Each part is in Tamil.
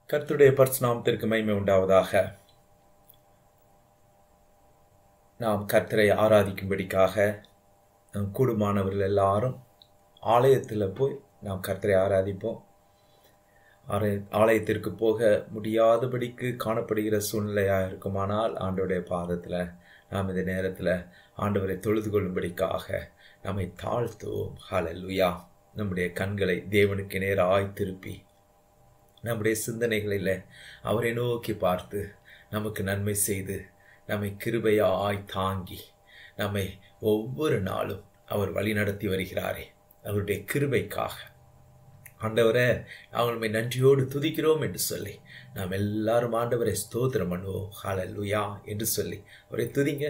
கர்த்தருடைய பரிசுநாமத்திற்கு மகிமை உண்டாவதாக நாம் கர்த்தரை ஆராதிக்கும்படிக்காக நம் கூடுமானவர்கள் எல்லாரும் ஆலயத்தில் போய் நாம் கர்த்தரை ஆராதிப்போம் ஆலய ஆலயத்திற்கு போக முடியாதபடிக்கு காணப்படுகிற சூழ்நிலையாக இருக்குமானால் ஆண்டவருடைய பாதத்தில் நாம் இந்த நேரத்தில் ஆண்டவரை தொழுது கொள்ளும்படிக்காக நம்மை தாழ்த்துவோம் ஹalleluya நம்முடைய கண்களை தேவனுக்கு நேராய் திருப்பி நம்முடைய சிந்தனைகளில் அவரை நோக்கி பார்த்து நமக்கு நன்மை செய்து நம்மை கிருபையாய் தாங்கி நம்மை ஒவ்வொரு நாளும் அவர் வழிநடத்தி வருகிறாரே அவருடைய கிருபைக்காக ஆண்டவரை அவங்களை நன்றியோடு துதிக்கிறோம் என்று சொல்லி நாம் எல்லாரும் ஆண்டவரை ஸ்தோத்திரம் பண்ணுவோம் ஹalleluya என்று சொல்லி அவரை துதிங்க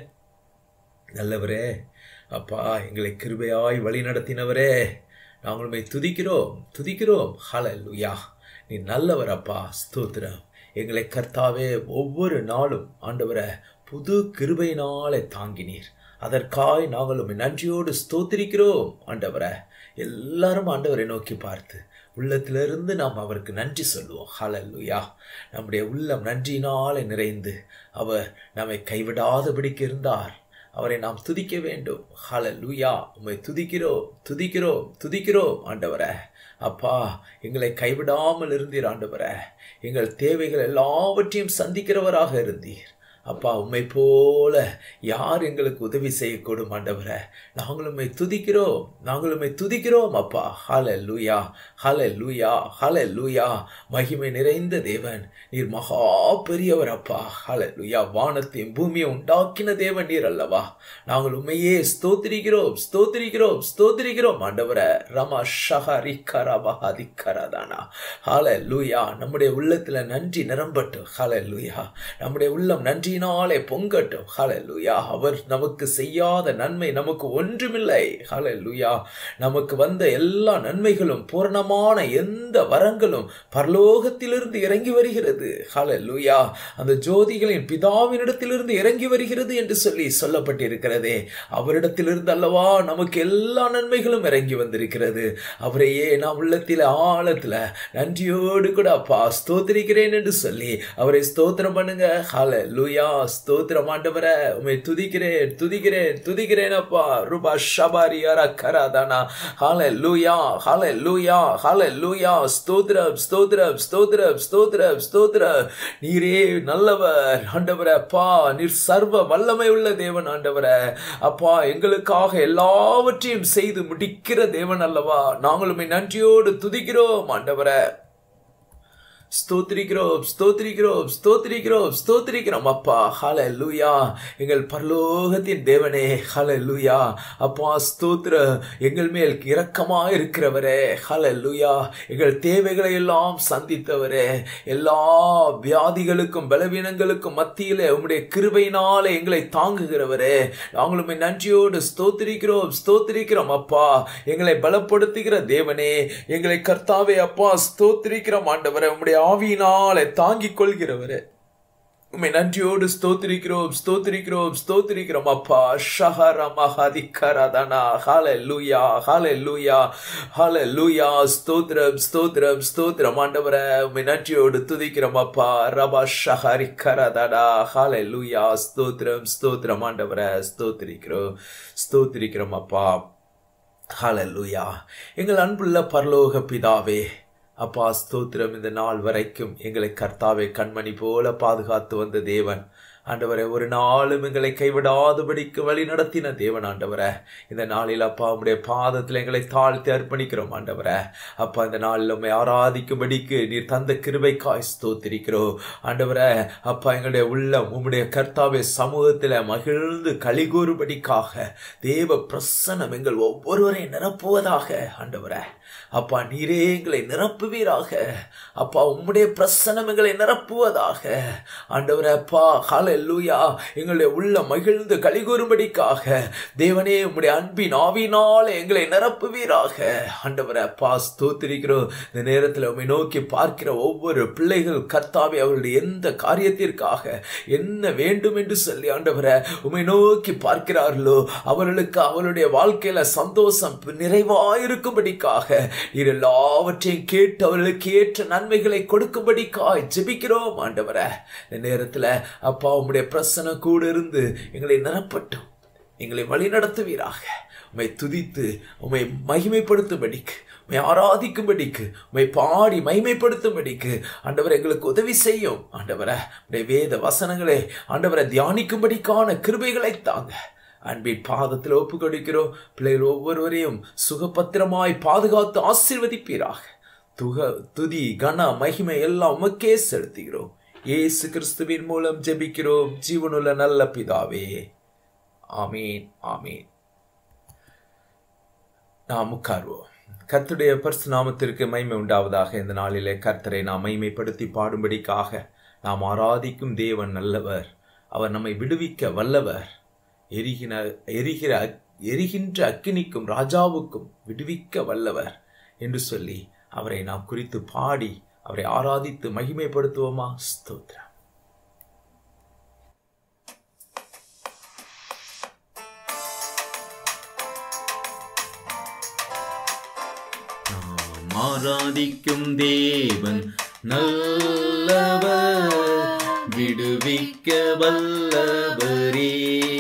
நல்லவரே அப்பா எங்களை கிருபையாய் வழி நடத்தினவரே நாங்களுமே துதிக்கிறோம் துதிக்கிறோம் ஹalleluya நீ நல்லவர் அப்பா ஸ்தோத்திரம் எங்களை கர்த்தாவே ஒவ்வொரு நாளும் ஆண்டவரை புது கிருபையினாலே தாங்கினீர் அதற்காய் நாங்கள் உம்மை நன்றியோடு ஸ்தோத்திரிக்கிறோம் ஆண்டவரை எல்லாரும் ஆண்டவரை நோக்கி பார்த்து உள்ளத்திலிருந்து நாம் அவருக்கு நன்றி சொல்லுவோம் ஹalleluya நம்முடைய உள்ளம் நன்றியினாலே நிறைந்து அவர் நம்மை கைவிடாதபடிக்கு இருந்தார் அவரை நாம் துதிக்க வேண்டும் ஹalleluya உம்மை துதிக்கிறோம் துதிக்கிறோம் துதிக்கிறோம் ஆண்டவரே அப்பா எங்களை கைவிடாமல் இருந்தீர் ஆண்டவரே எங்கள் தேவைகள் எல்லாவற்றையும் சந்திக்கிறவராக இருந்தீர் அப்பா உம்மை போல யார் எங்களுக்கு உதவி செய்யக்கூடும் ஆண்டவரை நாங்கள் உம்மை துதிக்கிறோம் நாங்கள் உம்மை துதிக்கிறோம் அப்பா ஹல லூயா ஹல லூயா ஹல லூயா மகிமை நிறைந்த தேவன் நீர் மகா பெரியவர் அப்பா ஹல லூயா வானத்தையும் பூமியை உண்டாக்கின தேவன் நீர் அல்லவா நாங்கள் உண்மையே ஸ்தோத்திரிக்கிறோம் ஸ்தோத்திரிக்கிறோம் ஸ்தோத்திரிக்கிறோம் ஆண்டவரை ரமா ஷஹரி கரபஹதி கரதானா ஹல லூயா நம்முடைய உள்ளத்துல நன்றி நிரம்பட்டும் ஹல லூயா நம்முடைய உள்ளம் நன்றி நன்றியினாலே பொங்கட்டும் ஹலலுயா அவர் நமக்கு செய்யாத நன்மை நமக்கு ஒன்றுமில்லை ஹலலுயா நமக்கு வந்த எல்லா நன்மைகளும் பூரணமான எந்த வரங்களும் பரலோகத்திலிருந்து இறங்கி வருகிறது ஹலலுயா அந்த ஜோதிகளின் பிதாவினிடத்திலிருந்து இறங்கி வருகிறது என்று சொல்லி சொல்லப்பட்டிருக்கிறதே அவரிடத்திலிருந்து அல்லவா நமக்கு எல்லா நன்மைகளும் இறங்கி வந்திருக்கிறது அவரையே நான் உள்ளத்தில் ஆழத்துல நன்றியோடு கூட அப்பா ஸ்தோத்திரிக்கிறேன் என்று சொல்லி அவரை ஸ்தோத்திரம் பண்ணுங்க ஹல லூயா ஸ்தோத்திரம் ஆண்டவரை உண்மை துதிக்கிறேன் துதிக்கிறேன் துதிக்கிறேன் அப்பா ரூபா ஷபாரி யாரா கராதானா ஹால லூயா ஹால லூயா ஹால லூயா ஸ்தோத்திரம் ஸ்தோத்திரம் ஸ்தோத்திரம் ஸ்தோத்திரம் ஸ்தோத்திரம் நீரே நல்லவர் ஆண்டவரை அப்பா நீர் சர்வ வல்லமை உள்ள தேவன் ஆண்டவரை அப்பா எங்களுக்காக எல்லாவற்றையும் செய்து முடிக்கிற தேவன் அல்லவா நாங்களுமே நன்றியோடு துதிக்கிறோம் ஆண்டவரை ஸ்தோத்திரிக்கிறோம் ஸ்தோத்திரிக்கிறோம் ஸ்தோத்திரிக்கிறோம் ஸ்தோத்திரிக்கிறோம் அப்பா ஹல லூயா எங்கள் பரலோகத்தின் தேவனே ஹல லூயா அப்பா ஸ்தோத்திர எங்கள் மேல் இரக்கமா இருக்கிறவரே ஹல லூயா எங்கள் தேவைகளை எல்லாம் சந்தித்தவரே எல்லா வியாதிகளுக்கும் பலவீனங்களுக்கும் மத்தியிலே உம்முடைய கிருபையினாலே எங்களை தாங்குகிறவரே நாங்களுமே நன்றியோடு ஸ்தோத்திரிக்கிறோம் ஸ்தோத்திரிக்கிறோம் அப்பா எங்களை பலப்படுத்துகிற தேவனே எங்களை கர்த்தாவே அப்பா ஸ்தோத்திரிக்கிறோம் ஆண்டவரே உம்முடைய ஆவியினாலே தாங்கிக் கொள்கிறவரே உண்மை நன்றியோடு ஸ்தோத்திரிக்கிறோம் ஸ்தோத்திரிக்கிறோம் ஸ்தோத்திரிக்கிறோம் அப்பா ஷஹர மஹதிக்கரதனா ஹால லூயா ஹால லூயா ஹால லூயா ஸ்தோத்திரம் ஸ்தோத்திரம் ஸ்தோத்திரம் ஆண்டவரை உண்மை நன்றியோடு துதிக்கிறோம் அப்பா ரபா ஷஹரி கரதடா ஹால லூயா ஸ்தோத்திரம் ஸ்தோத்திரம் ஆண்டவரை ஸ்தோத்திரிக்கிறோம் ஸ்தோத்திரிக்கிறோம் அப்பா ஹால லூயா எங்கள் அன்புள்ள பரலோக பிதாவே அப்பா ஸ்தோத்திரம் இந்த நாள் வரைக்கும் எங்களை கர்த்தாவை கண்மணி போல பாதுகாத்து வந்த தேவன் ஆண்டவரை ஒரு நாளும் எங்களை கைவிடாதபடிக்கு வழி நடத்தின தேவன் ஆண்டவரை இந்த நாளில் அப்பா உடைய பாதத்தில் எங்களை தாழ்த்தி அர்ப்பணிக்கிறோம் ஆண்டவரை அப்பா இந்த நாளில் உண்மை ஆராதிக்கும்படிக்கு நீர் தந்த கிருபைக்காய் ஸ்தோத்திரிக்கிறோம் ஆண்டவரை அப்பா எங்களுடைய உள்ளம் உம்முடைய கர்த்தாவை சமூகத்தில் மகிழ்ந்து கலிகூறுபடிக்காக தேவ பிரசன்னம் எங்கள் ஒவ்வொருவரை நிரப்புவதாக ஆண்டவரை அப்பா நீரே எங்களை நிரப்புவீராக அப்பா உம்முடைய பிரசன்னம் எங்களை நிரப்புவதாக ஆண்டவரே அப்பா ஹால லூயா எங்களுடைய உள்ள மகிழ்ந்து கலிகூறும்படிக்காக தேவனே உம்முடைய அன்பின் ஆவினால எங்களை நிரப்புவீராக ஆண்டவரே அப்பா ஸ்தோத்திரிக்கிறோம் இந்த நேரத்தில் உண்மை நோக்கி பார்க்கிற ஒவ்வொரு பிள்ளைகள் கர்த்தாவே அவர்களுடைய எந்த காரியத்திற்காக என்ன வேண்டும் என்று சொல்லி ஆண்டவரை உண்மை நோக்கி பார்க்கிறார்களோ அவர்களுக்கு அவருடைய வாழ்க்கையில சந்தோஷம் நிறைவாயிருக்கும்படிக்காக நீர் எல்லாவற்றையும் கேட்டு அவர்களுக்கு ஏற்ற நன்மைகளை கொடுக்கும்படிக்காய் ஜெபிக்கிறோம் ஆண்டவரே இந்த நேரத்தில் அப்பா உம்முடைய பிரசனை கூட இருந்து எங்களை நிரப்பட்டும் எங்களை வழிநடத்துவீராக உம்மை துதித்து உம்மை மகிமைப்படுத்தும்படிக்கு உம்மை ஆராதிக்கும்படிக்கு உம்மை பாடி மகிமைப்படுத்தும்படிக்கு ஆண்டவர் எங்களுக்கு உதவி செய்யும் ஆண்டவரை உடைய வேத வசனங்களை ஆண்டவரை தியானிக்கும்படிக்கான கிருபைகளை தாங்க அன்பின் பாதத்தில் ஒப்பு கொடுக்கிறோம் பிள்ளைகள் ஒவ்வொருவரையும் சுகபத்திரமாய் பாதுகாத்து ஆசீர்வதிப்பீராக துக துதி கன மகிமை எல்லாம் உமக்கே செலுத்துகிறோம் இயேசு கிறிஸ்துவின் மூலம் ஜெபிக்கிறோம் ஜீவனுள்ள நல்ல பிதாவே ஆமீன் ஆமீன் நாம் உட்கார்வோம் கர்த்தருடைய பரிசு நாமத்திற்கு மகிமை உண்டாவதாக இந்த நாளிலே கர்த்தரை நாம் மகிமைப்படுத்தி பாடும்படிக்காக நாம் ஆராதிக்கும் தேவன் நல்லவர் அவர் நம்மை விடுவிக்க வல்லவர் எரிகிற எரிகிற அக்- எரிகின்ற அக்கினிக்கும் ராஜாவுக்கும் விடுவிக்க வல்லவர் என்று சொல்லி அவரை நாம் குறித்து பாடி அவரை ஆராதித்து மகிமைப்படுத்துவோமா ஸ்தோத்திரம் நாம் ஆராதிக்கும் தேவன் நல்லவர் விடுவிக்க வல்லவரே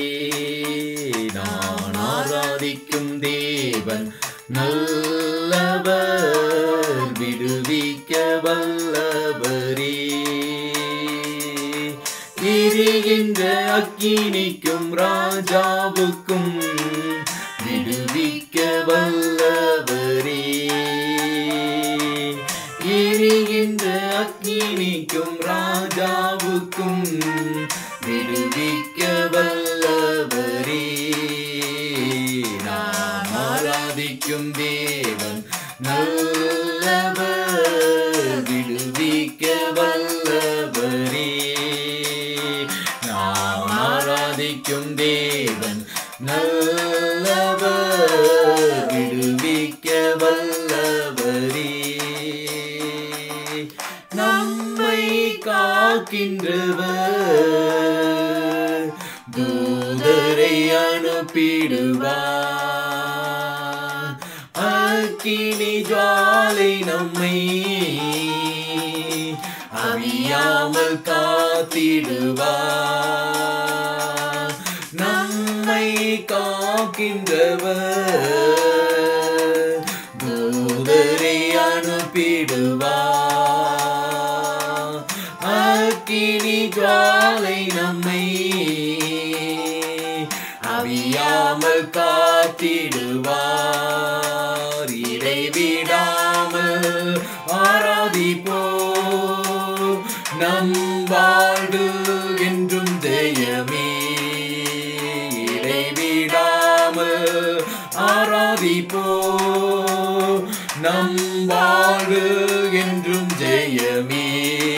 நான் ஆராதிக்கும் தேவன் நல்லவர் விடுவிக்க வல்லவரே எரிகின்ற அக்கினிக்கும் ராஜாவுக்கும் விடுவிக்க வல்லவரே எரிகின்ற அக்கினிக்கும் ராஜாவுக்கும் விடுவிக்க வல்லவரே நாம் ஆராதிக்கும் தேவன் நல்லவர் விடுவிக்க வல்லவரே நாம் ஆராதிக்கும் தேவன் நல்லவர் விடுவிக்க வல்லவரே நம்மை காக்கின்றவர் தூதரை அனுப்பிடுவார் அக்கினி ஜுவாலை நம்மை அவியாமல் காத்திடுவார் நம்மை காக்கின்றவர் தூதரை அனுப்பிடுவார் அக்கினி ஜுவாலை நம்மை அவியாமல் காத்திடுவார் இடைவிடாமல் ஆராதிப்போ நம் வாழ்வு என்றும் ஜெயமே இடைவிடாமல் ஆராதிப்போ நம் வாழ்வு என்றும் ஜெயமே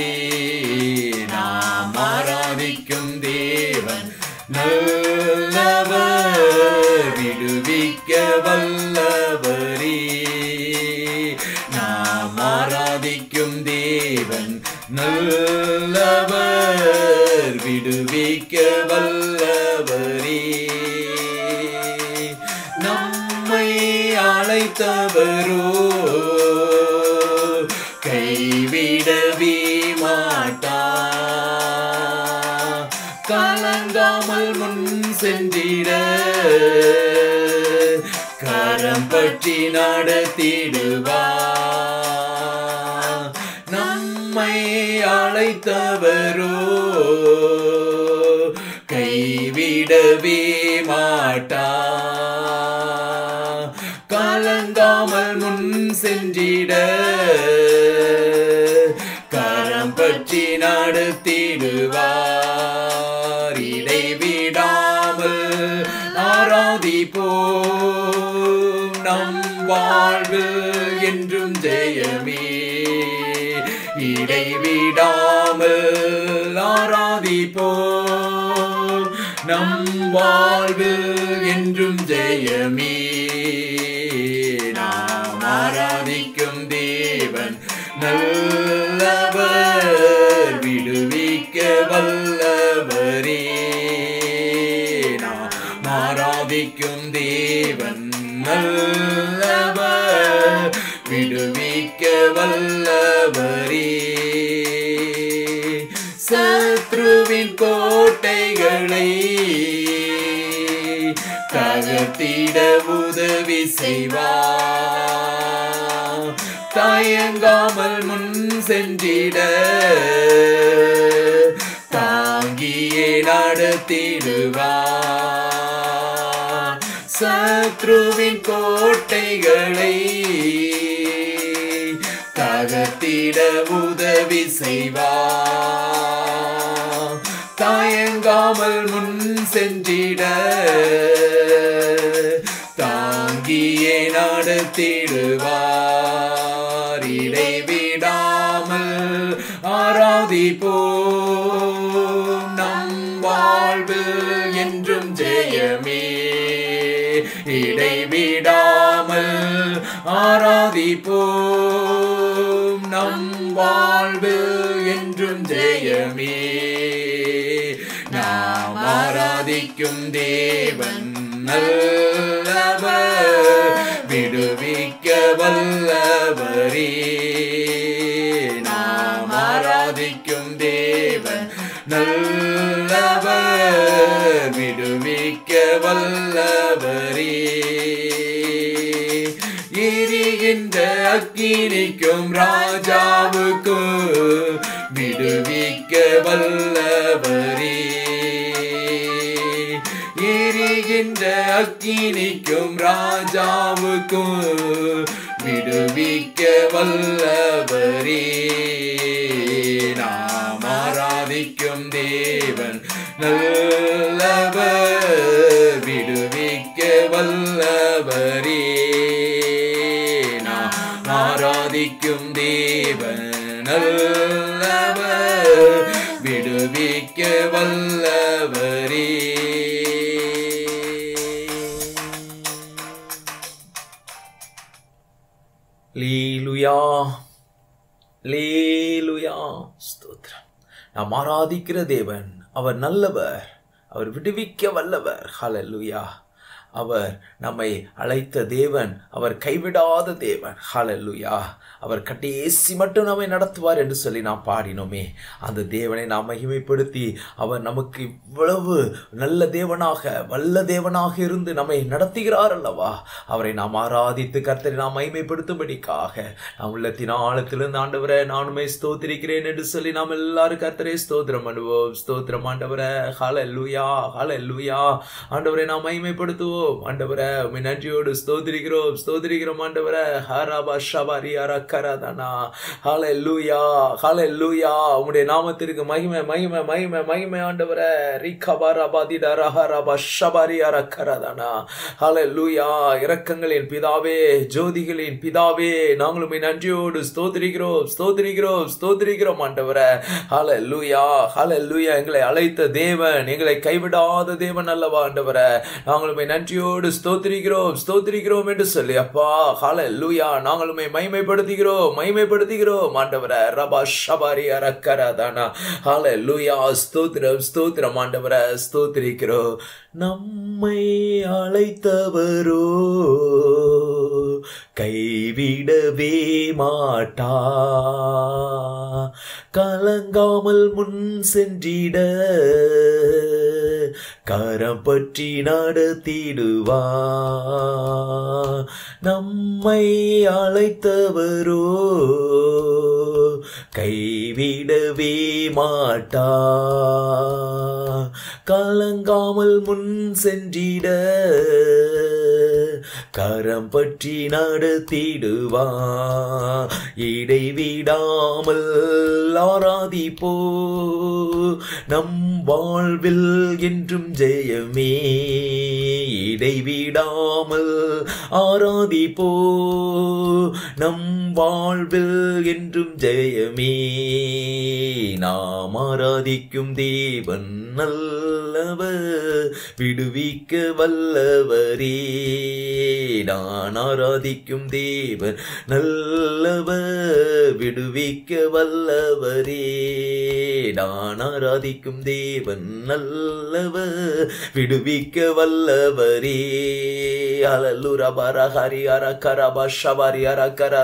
நாம் ஆராதிக்கும் தேவன் நல்லவர் விடுவிக்க வல்லவரே நாம் ஆராதிக்கும் தேவன் நல்லவர் விடுவிக்க வல்லவரே நம்மை அழைத்தவரோ கைவிடவே மாட்டா கலங்காமல் முன் சென்றிட கரம் பற்றி நடத்திடுவா நம்மை அழைத்தவரோ கைவிடவே மாட்டா கலங்காமல் முன் சென்றிட கரம் பற்றி நடத்திடுவார் இடைவிடாமல் ஆராதிப்போம் நம் வாழ்வு என்றும் ஜெயமே இடைவிடாமல் ஆராதிப்போம் நம் வாழ்வு என்றும் ஜெயமே நாம் ஆராதிக்கும் தேவன் நல்லவர் விடுவிக்க வல்லவரே நாம் ஆராதிக்கும் தேவன் நல்லவர் வல்லவரே சத்ருவின் கோட்டைகளை தகர்த்திட உதவி செய்வார் தயங்காமல் முன் சென்றிட தாங்கியே நடத்திடுவார் சத்ருவின் கோட்டைகளை தகர்த்திட உதவி செய்வார் தயங்காமல் முன் சென்றிட தாங்கியே நடத்திடுவார் இடைவிடாமல் ஆராதிப்போம் நம் வாழ்வில் என்றும் ஜெயமே இடைவிடாமல் ஆராதிப்போம் நம் வாழ்வில் என்றும் ஜெயமே நாம் ஆராதிக்கும் தேவன் நல்லவர் விடுவிக்க வல்லவரே நாம் ஆராதிக்கும் தேவன் நல்லவர் விடுவிக்க வல்லவரே எரிகின்ற அக்கினிக்கும் ராஜாவுக்கும் விடுவிக்க வல்லவரே எரிகின்ற அக்கினிக்கும் ராஜாவுக்கும் விடுவிக்க வல்லவரே நாம் ஆராதிக்கும் தேவன் நல்லவர் விடுவிக்க வல்லவரே நாம் ஆராதிக்கும் தேவன் நல்லவர் விடுவிக்க வல்லவரே லீலுயா லேலுயா ஸ்தோத்திரம் நாம் ஆராதிக்கிற தேவன் அவர் நல்லவர் அவர் விடுவிக்க வல்லவர் ஹalleluya அவர் நம்மை அழைத்த தேவன் அவர் கைவிடாத தேவன் ஹalleluya அவர் கடைசி மட்டும் நம்மை நடத்துவார் என்று சொல்லி நாம் பாடினோமே அந்த தேவனை நாம் மகிமைப்படுத்தி அவர் நமக்கு இவ்வளவு நல்ல தேவனாக வல்ல தேவனாக இருந்து நம்மை நடத்துகிறார் அல்லவா அவரை நாம் ஆராதித்து கர்த்தரை நாம் மகிமைப்படுத்தும்படிக்காக நாம் உள்ளத்தின் ஆழத்திலிருந்து ஆண்டவரை நானுமே ஸ்தோத்திரிக்கிறேன் என்று சொல்லி நாம் எல்லாரும் கர்த்தரை ஸ்தோத்திரம் பண்ணுவோம் ஸ்தோத்திரம் ஆண்டவரை ஹால லூயா ஹால லூயா ஆண்டவரை நாம் மகிமைப்படுத்துவோம் ஆண்டவரை உம்மை நன்றியோடு ஸ்தோத்திரிக்கிறோம் ஸ்தோத்திரிக்கிறோம் ஆண்டவரை ஹாராபா ஷபாரி அரக்கரதனா ஹால லூயா ஹால லூயா உம்முடைய நாமத்திற்கு மகிமை மகிமை மகிமை மகிமை ஆண்டவரை ரிகபாராபாதிடா ரஹாராபா ஷபாரி அரக்கரதனா ஹால லூயா இரக்கங்களின் பிதாவே ஜோதிகளின் பிதாவே நாங்கள் உம்மை நன்றியோடு ஸ்தோத்திரிக்கிறோம் ஸ்தோத்திரிக்கிறோம் ஸ்தோத்திரிக்கிறோம் ஆண்டவரை ஹால லூயா ஹால லூயா எங்களை அழைத்த தேவன் எங்களை கைவிடாத தேவன் அல்லவா ஆண்டவரை நாங்கள் உம்மை நன்றியோடு ஸ்தோத்திரிக்கிறோம் ஸ்தோத்திரிக்கிறோம் என்று சொல்லி அப்பா ஹால லூயா நாங்கள் உம்மை மைமைப்படுத்துகிறோம் மைமைப்படுத்துகிறோம் ஆண்டவரை ரபா ஷபாரி அரக்கரதானா ஹால லூயா ஸ்தோத்திரம் ஸ்தோத்திரம் ஆண்டவரை ஸ்தோத்திரிக்கிறோம் நம்மை அழைத்தவரோ கைவிடவே மாட்டா கலங்காமல் முன் சென்றிட கரம் பற்றி நடத்திடுவா நம்மை அழைத்தவரோ கைவிடவே மாட்டா கலங்காமல் முன் சென்றிட கரம் பற்றி நடத்திடுவா இடைவிடாமல் ஆராதிப்போ நம் வாழ்வில் என்றும் ஜெயமே இடைவிடாமல் ஆராதிப்போ நம் வாழ்வில் என்றும் ஜெயமே நாம் ஆராதிக்கும் தேவன் நல்லவர் விடுவிக்க வல்லவரே நான் ஆராதிக்கும் தேவன் நல்லவர் விடுவிக்க வல்லவரே நான் ஆராதிக்கும் தேவன் நல்லவர் விடுவிக்க வல்லவரே அலல்லுர பர ஹரி அர கர பஷபரி அர கரதனா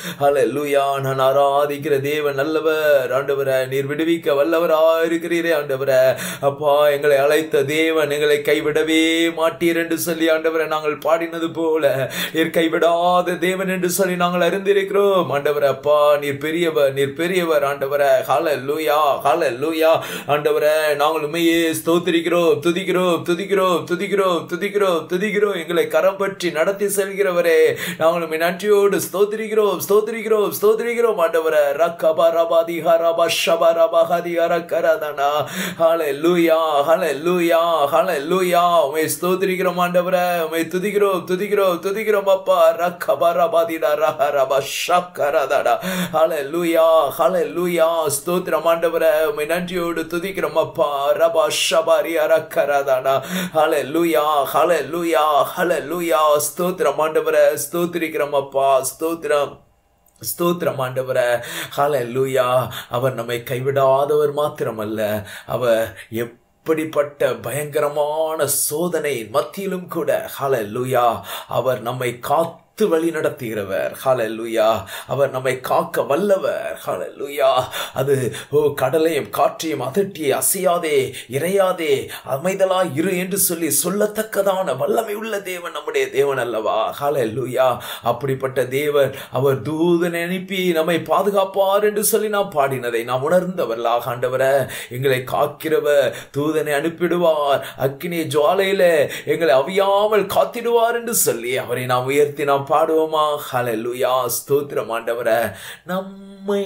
ஹalleluya நான் ஆராதிக்கிற தேவன் நல்லவர் ஆண்டவரே நீர் விடுவிக்க வல்லவராய் இருக்கிறீரே ஆண்டவரே அப்பா எங்களை அழைத்த தேவன் எங்களை கைவிடவே மாட்டீர் என்று சொல்லி ஆண்டவரை நாங்கள் பாடினது போல நீர் கைவிடாத தேவன் என்று சொல்லி நாங்கள் அறிந்திருக்கிறோம் ஆண்டவரே அப்பா நீர் பெரியவர் நீர் பெரியவர் ஆண்டவரே ஹalleluya ஹalleluya ஆண்டவரே நாங்கள் உண்மையே ஸ்தோத்திரிக்கிறோம் துதிக்கிறோம் துதிக்கிறோம் துதிக்கிறோம் துதிக்கிறோம் துதிக்கிறோம் எங்களை கரம் பற்றி நடத்தி செல்கிறவரே நாங்கள் உம்மை நன்றியோடு ஸ்தோத்திரிக்கிறோம் ஸ்தோத்திரிக்கிறோம் ஸ்தோத்திரிக்கிறோம் ஆண்டவரே ரக்கபா ரபாதி ஹரபா ஷபா ரபா ஹதி அரக்கரதனா ஹalleluya ஹalleluya ஹalleluya உம்மை ஸ்தோத்திரிக்கிறோம் ஆண்டவரே உம்மை துதிக்கிறோம் துதிக்கிறோம் துதிக்கிறோம் அப்பா ரக்கபா ரபாதி ரஹ ரபா ஷக்கரதடா ஹalleluya ஹalleluya ஸ்தோத்திரம் ஆண்டவரே உம்மை நன்றியோடு துதிக்கிறோம் அப்பா ரபா ஷபாரி அரக்கரதடா ஹalleluya ஹalleluya ஹalleluya ஸ்தோத்திரம் ஆண்டவரே ஸ்தோத்திரிக்கிறோம் அப்பா ஸ்தோத்திரம் ஸ்தோத்திரம் ஆண்டவரே ஹalleluya அவர் நம்மை கைவிடாதவர் மாத்திரமல்ல அவர் எப்படிப்பட்ட பயங்கரமான சோதனை மத்தியிலும் கூட ஹalleluya அவர் நம்மை காத்து வழி நடத்துகிறவர் ஹalleluya அவர் நம்மை காக்க வல்லவர் ஹalleluya அது ஓ கடலையும் காற்றையும் அதட்டி அசையாதே இறையாதே அமைதலா இரு என்று சொல்லி சொல்லத்தக்கதான வல்லமை உள்ள தேவன் நம்முடைய தேவன் அல்லவா ஹalleluya அப்படிப்பட்ட தேவன் அவர் தூதனை அனுப்பி நம்மை பாதுகாப்பார் என்று சொல்லி நாம் பாடினதை நாம் உணர்ந்தவர்களாக ஆண்டவரே எங்களை காக்கிறவர் தூதனை அனுப்பிடுவார் அக்கினி ஜுவாலையில எங்களை அவியாமல் காத்திடுவார் என்று சொல்லி அவரை நாம் உயர்த்தி நாம் பாடுவோமா ஹalleluya ஸ்தோத்திரம் ஆண்டவரே நம்மை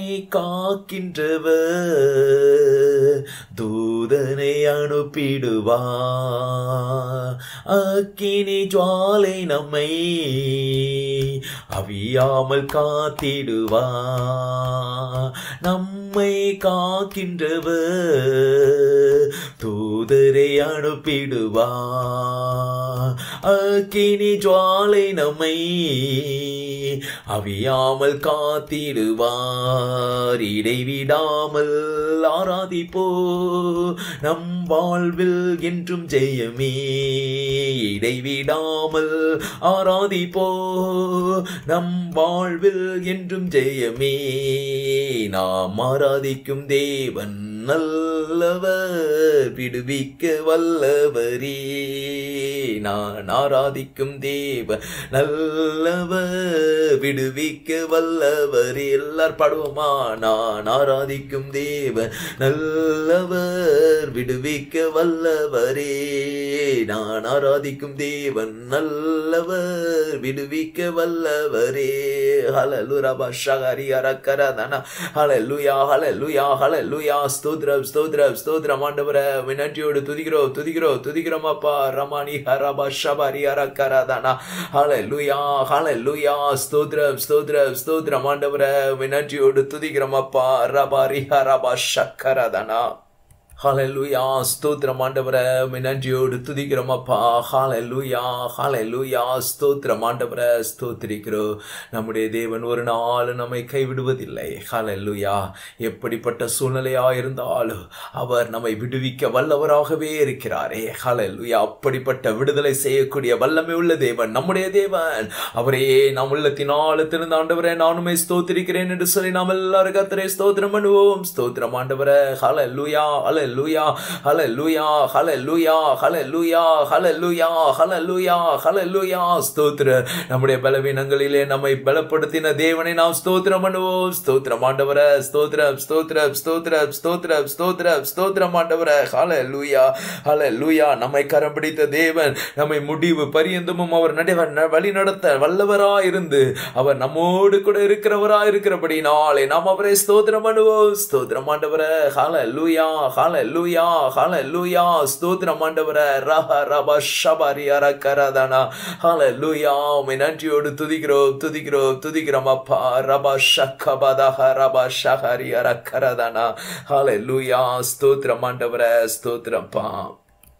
காக்கின்றவர் தூதனை அனுப்பிடுவார் அக்கினி ஜுவாலை நம்மை அவியாமல் காத்திடுவார் நம்மை காக்கின்றவர் தூதரை அனுப்பிடுவார் அக்கினி ஜுவாலை நம்மை அவியாமல் காத்திடுவார் இடைவிடாமல் ஆராதிப்போ நம் வாழ்வில் என்றும் ஜெயமே இடைவிடாமல் ஆராதிப்போ நம் வாழ்வில் என்றும் ஜெயமே நாம் ஆராதிக்கும் தேவன் நல்லவர் விடுவிக்க வல்லவரே நான் ஆராதிக்கும் தேவன் நல்லவர் விடுவிக்க வல்லவரே எல்லார் பாடுவோமா நான் ஆராதிக்கும் தேவன் நல்லவர் விடுவிக்க வல்லவரே நான் ஆராதிக்கும் தேவன் நல்லவர் விடுவிக்க வல்லவரே ஹலலுரபா ஷகரி அரக்கரதனா ஹலலுயா ஹலலுயா ஹலலுயா ஸ்தோத்ரம் ஸ்தோத்ரம் ஸ்தோத்ரம் ஆண்டவரை வினட்டியோடு துதிக்கிறோம் துதிக்கிறோம் துதிக்கிறோம் அப்பா ரமானி ஹரபா ஷபரி அரக்கரதனா ஹலலுயா ஹலலுயா ஸ்தோத்ரம் ஸ்தோத்ரம் ஸ்தோத்ரம் ஆண்டவரை வினட்டியோடு துதிக்கிறோம் அப்பா ரபாரி ஹரபா ஷக்கரதனா ஹalleluya ஸ்தோத்திரம் ஆண்டவரே உம்மை நன்றியோடு துதிக்கிறோம் அப்பா ஹalleluya ஹalleluya ஸ்தோத்திரம் ஆண்டவரே ஸ்தோத்திரிக்கிறோம் நம்முடைய தேவன் ஒரு நாள் நம்மை கைவிடுவதில்லை ஹalleluya எப்படிப்பட்ட சூழ்நிலையா இருந்தாலும் அவர் நம்மை விடுவிக்க வல்லவராகவே இருக்கிறாரே ஹalleluya அப்படிப்பட்ட விடுதலை செய்யக்கூடிய வல்லமை உள்ள தேவன் நம்முடைய தேவன் அவரே நாம் உள்ளத்தினால் திறந்த ஆண்டவரே நானுமே ஸ்தோத்திரிக்கிறேன் என்று சொல்லி நாம் எல்லாரும் கத்தரை ஸ்தோத்திரம் பண்ணுவோம் ஸ்தோத்திரம் ஆண்டவரே ஹalleluya ஹalleluya ஹalleluya ஹalleluya ஹalleluya ஹalleluya ஹalleluya ஹalleluya ஸ்தோத்திர நம்முடைய பலவீனங்களிலே நம்மை பலப்படுத்தின தேவனை நாம் ஸ்தோத்திரம் பண்ணுவோம் ஸ்தோத்திரம் ஆண்டவரே ஸ்தோத்திரம் ஸ்தோத்திரம் ஸ்தோத்திரம் ஸ்தோத்திரம் ஸ்தோத்திரம் ஸ்தோத்திரம் ஆண்டவரே ஹalleluya ஹalleluya நம்மை கரம் பிடித்த தேவன் நம்மை முடிவு பரியந்தமும் அவர் நடைவர் வழி நடத்த வல்லவராய் இருந்து அவர் நம்மோடு கூட இருக்கிறவராய் இருக்கிறபடினாலே நாம் அவரை ஸ்தோத்திரம் பண்ணுவோம் ஸ்தோத்திரம் ஆண்டவரே ஹalleluya ஹalleluya ஹalleluya ஸ்தோத்திரம் ஆண்டவரே ரஹ ரப ஷபரி அரக்கரதனா ஹalleluya உம்மை நன்றியோடு துதிக்கிறோம் துதிக்கிறோம் துதிக்கிறோம் அப்பா ரப ஷக்கபதஹ ரப ஷஹரி அரக்கரதனா ஹalleluya ஸ்தோத்திரம் ஆண்டவரே ஸ்தோத்திரப்பா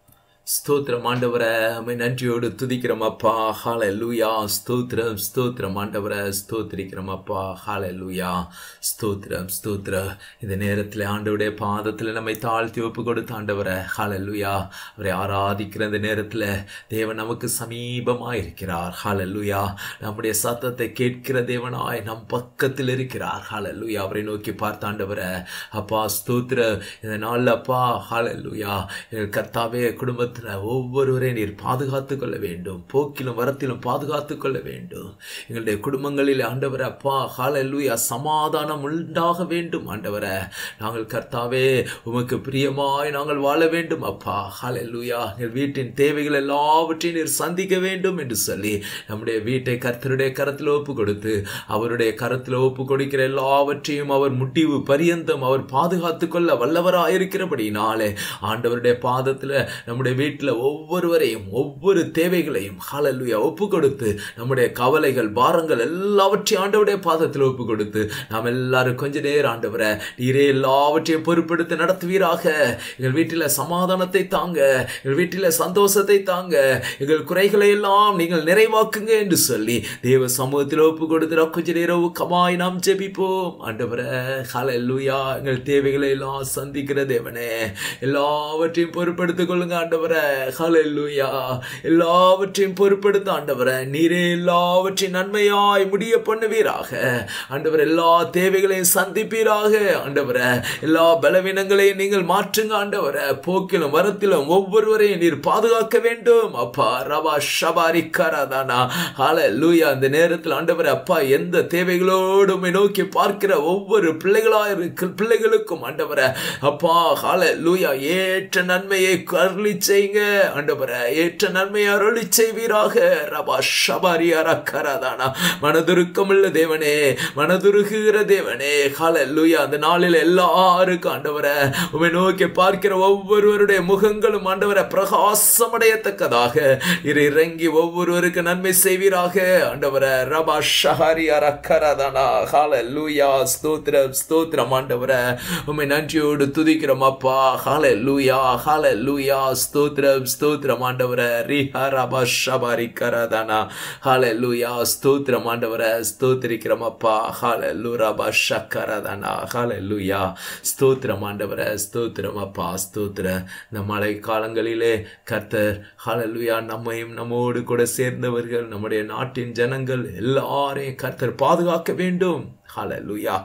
ஸ்தோத்திரம் ஆண்டவரை அம்மை நன்றியோடு துதிக்கிறோம் அப்பா ஹால லூயா ஸ்தோத்திரம் ஸ்தோத்திரம் ஆண்டவரை ஸ்தோத்திரிக்கிறோம் அப்பா ஹால லூயா ஸ்தோத்திரம் ஸ்தோத்திரம் இந்த நேரத்தில் ஆண்டவருடைய பாதத்தில் நம்மை தாழ்த்தி ஒப்பு கொடுத்த ஆண்டவரை ஹால லூயா அவரை ஆராதிக்கிற இந்த நேரத்தில் தேவன் நமக்கு சமீபமாக இருக்கிறார் ஹால லூயா நம்முடைய சத்தத்தை கேட்கிற தேவனாய் நம் பக்கத்தில் இருக்கிறார் ஹால லூயா அவரை நோக்கி பார்த்த ஆண்டவரை அப்பா ஸ்தோத்திர இந்த நாளில் அப்பா ஹால லூயா கர்த்தாவே குடும்பத்தில் ஒவ்வொருவரையும் நீர் பாதுகாத்து கொள்ள வேண்டும் போக்கிலும் வரத்திலும் பாதுகாத்து கொள்ள வேண்டும் எங்களுடைய குடும்பங்களில் ஆண்டவரை அப்பா ஹாலல்லூயா சமாதானம் உண்டாக வேண்டும் ஆண்டவரை நாங்கள் கர்த்தாவே உமக்கு பிரியமாய் நாங்கள் வாழ வேண்டும் அப்பா ஹாலல்லூயா எங்கள் வீட்டின் தேவைகள் எல்லாவற்றையும் நீர் சந்திக்க வேண்டும் என்று சொல்லி நம்முடைய வீட்டை கர்த்தருடைய கரத்தில் ஒப்பு கொடுத்து அவருடைய கரத்தில் ஒப்பு கொடுக்கிற எல்லாவற்றையும் அவர் முடிவு பரியந்தம் அவர் பாதுகாத்து கொள்ள வல்லவராயிருக்கிறபடினாலே ஆண்டவருடைய பாதத்தில் நம்முடைய வீட்டில் ஒவ்வொருவரையும் ஒவ்வொரு தேவைகளையும் ஹாலல்லுயா ஒப்பு கொடுத்து நம்முடைய கவலைகள் பாரங்கள் எல்லாவற்றையும் ஆண்டவருடைய பாதத்தில் ஒப்பு கொடுத்து நாம் எல்லாரும் கொஞ்ச நேரம் ஆண்டவரை நீரே எல்லாவற்றையும் பொறுப்பெடுத்து நடத்துவீராக எங்கள் வீட்டில் சமாதானத்தை தாங்க எங்கள் வீட்டில் சந்தோஷத்தை தாங்க எங்கள் குறைகளை எல்லாம் நீங்கள் நிறைவாக்குங்க என்று சொல்லி தேவ சமூகத்தில் ஒப்பு கொடுத்து கொஞ்ச நேரம் கமாய் நாம் ஜெபிப்போம் ஆண்டவரை ஹalleluya எங்கள் தேவைகளை எல்லாம் சந்திக்கிற தேவனே எல்லாவற்றையும் பொறுப்பெடுத்துக் கொள்ளுங்க ஆண்டவரை ஹalleluya எல்லாவற்றையும் பொறுப்பெடுத்த ஆண்டவரை நீரே எல்லாவற்றையும் நன்மையாய் முடிய பண்ணுவீராக ஆண்டவர் எல்லா தேவைகளையும் சந்திப்பீராக ஆண்டவரை எல்லா பலவீனங்களையும் நீங்கள் மாற்றுங்க ஆண்டவரை போக்கிலும் வரத்திலும் ஒவ்வொருவரையும் நீர் பாதுகாக்க வேண்டும் அப்பா ரவா ஷபாரி கராதானா ஹalleluya அந்த நேரத்தில் ஆண்டவரை அப்பா எந்த தேவைகளோடு உம்மை நோக்கி பார்க்கிற ஒவ்வொரு பிள்ளைகளா இருக்கு பிள்ளைகளுக்கும் ஆண்டவரை அப்பா ஹalleluya ஏற்ற நன்மையை அருளி செய்யுங்க ஆண்டவரை ஏற்ற நன்மையை அருளி செய்வீராக ரபா ஷபாரி அரக்கராதானா மனதுருக்கமுள்ள தேவனே மனதுருகுகிற தேவனே ஹalleluya அந்த நாளில் எல்லாருக்கும் ஆண்டவரை உம்மை நோக்கி பார்க்கிற ஒவ்வொருவருடைய முகங்களும் ஆண்டவரை பிரகாசமடையத்தக்கதாக இரு இறங்கி ஒவ்வொருவருக்கு நன்மை செய்வீராக ஆண்டவரை ரபா ஷஹாரி அரக்கராதானா ஹalleluya ஸ்தோத்திரம் ஸ்தோத்திரம் ஆண்டவரை உம்மை நன்றியோடு துதிக்கிறோம் அப்பா ஹalleluya ஹalleluya ஸ்தோத்திரம் ஸ்தோத்திரம் ஆண்டவரை ரிஹா ரபா ஷபாரி கராதானா ஹalleluya ஸ்தோத்திரம் ஆண்டவரை ஸ்தோத்திரிக்கிறோம் அப்பா ஹalleluya ரபா ஷக்கராதானா ஹalleluya ஸ்தோத்திரம் ஆண்டவரை ஸ்தோத்திரம் அப்பா ஸ்தோத்திர இந்த மழை காலங்களிலே கர்த்தர் ஹalleluya நம்மையும் நம்மோடு கூட சேர்ந்தவர்கள் நம்முடைய நாட்டின் ஜனங்கள் எல்லாரையும் கர்த்தர் பாதுகாக்க வேண்டும் ஹalleluya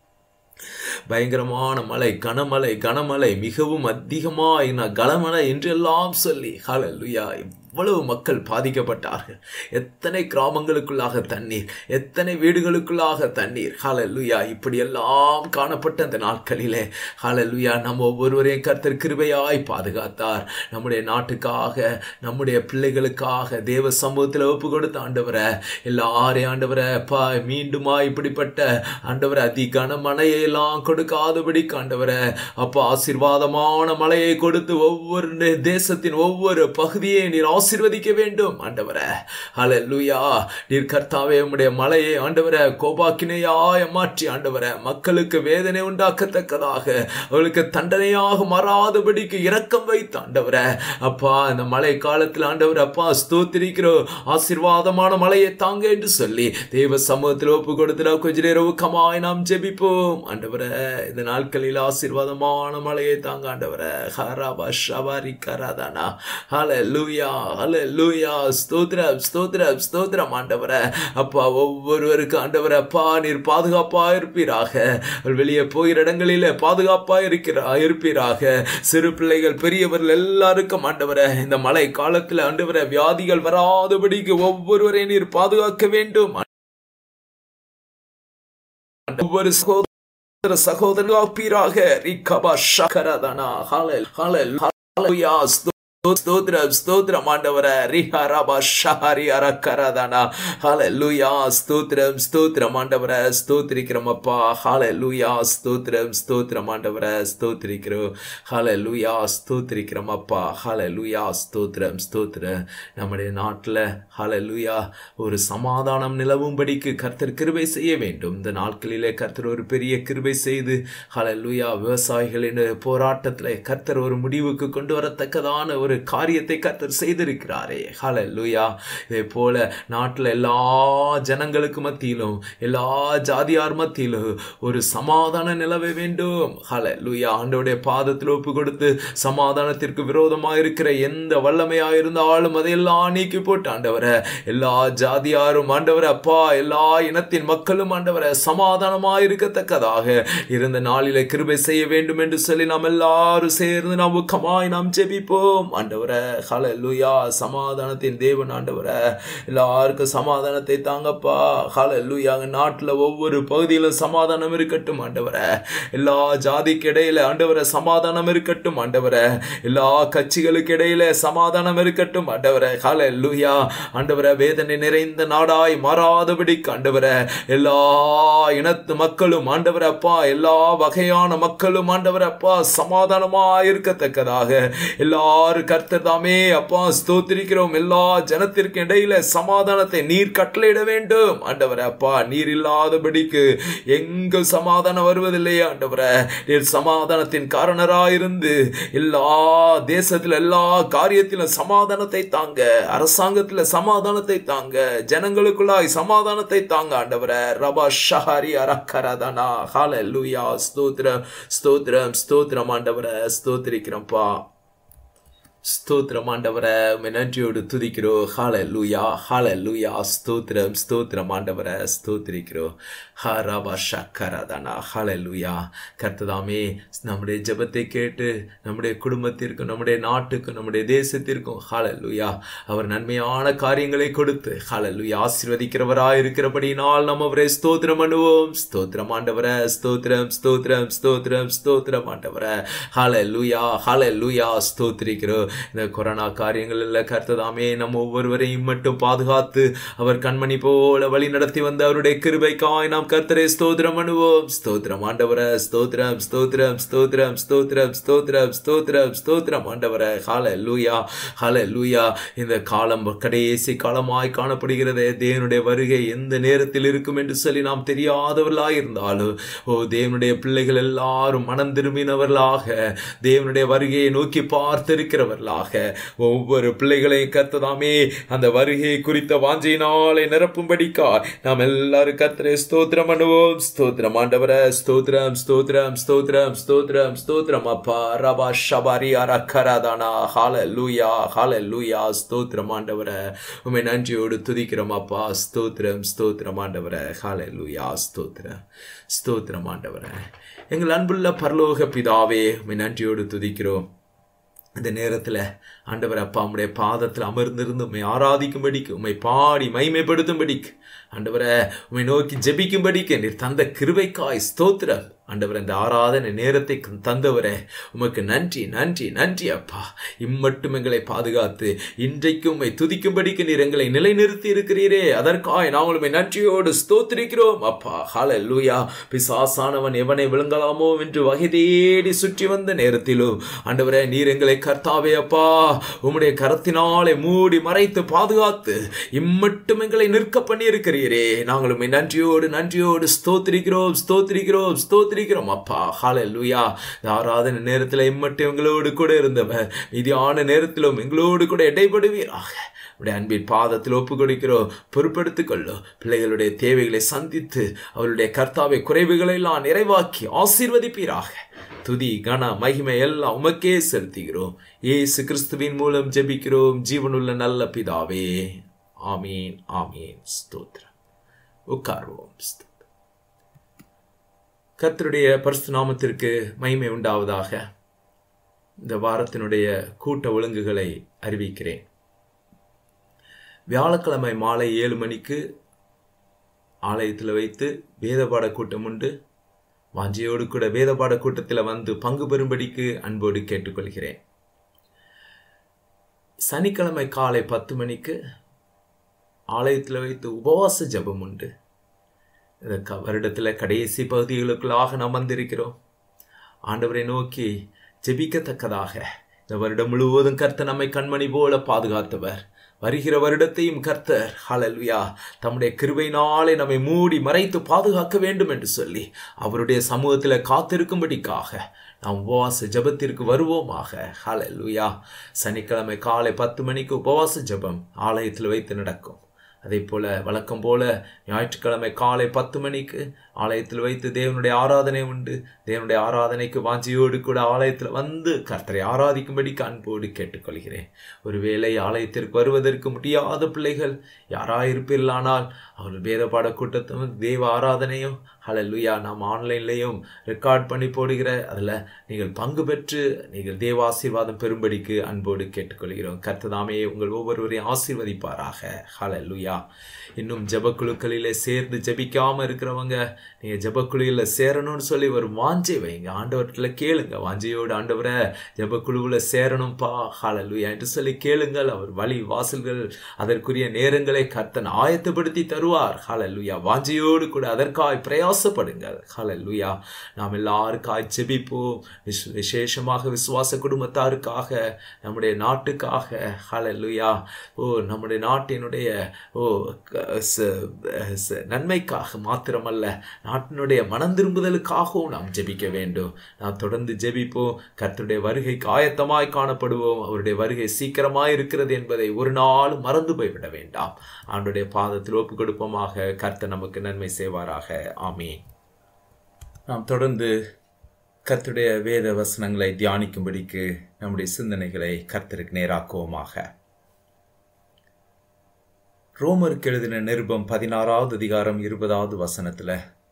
பயங்கரமான மழை கனமழை கனமழை மிகவும் அதிகமாய் நான் கனமழை என்றெல்லாம் சொல்லி ஹalleluya எவ்வளவு மக்கள் பாதிக்கப்பட்டார்கள் எத்தனை கிராமங்களுக்குள்ளாக தண்ணீர் எத்தனை வீடுகளுக்குள்ளாக தண்ணீர் ஹalleluya இப்படியெல்லாம் காணப்பட்ட அந்த நாட்களிலே ஹalleluya நம்ம ஒவ்வொருவரையும் கர்த்தர் கிருபையாய் பாதுகாத்தார் நம்முடைய நாட்டுக்காக நம்முடைய பிள்ளைகளுக்காக தேவ சமூகத்தில் ஒப்பு கொடுத்த ஆண்டவரை எல்லாரையும் ஆண்டவரை பா மீண்டுமா இப்படிப்பட்ட ஆண்டவரை அதி கனமழையை எல்லாம் கொடுக்காதபடி ஆண்டவரை அப்பா ஆசீர்வாதமான மழையை கொடுத்து ஒவ்வொரு தேசத்தின் ஒவ்வொரு பகுதியை நீர் ஆசீர்வதிக்க வேண்டும் ஆண்டவரே ஹalleluya நீர் கர்த்தாவே உம்முடைய மலையை ஆண்டவரே கோபாக்கினையாய் மாற்றி ஆண்டவரே மக்களுக்கு வேதனை உண்டாக்கத்தக்கதாக அவளுக்கு தண்டனையாக மாறாதபடிக்கு இரக்கம் வைத்து ஆண்டவரே அப்பா இந்த மழை காலத்தில் ஆண்டவர் அப்பா ஸ்தோத்திரிக்கிறோம் ஆசீர்வாதமான மலையை தாங்க என்று சொல்லி தெய்வ சமூகத்தில் ஒப்பு கொடுத்துடா கொஞ்ச நேரம் கமாய் நாம் ஜெபிப்போம் ஆண்டவரே இந்த நாட்களில் ஆசீர்வாதமான மலையை தாங்க ஆண்டவரே ஹராபா ஷபாரி கராதானா ஹalleluya ஹalleluya ஸ்தோத்திரம் ஸ்தோத்திரம் ஸ்தோத்திரம் ஆண்டவரே அப்பா ஒவ்வொருவருக்கு ஆண்டவரே அப்பா நீர் பாதுகாப்பா இருப்பீராக வெளியே போகிற இடங்களிலே பாதுகாப்பா இருக்கிறா இருப்பீராக சிறு பிள்ளைகள் பெரியவர்கள் எல்லாருக்கும் ஆண்டவரே இந்த மழை காலத்தில் ஆண்டவரே வியாதிகள் வராதபடிக்கு ஒவ்வொருவரையும் நீர் பாதுகாக்க வேண்டும் ஒவ்வொரு சகோதர சகோதரப்பீராக ரிகபா ஷகரதனா ஹalleluya ஹalleluya ஸ்தோத்திரம் ஸ்தோத்திரம் ஆண்டவர ரிஹரபா ஷஹரி அரக்கரதானா ஹalleluya ஸ்தோத்திரம் ஸ்தோத்திரம் ஆண்டவர ஸ்தோத்திரிக்கிறோம் அப்பா ஹalleluya ஸ்தோத்திரம் ஸ்தோத்திரம் ஆண்டவர ஸ்தோத்திரிக்கிறோம் ஹalleluya ஸ்தோத்திரிக்கிறோம் அப்பா ஹalleluya ஸ்தோத்திரம் ஸ்தோத்திரம் நம்முடைய நாட்டில் ஹalleluya ஒரு சமாதானம் நிலவும்படிக்கு கர்த்தர் கிருபை செய்ய வேண்டும் இந்த நாட்களிலே கர்த்தர் ஒரு பெரிய கிருபை செய்து ஹalleluya விவசாயிகளின் போராட்டத்தில் கர்த்தர் ஒரு முடிவுக்கு கொண்டு வரத்தக்கதான ஒரு ஒரு காரியத்தை கர்த்தர் செய்திருக்கிறாரே ஹalleluya இதே போல நாட்டில் எல்லா ஜனங்களுக்கு மத்தியிலும் எல்லா ஜாதியார் மத்தியிலும் ஒரு சமாதான நிலவ வேண்டும் ஹalleluya ஆண்டவருடைய பாதத்தில் ஒப்பு கொடுத்து சமாதானத்திற்கு விரோதமாக இருக்கிற எந்த வல்லமையா இருந்தாலும் அதையெல்லாம் நீக்கி போட்டு ஆண்டவரை எல்லா ஜாதியாரும் ஆண்டவரை அப்பா எல்லா இனத்தின் மக்களும் ஆண்டவரை சமாதானமா இருக்கத்தக்கதாக இருந்த நாளில கிருபை செய்ய வேண்டும் என்று சொல்லி நாம் எல்லாரும் சேர்ந்து நாம் ஊக்கமாய் நாம் ஜெபிப்போம் ஆண்டவரை ஹalleluya சமாதானத்தின் தேவன் ஆண்டவரை எல்லாருக்கும் சமாதானத்தை தாங்கப்பா ஹalleluya நாட்டுல ஒவ்வொரு பகுதியிலும் சமாதானம் இருக்கட்டும் ஆண்டவரை எல்லா ஜாதிக்கு இடையில ஆண்டவரை சமாதானம் இருக்கட்டும் ஆண்டவரை எல்லா கட்சிகளுக்கு இடையில சமாதானம் இருக்கட்டும் ஆண்டவரை ஹalleluya ஆண்டவரை வேதனை நிறைந்த நாடாய் மாறாதபடிக்கு ஆண்டவரை எல்லா இனத்து மக்களும் ஆண்டவரை அப்பா எல்லா வகையான மக்களும் ஆண்டவரை அப்பா சமாதானமா இருக்கத்தக்கதாக எல்லாரும் கர்த்தர் தாமே அப்பா ஸ்தோத்திரிக்கிறோம் எல்லா ஜனத்திற்கு இடையில சமாதானத்தை நீர் கட்டளையிட வேண்டும் ஆண்டவரை அப்பா நீர் இல்லாதபடிக்கு எங்கு சமாதானம் வருவதில்லையே ஆண்டவரை நீர் சமாதானத்தின் காரணராயிருந்து எல்லா தேசத்துல எல்லா காரியத்திலும் சமாதானத்தை தாங்க அரசாங்கத்துல சமாதானத்தை தாங்க ஜனங்களுக்குள்ளாய் சமாதானத்தை தாங்க ஆண்டவரை ரபா ஷஹாரி அரக்கரதனா ஹalleluya ஸ்தோத்திரம் ஸ்தோத்திரம் ஸ்தோத்திரம் ஆண்டவரை ஸ்தோத்திரிக்கிறோம்ப்பா ஸ்தோத்திரம் ஆண்டவரை உம்மை நன்றியோடு துதிக்கிறோம் ஹால லூயா ஹால லூயா ஸ்தோத்திரம் ஸ்தோத்திரம் ஆண்டவரை ஸ்தோத்திரிக்கிறோம் ஹரபா ஷக்கரதனா ஹால லூயா கர்த்ததாமே நம்முடைய ஜெபத்தை கேட்டு நம்முடைய குடும்பத்திற்கும் நம்முடைய நாட்டுக்கும் நம்முடைய தேசத்திற்கும் ஹால லூயா அவர் நன்மையான காரியங்களை கொடுத்து ஹால லூயா ஆசீர்வதிக்கிறவராய் இருக்கிறபடினால் நம்ம அவரை ஸ்தோத்திரம் பண்ணுவோம் ஸ்தோத்திரம் ஆண்டவரை ஸ்தோத்திரம் ஸ்தோத்திரம் ஸ்தோத்திரம் ஸ்தோத்திரம் ஆண்டவரை ஹால லூயா ஹால லூயா ஸ்தோத்திரிக்கிறோம் இந்த கொரோனா காரியங்கள் இல்லை கர்த்ததாமே நம்ம ஒவ்வொருவரையும் மட்டும் பாதுகாத்து அவர் கண்மணி போல வழி நடத்தி வந்த அவருடைய கிருபைக்காய் நாம் கர்த்தரை ஸ்தோத்திரம் பண்ணுவோம் ஸ்தோத்திரம் ஆண்டவர ஸ்தோத்திரம் ஸ்தோத்திரம் ஸ்தோத்திரம் ஸ்தோத்திரம் ஸ்தோத்திரம் ஸ்தோத்திரம் ஸ்தோத்திரம் ஆண்டவர ஹால லூயா ஹால லூயா இந்த காலம் கடைசி காலமாய் காணப்படுகிறதே தேவனுடைய வருகை எந்த நேரத்தில் இருக்கும் என்று சொல்லி நாம் தெரியாதவர்களாக இருந்தாலும் ஓ தேவனுடைய பிள்ளைகள் எல்லாரும் மனம் திரும்பினவர்களாக தேவனுடைய வருகையை நோக்கி பார்த்திருக்கிறவர்களாக ஒவ்வொரு பிள்ளைகளையும் கத்ததாமே அந்த வருகை குறித்த வாஞ்சையினாலே நிரப்பும்படிக்கா நாம் எல்லாரும் கத்தரை ஸ்தோத்திரம் பண்ணுவோம் ஸ்தோத்திரம் ஆண்டவர ஸ்தோத்திரம் ஸ்தோத்திரம் ஸ்தோத்திரம் ஸ்தோத்திரம் ஸ்தோத்திரம் அப்பா ரபா ஷபாரி அரக்கராதானா ஹால லூயா ஹால லூயா ஸ்தோத்திரம் ஆண்டவர உண்மை நன்றியோடு துதிக்கிறோம் அப்பா ஸ்தோத்திரம் ஸ்தோத்திரம் ஆண்டவர ஹால லூயா ஸ்தோத்திரம் ஸ்தோத்திரம் ஆண்டவர எங்கள் அன்புள்ள பரலோக பிதாவே உண்மை நன்றியோடு துதிக்கிறோம் இந்த நேரத்தில் ஆண்டவர் அப்பா உம்முடைய பாதத்தில் அமர்ந்திருந்து உண்மை ஆராதிக்கும்படிக்கு உண்மை பாடி மைமைப்படுத்தும்படிக்கு ஆண்டவரை உண்மை நோக்கி ஜெபிக்கும்படிக்கு நீர் தந்த கிருபைக்காய் ஸ்தோத்திரம் ஆண்டவர் இந்த ஆராதனை நேரத்தை தந்தவரே உமக்கு நன்றி நன்றி நன்றி அப்பா இம்மட்டும் எங்களை பாதுகாத்து இன்றைக்கு உண்மை துதிக்கும்படிக்கு நீர் எங்களை நிலைநிறுத்தி இருக்கிறீரே அதற்காய் நாங்கள் உண்மை நன்றியோடு ஸ்தோத்திரிக்கிறோம் அப்பா ஹால லூயா பிசாசானவன் எவனை விழுங்கலாமோ என்று வகை தேடி சுற்றி வந்த நேரத்திலும் ஆண்டவரே நீர் எங்களை கர்த்தாவே அப்பா உம்முடைய கரத்தினாலே மூடி மறைத்து பாதுகாத்து இம்மட்டும் எங்களை நிற்க பண்ணி இருக்கிறீரே நாங்கள் உண்மை நன்றியோடு நன்றியோடு ஸ்தோத்திரிக்கிறோம் ஸ்தோத்திரிக்கிறோம் ஸ்தோத்திரிக்கிறோம் அப்பா ஹால லூயா ஆராதனை நேரத்தில் இம்மட்டும் எங்களோடு கூட இருந்தவர் மீதியான நேரத்திலும் எங்களோடு கூட இடைப்படுவீராக உடைய அன்பின் பாதத்தில் ஒப்பு கொடுக்கிறோம் பொறுப்படுத்திக் கொள்ளும் பிள்ளைகளுடைய தேவைகளை சந்தித்து அவருடைய கர்த்தாவை குறைவுகளை எல்லாம் நிறைவாக்கி ஆசீர்வதிப்பீராக துதி கன மகிமை எல்லாம் உமக்கே செலுத்துகிறோம் ஏசு கிறிஸ்துவின் மூலம் ஜெபிக்கிறோம் ஜீவனுள்ள நல்ல பிதாவே ஆமீன் ஆமீன் ஸ்தோத்திரம் உட்கார்வோம் கர்த்தருடைய பரிசு நாமத்திற்கு மகிமை உண்டாவதாக இந்த வாரத்தினுடைய கூட்ட ஒழுங்குகளை அறிவிக்கிறேன் வியாழக்கிழமை மாலை ஏழு மணிக்கு ஆலயத்தில் வைத்து வேதபாட கூட்டம் உண்டு வாஞ்சியோடு கூட வேதபாட கூட்டத்தில் வந்து பங்கு பெறும்படிக்கு அன்போடு கேட்டுக்கொள்கிறேன் சனிக்கிழமை காலை பத்து மணிக்கு ஆலயத்தில் வைத்து உபவாச ஜபம் உண்டு இந்த வருடத்தில் கடைசி பகுதிகளுக்குள்ளாக நாம் வந்திருக்கிறோம் ஆண்டவரை நோக்கி ஜெபிக்கத்தக்கதாக இந்த வருடம் முழுவதும் கர்த்த நம்மை கண்மணி போல பாதுகாத்தவர் வருகிற வருடத்தையும் கர்த்தர் ஹalleluya தம்முடைய கிருபையினாலே நம்மை மூடி மறைத்து பாதுகாக்க வேண்டும் என்று சொல்லி அவருடைய சமூகத்தில் காத்திருக்கும்படிக்காக நாம் உபவாச ஜெபத்திற்கு வருவோமாக ஹalleluya சனிக்கிழமை காலை பத்து மணிக்கு உபவாச ஜெபம் ஆலயத்தில் வைத்து நடக்கும் அதே போல வழக்கம் போல ஞாயிற்றுக்கிழமை காலை பத்து மணிக்கு ஆலயத்தில் வைத்து தேவனுடைய ஆராதனை உண்டு தேவனுடைய ஆராதனைக்கு வாஞ்சியோடு கூட ஆலயத்தில் வந்து கர்த்தரை ஆராதிக்கும்படிக்கு அன்போடு கேட்டுக்கொள்கிறேன் ஒருவேளை ஆலயத்திற்கு வருவதற்கு முடியாத பிள்ளைகள் யாராயிருப்பீர்களானால் அவர்கள் வேத பாட கூட்டத்தும் தேவ ஆராதனையும் ஹalleluya நாம் ஆன்லைன்லேயும் ரெக்கார்ட் பண்ணி போடுகிற அதில் நீங்கள் பங்கு பெற்று நீங்கள் தேவ ஆசீர்வாதம் பெறும்படிக்கு அன்போடு கேட்டுக்கொள்கிறோம் கர்த்ததாமே உங்கள் ஒவ்வொருவரையும் ஆசீர்வதிப்பாராக ஹalleluya இன்னும் ஜெபக்குழுக்களிலே சேர்ந்து ஜெபிக்காமல் இருக்கிறவங்க நீங்கள் ஜெபக்குழுவில் சேரணும்னு சொல்லி ஒரு வாஞ்சை வைங்க ஆண்டவர்கிட்ட கேளுங்க வாஞ்சையோடு ஆண்டவரை ஜெபக்குழுவில் சேரணும்ப்பா ஹalleluya என்று சொல்லி கேளுங்கள் அவர் வழி வாசல்கள் அதற்குரிய நேரங்களை கர்த்தன் ஆயத்தப்படுத்தி தருவார் ஹalleluya வாஞ்சையோடு கூட அதற்காய் பிரயாசப்படுங்கள் ஹalleluya நாம் எல்லாருக்காய் ஜெபிப்போம் விஸ்- விசேஷமாக விசுவாச குடும்பத்தாருக்காக நம்முடைய நாட்டுக்காக ஹalleluya ஓ நம்முடைய நாட்டினுடைய ஓ க- ச- ச- நன்மைக்காக மாத்திரமல்ல நாட்டினுடைய மனம் திரும்புதலுக்காகவும் நாம் ஜெபிக்க வேண்டும் நாம் தொடர்ந்து ஜெபிப்போம் கர்த்தருடைய வருகைக்கு ஆயத்தமாய் காணப்படுவோம் அவருடைய வருகை சீக்கிரமாய் இருக்கிறது என்பதை ஒரு நாள் மறந்து போய்விட வேண்டாம் ஆண்டுடைய பாதத்தில் ஒப்பு கொடுப்போமாக கர்த்தர் நமக்கு நன்மை செய்வாராக ஆமீன் நாம் தொடர்ந்து கர்த்தருடைய வேத வசனங்களை தியானிக்கும்படிக்கு நம்முடைய சிந்தனைகளை கர்த்தருக்கு நேராக்குவோமாக ரோமருக்கு எழுதின நிருபம் பதினாறாவது அதிகாரம் இருபதாவது வசனத்தில்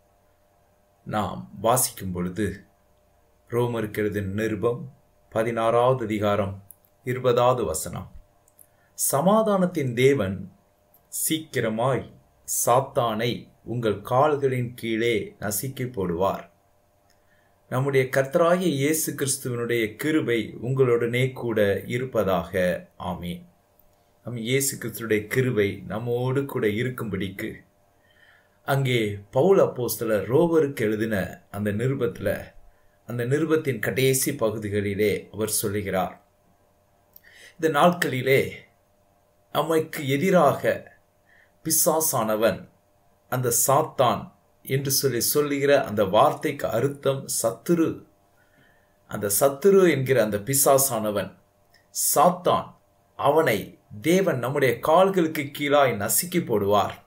நாம் வாசிக்கும் பொழுது ரோமருக்கு எழுதின நிருபம் பதினாறாவது அதிகாரம் இருபதாவது வசனம் சமாதானத்தின் தேவன் சீக்கிரமாய் சாத்தானை உங்கள் கால்களின் கீழே நசுக்கி போடுவார் நம்முடைய கர்த்தராகிய இயேசு கிறிஸ்துவனுடைய கிருபை உங்களுடனே கூட இருப்பதாக ஆமீன் நம் இயேசு கிறிஸ்துடைய கிருபை நம்மோடு கூட இருக்கும்படிக்கு அங்கே பவுல் அப்போஸ்தலர் ரோவருக்கு எழுதின அந்த நிருபத்தில் அந்த நிருபத்தின் கடைசி பகுதிகளிலே அவர் சொல்லுகிறார் இந்த நாட்களிலே நமக்கு எதிராக பிசாசானவன் அந்த சாத்தான் என்று சொல்லி சொல்லுகிற அந்த வார்த்தைக்கு அர்த்தம் சத்துரு அந்த சத்துரு என்கிற அந்த பிசாசானவன் சாத்தான் அவனை தேவன் நம்முடைய கால்களுக்கு கீழாய் நசுக்கி போடுவார்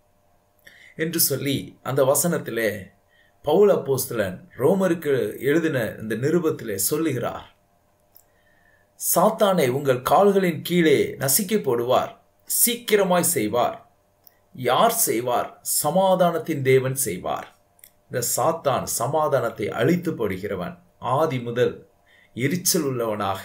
என்று சொல்லி அந்த வசனத்திலே பவுல் அப்போஸ்தலன் ரோமருக்கு எழுதின இந்த நிருபத்திலே சொல்லுகிறார் சாத்தானை உங்கள் கால்களின் கீழே நசுக்கி போடுவார் சீக்கிரமாய் செய்வார் யார் செய்வார் சமாதானத்தின் தேவன் செய்வார் இந்த சாத்தான் சமாதானத்தை அழித்து போடுகிறவன் ஆதி முதல் எரிச்சல் உள்ளவனாக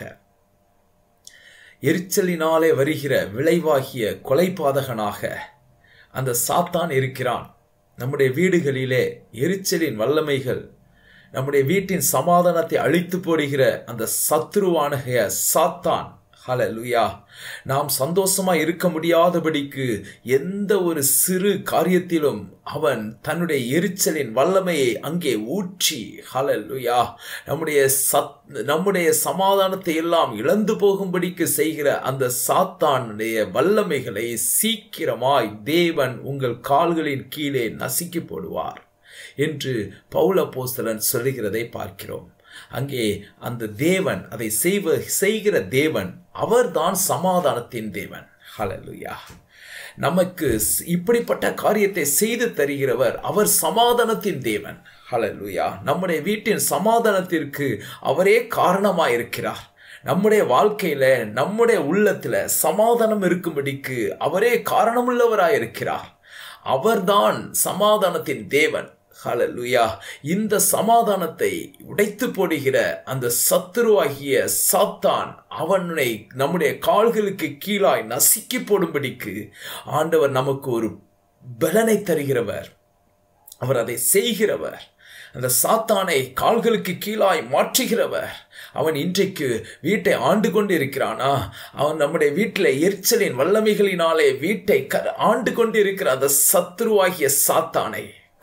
எரிச்சலினாலே வருகிற விளைவாகிய கொலைபாதகனாக அந்த சாத்தான் இருக்கிறான் நம்முடைய வீடுகளிலே எரிச்சலின் வல்லமைகள் நம்முடைய வீட்டின் சமாதானத்தை அழித்து போடுகிற அந்த சத்துருவானகைய சாத்தான் ஹalleluya நாம் சந்தோஷமா இருக்க முடியாதபடிக்கு எந்த ஒரு சிறு காரியத்திலும் அவன் தன்னுடைய எரிச்சலின் வல்லமையை அங்கே ஊற்றி ஹalleluya நம்முடைய சத் நம்முடைய சமாதானத்தை எல்லாம் இழந்து போகும்படிக்கு செய்கிற அந்த சாத்தானுடைய வல்லமைகளை சீக்கிரமாய் தேவன் உங்கள் கால்களின் கீழே நசுக்கி போடுவார் என்று பவுல போஸ்தலன் சொல்லுகிறதை பார்க்கிறோம் அங்கே அந்த தேவன் அதை செய்வ செய்கிற தேவன் அவர்தான் சமாதானத்தின் தேவன் ஹalleluya நமக்கு ஸ்- இப்படிப்பட்ட காரியத்தை செய்து தருகிறவர் அவர் சமாதானத்தின் தேவன் ஹalleluya நம்முடைய வீட்டின் சமாதானத்திற்கு அவரே காரணமாயிருக்கிறார் நம்முடைய வாழ்க்கையில நம்முடைய உள்ளத்துல சமாதானம் இருக்கும்படிக்கு அவரே காரணமுள்ளவராயிருக்கிறார் அவர்தான் சமாதானத்தின் தேவன் ஹalleluya இந்த சமாதானத்தை உடைத்து போடுகிற அந்த சத்துருவாகிய சாத்தான் அவனை நம்முடைய கால்களுக்கு கீழாய் நசுக்கி போடும்படிக்கு ஆண்டவர் நமக்கு ஒரு பலனை தருகிறவர் அவர் அதை செய்கிறவர் அந்த சாத்தானை கால்களுக்கு கீழாய் மாற்றுகிறவர் அவன் இன்றைக்கு வீட்டை ஆண்டு கொண்டு இருக்கிறானா அவன் நம்முடைய வீட்டில் எரிச்சலின் வல்லமைகளினாலே வீட்டை க- ஆண்டு கொண்டு இருக்கிற அந்த சத்துருவாகிய சாத்தானை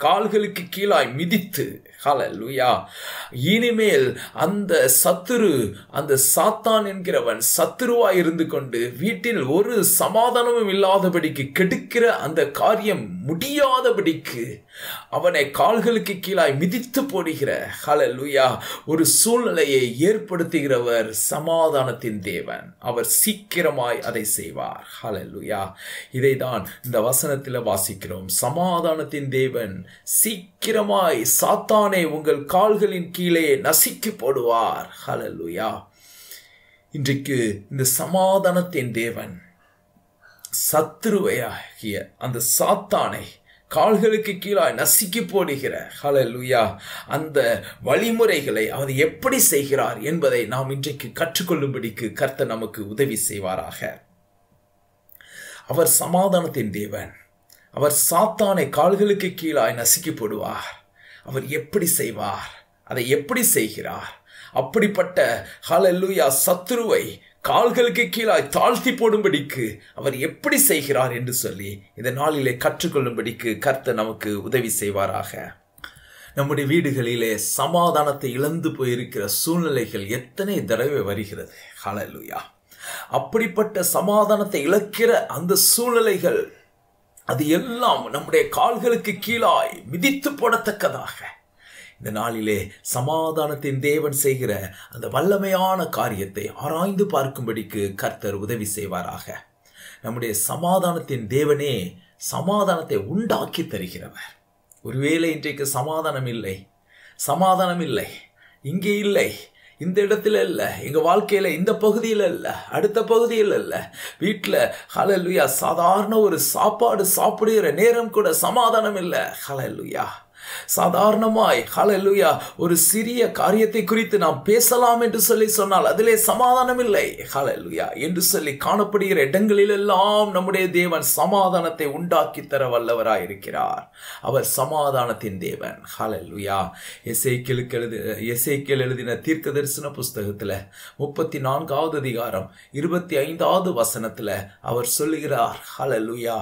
கால்களுக்கு கீழாய் மிதித்து ஹalleluya இனிமேல் அந்த சத்துரு அந்த சாத்தான் என்கிறவன் சத்துருவாய் இருந்து கொண்டு வீட்டில் ஒரு சமாதானமும் இல்லாதபடிக்கு கெடுக்கிற அந்த காரியம் முடியாதபடிக்கு அவனை கால்களுக்கு கீழாய் மிதித்து போடுகிற ஹalleluya ஒரு சூழ்நிலையை ஏற்படுத்துகிறவர் சமாதானத்தின் தேவன் அவர் சீக்கிரமாய் அதை செய்வார் ஹalleluya இதை தான் இந்த வசனத்தில் வாசிக்கிறோம் சமாதானத்தின் தேவன் சீக்கிரமாய் சாத்தானை உங்கள் கால்களின் கீழே நசுக்கி போடுவார் ஹalleluya இன்றைக்கு இந்த சமாதானத்தின் தேவன் சத்துருவையாகிய அந்த சாத்தானை கால்களுக்கு கீழாய் நசுக்கி போடுகிற ஹalleluya அந்த வழிமுறைகளை அவர் எப்படி செய்கிறார் என்பதை நாம் இன்றைக்கு கற்றுக்கொள்ளும்படிக்கு கர்த்தர் நமக்கு உதவி செய்வாராக அவர் சமாதானத்தின் தேவன் அவர் சாத்தானை கால்களுக்கு கீழாய் நசுக்கி போடுவார் அவர் எப்படி செய்வார் அதை எப்படி செய்கிறார் அப்படிப்பட்ட ஹalleluya சத்துருவை கால்களுக்கு கீழாய் தாழ்த்தி போடும்படிக்கு அவர் எப்படி செய்கிறார் என்று சொல்லி இந்த நாளிலே கற்றுக்கொள்ளும்படிக்கு கர்த்தர் நமக்கு உதவி செய்வாராக நம்முடைய வீடுகளிலே சமாதானத்தை இழந்து போயிருக்கிற சூழ்நிலைகள் எத்தனை தடவை வருகிறது ஹalleluya அப்படிப்பட்ட சமாதானத்தை இழக்கிற அந்த சூழ்நிலைகள் அது எல்லாம் நம்முடைய கால்களுக்கு கீழாய் மிதித்து போடத்தக்கதாக இந்த நாளிலே சமாதானத்தின் தேவன் செய்கிற அந்த வல்லமையான காரியத்தை ஆராய்ந்து பார்க்கும்படிக்கு கர்த்தர் உதவி செய்வாராக நம்முடைய சமாதானத்தின் தேவனே சமாதானத்தை உண்டாக்கி தருகிறவர் ஒருவேளை இன்றைக்கு சமாதானம் இல்லை சமாதானம் இல்லை இங்கே இல்லை இந்த இடத்துல இல்லை எங்கள் வாழ்க்கையில் இந்த பகுதியில் இல்லை அடுத்த பகுதியில் இல்லை வீட்டில் ஹலலுயா சாதாரண ஒரு சாப்பாடு சாப்பிடுகிற நேரம் கூட சமாதானம் இல்லை ஹலலுயா சாதாரணமாய் ஹalleluya ஒரு சிறிய காரியத்தை குறித்து நாம் பேசலாம் என்று சொல்லி சொன்னால் அதிலே சமாதானம் இல்லை ஹalleluya என்று சொல்லி காணப்படுகிற இடங்களிலெல்லாம் நம்முடைய தேவன் சமாதானத்தை உண்டாக்கி தர வல்லவராய் இருக்கிறார் அவர் சமாதானத்தின் தேவன் ஹalleluya எசேக்கியலுக்கு எழுது எசேக்கியல் எழுதின தீர்க்க தரிசன புஸ்தகத்தில் முப்பத்தி நான்காவது அதிகாரம் இருபத்தி ஐந்தாவது வசனத்தில் அவர் சொல்லுகிறார் ஹalleluya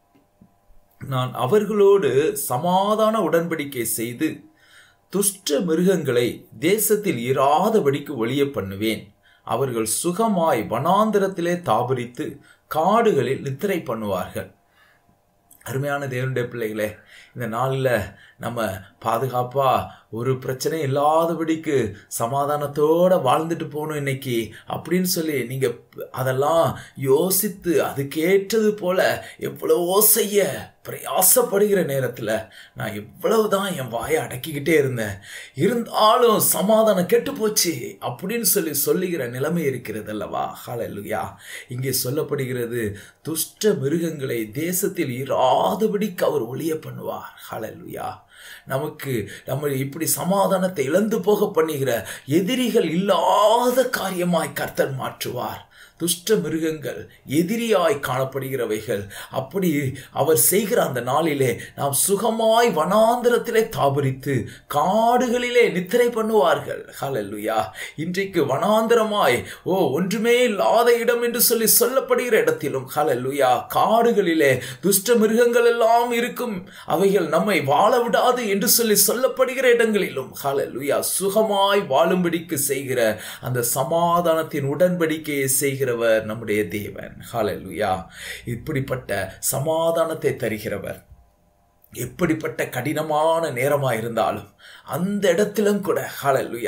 நான் அவர்களோடு சமாதான உடன்படிக்கை செய்து துஷ்ட மிருகங்களை தேசத்தில் இராதபடிக்கு ஒளிய பண்ணுவேன் அவர்கள் சுகமாய் வனாந்திரத்திலே தாபரித்து காடுகளில் நித்திரை பண்ணுவார்கள் அருமையான தேவனுடைய பிள்ளைகளே இந்த நாளில் நம்ம பாதுகாப்பாக ஒரு பிரச்சனை இல்லாதபடிக்கு சமாதானத்தோடு வாழ்ந்துட்டு போகணும் இன்னைக்கு அப்படின்னு சொல்லி நீங்கள் அதெல்லாம் யோசித்து அதுக்கேற்றது போல எவ்வளவோ செய்ய பிரயாசப்படுகிற நேரத்தில் நான் எவ்வளவு தான் என் வாயை அடக்கிக்கிட்டே இருந்தேன் இருந்தாலும் சமாதானம் கெட்டு போச்சு அப்படின்னு சொல்லி சொல்லுகிற நிலைமை இருக்கிறது அல்லவா ஹalleluya இங்கே சொல்லப்படுகிறது துஷ்ட மிருகங்களை தேசத்தில் இராதபடிக்கு அவர் ஒளிய பண்ணுவார் ஹalleluya நமக்கு நம்ம இப்படி சமாதானத்தை இழந்து போக பண்ணுகிற எதிரிகள் இல்லாத காரியமாய் கர்த்தர் மாற்றுவார் துஷ்ட மிருகங்கள் எதிரியாய் காணப்படுகிறவைகள் அப்படி அவர் செய்கிற அந்த நாளிலே நாம் சுகமாய் வனாந்திரத்திலே தாபரித்து காடுகளிலே நித்திரை பண்ணுவார்கள் ஹalleluya இன்றைக்கு வனாந்திரமாய் ஓ ஒன்றுமே இல்லாத இடம் என்று சொல்லி சொல்லப்படுகிற இடத்திலும் ஹalleluya காடுகளிலே துஷ்ட மிருகங்கள் எல்லாம் இருக்கும் அவைகள் நம்மை வாழ விடாது என்று சொல்லி சொல்லப்படுகிற இடங்களிலும் ஹalleluya சுகமாய் வாழும்படிக்கு செய்கிற அந்த சமாதானத்தின் உடன்படிக்கையை செய்கிற தருகிறவர் நம்முடைய தேவன் ஹalleluya இப்படிப்பட்ட சமாதானத்தை தருகிறவர் எப்படிப்பட்ட கடினமான நேரமாக இருந்தாலும் அந்த இடத்திலும் கூட ஹalleluya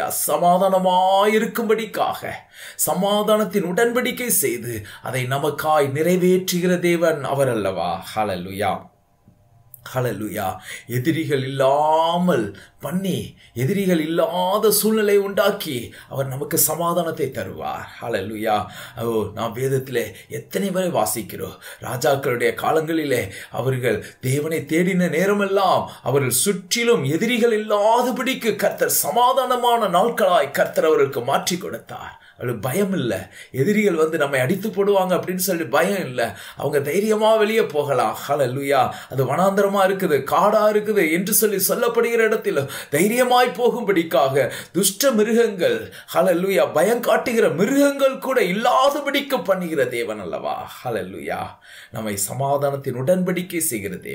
சமாதானமாயிருக்கும்படிக்காக சமாதானத்தின் உடன்படிக்கை செய்து அதை நமக்காய் நிறைவேற்றுகிற தேவன் அவர் அல்லவா ஹalleluya ஹலலுயா எதிரிகள் இல்லாமல் பண்ணி எதிரிகள் இல்லாத சூழ்நிலை உண்டாக்கி அவர் நமக்கு சமாதானத்தை தருவார் ஹலலுயா ஓ நாம் வேதத்திலே எத்தனை வரை வாசிக்கிறோம் ராஜாக்களுடைய காலங்களிலே அவர்கள் தேவனை தேடின நேரமெல்லாம் அவர்கள் சுற்றிலும் எதிரிகள் இல்லாதபடிக்கு கர்த்தர் சமாதானமான நாட்களாய் கர்த்தர் அவர்களுக்கு மாற்றி கொடுத்தார் அவளுக்கு பயம் இல்லை எதிரிகள் வந்து நம்மை அடித்து போடுவாங்க அப்படின்னு சொல்லி பயம் இல்லை அவங்க தைரியமா வெளியே போகலாம் ஹலலுயா அது வனாந்தரமா இருக்குது காடா இருக்குது என்று சொல்லி சொல்லப்படுகிற இடத்தில் தைரியமாய் போகும்படிக்காக துஷ்ட மிருகங்கள் ஹலலுயா பயம் காட்டுகிற மிருகங்கள் கூட இல்லாதபடிக்கு பண்ணுகிற தேவன் அல்லவா ஹலலுயா நம்மை சமாதானத்தின் உடன்படிக்கை செய்கிற தேவன்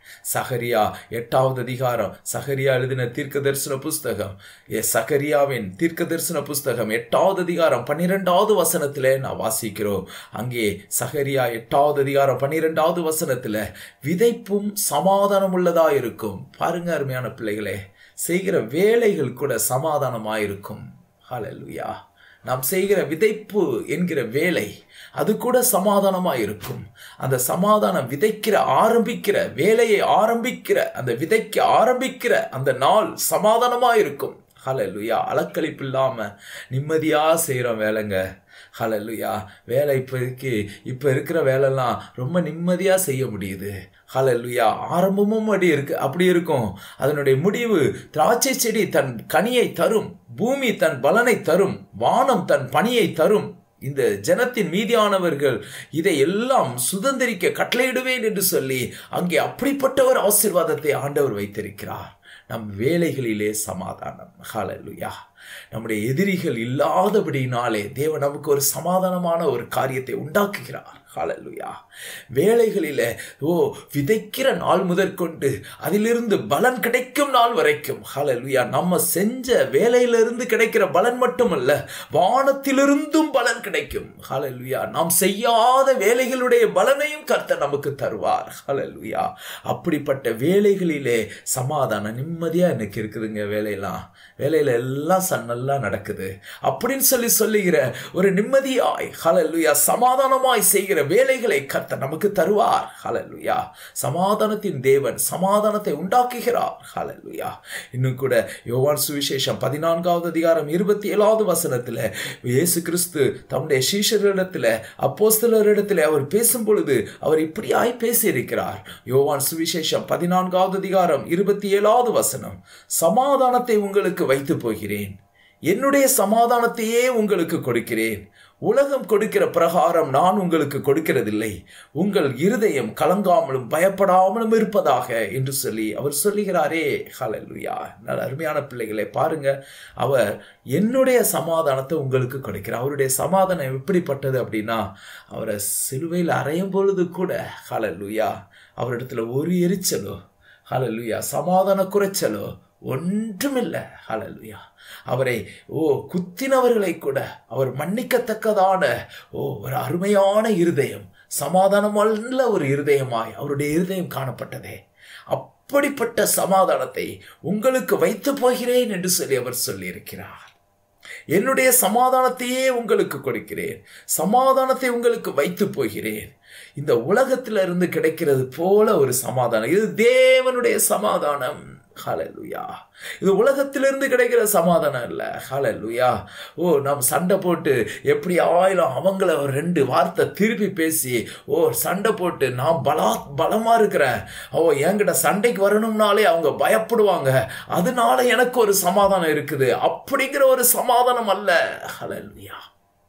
சகரியா எட்டாவது அதிகாரம் சகரியா எழுதின தீர்க்க தரிசன புஸ்தகம் ஏ சகரியாவின் தீர்க்க தரிசன புஸ்தகம் எட்டாவது அதிகாரம் பன்னிரெண்டாவது வசனத்திலே நான் வாசிக்கிறோம் அங்கே சகரியா எட்டாவது அதிகாரம் பன்னிரெண்டாவது வசனத்துல விதைப்பும் சமாதானம் உள்ளதா இருக்கும் பாருங்க அருமையான பிள்ளைகளே செய்கிற வேலைகள் கூட சமாதானமாயிருக்கும் ஹalleluya நாம் செய்கிற விதைப்பு என்கிற வேலை அது கூட சமாதானமா இருக்கும் அந்த சமாதானம் விதைக்கிற ஆரம்பிக்கிற வேலையை ஆரம்பிக்கிற அந்த விதைக்க ஆரம்பிக்கிற அந்த நாள் சமாதானமா இருக்கும் ஹalleluya அலக்களிப்பு இல்லாம நிம்மதியா செய்கிறோம் வேலைங்க ஹalleluya வேலை இப்போதைக்கு இப்போ இருக்கிற வேலைலாம் ரொம்ப நிம்மதியாக செய்ய முடியுது ஹalleluya ஆரம்பமும் அப்படி இருக்கு அப்படி இருக்கும் அதனுடைய முடிவு திராட்சை செடி தன் கனியை தரும் பூமி தன் பலனை தரும் வானம் தன் பணியை தரும் இந்த ஜனத்தின் மீதியானவர்கள் இதை எல்லாம் சுதந்திரிக்க கட்டளையிடுவேன் என்று சொல்லி அங்கே அப்படிப்பட்ட ஒரு ஆசீர்வாதத்தை ஆண்டவர் வைத்திருக்கிறார் நம் வேலைகளிலே சமாதானம் ஹalleluya நம்முடைய எதிரிகள் இல்லாதபடினாலே தேவன் நமக்கு ஒரு சமாதானமான ஒரு காரியத்தை உண்டாக்குகிறார் ஹalleluya வேலைகளிலே ஓ விதைக்கிற நாள் முதற்கொண்டு அதிலிருந்து பலன் கிடைக்கும் நாள் வரைக்கும் ஹalleluya நம்ம செஞ்ச வேலையிலிருந்து கிடைக்கிற பலன் மட்டுமல்ல வானத்திலிருந்தும் பலன் கிடைக்கும் ஹalleluya நாம் செய்யாத வேலைகளுடைய பலனையும் கர்த்தர் நமக்கு தருவார் ஹalleluya அப்படிப்பட்ட வேலைகளிலே சமாதானம் நிம்மதியா எனக்கு இருக்குதுங்க வேலையெல்லாம் வேலையில எல்லாம் சன்னல்லா நடக்குது அப்படின்னு சொல்லி சொல்லுகிற ஒரு நிம்மதியாய் ஹalleluya சமாதானமாய் செய்கிற வேலைகளை கர்த்தர் நமக்கு தருவார் ஹalleluya சமாதானத்தின் தேவன் சமாதானத்தை உண்டாக்குகிறார் ஹalleluya இன்னும் கூட யோவான் சுவிசேஷம் பதினான்காவது அதிகாரம் இருபத்தி ஏழாவது வசனத்துல இயேசு கிறிஸ்து தம்முடைய சீஷரிடத்துல அப்போஸ்தலரிடத்துல அவர் பேசும் பொழுது அவர் இப்படியாய் பேசியிருக்கிறார் யோவான் சுவிசேஷம் பதினான்காவது அதிகாரம் இருபத்தி ஏழாவது வசனம் சமாதானத்தை உங்களுக்கு வைத்து போகிறேன் என்னுடைய சமாதானத்தையே உங்களுக்கு கொடுக்கிறேன் உலகம் கொடுக்கிற பிரகாரம் நான் உங்களுக்கு கொடுக்கிறதில்லை உங்கள் இருதயம் கலங்காமலும் பயப்படாமலும் இருப்பதாக என்று சொல்லி அவர் சொல்லுகிறாரே ஹalleluya நல்ல அருமையான பிள்ளைகளை பாருங்க அவர் என்னுடைய சமாதானத்தை உங்களுக்கு கொடுக்கிறார் அவருடைய சமாதானம் எப்படிப்பட்டது அப்படின்னா அவரை சிலுவையில் அறையும் பொழுது கூட ஹalleluya அவரிடத்துல ஒரு எரிச்சலோ ஹalleluya சமாதான குறைச்சலோ ஒன்றுமில்லை ஹalleluya அவரை ஓ குத்தினவர்களை கூட அவர் மன்னிக்கத்தக்கதான ஓ ஒரு அருமையான இருதயம் சமாதானம் அல்ல ஒரு இருதயமாய் அவருடைய இருதயம் காணப்பட்டதே அப்படிப்பட்ட சமாதானத்தை உங்களுக்கு வைத்து போகிறேன் என்று சொல்லி அவர் சொல்லியிருக்கிறார் என்னுடைய சமாதானத்தையே உங்களுக்கு கொடுக்கிறேன் சமாதானத்தை உங்களுக்கு வைத்து போகிறேன் இந்த உலகத்துல இருந்து கிடைக்கிறது போல ஒரு சமாதானம் இது தேவனுடைய சமாதானம் ஹalleluya இது உலகத்திலிருந்து கிடைக்கிற சமாதானம் இல்லை ஹalleluya ஓ நாம் சண்டை போட்டு எப்படி ஆயிலும் அவங்கள ஒரு ரெண்டு வார்த்தை திருப்பி பேசி ஓ சண்டை போட்டு நான் பலா பலமா இருக்கிறேன் ஓ என்கிட்ட சண்டைக்கு வரணும்னாலே அவங்க பயப்படுவாங்க அதனால எனக்கு ஒரு சமாதானம் இருக்குது அப்படிங்கிற ஒரு சமாதானம் அல்ல ஹalleluya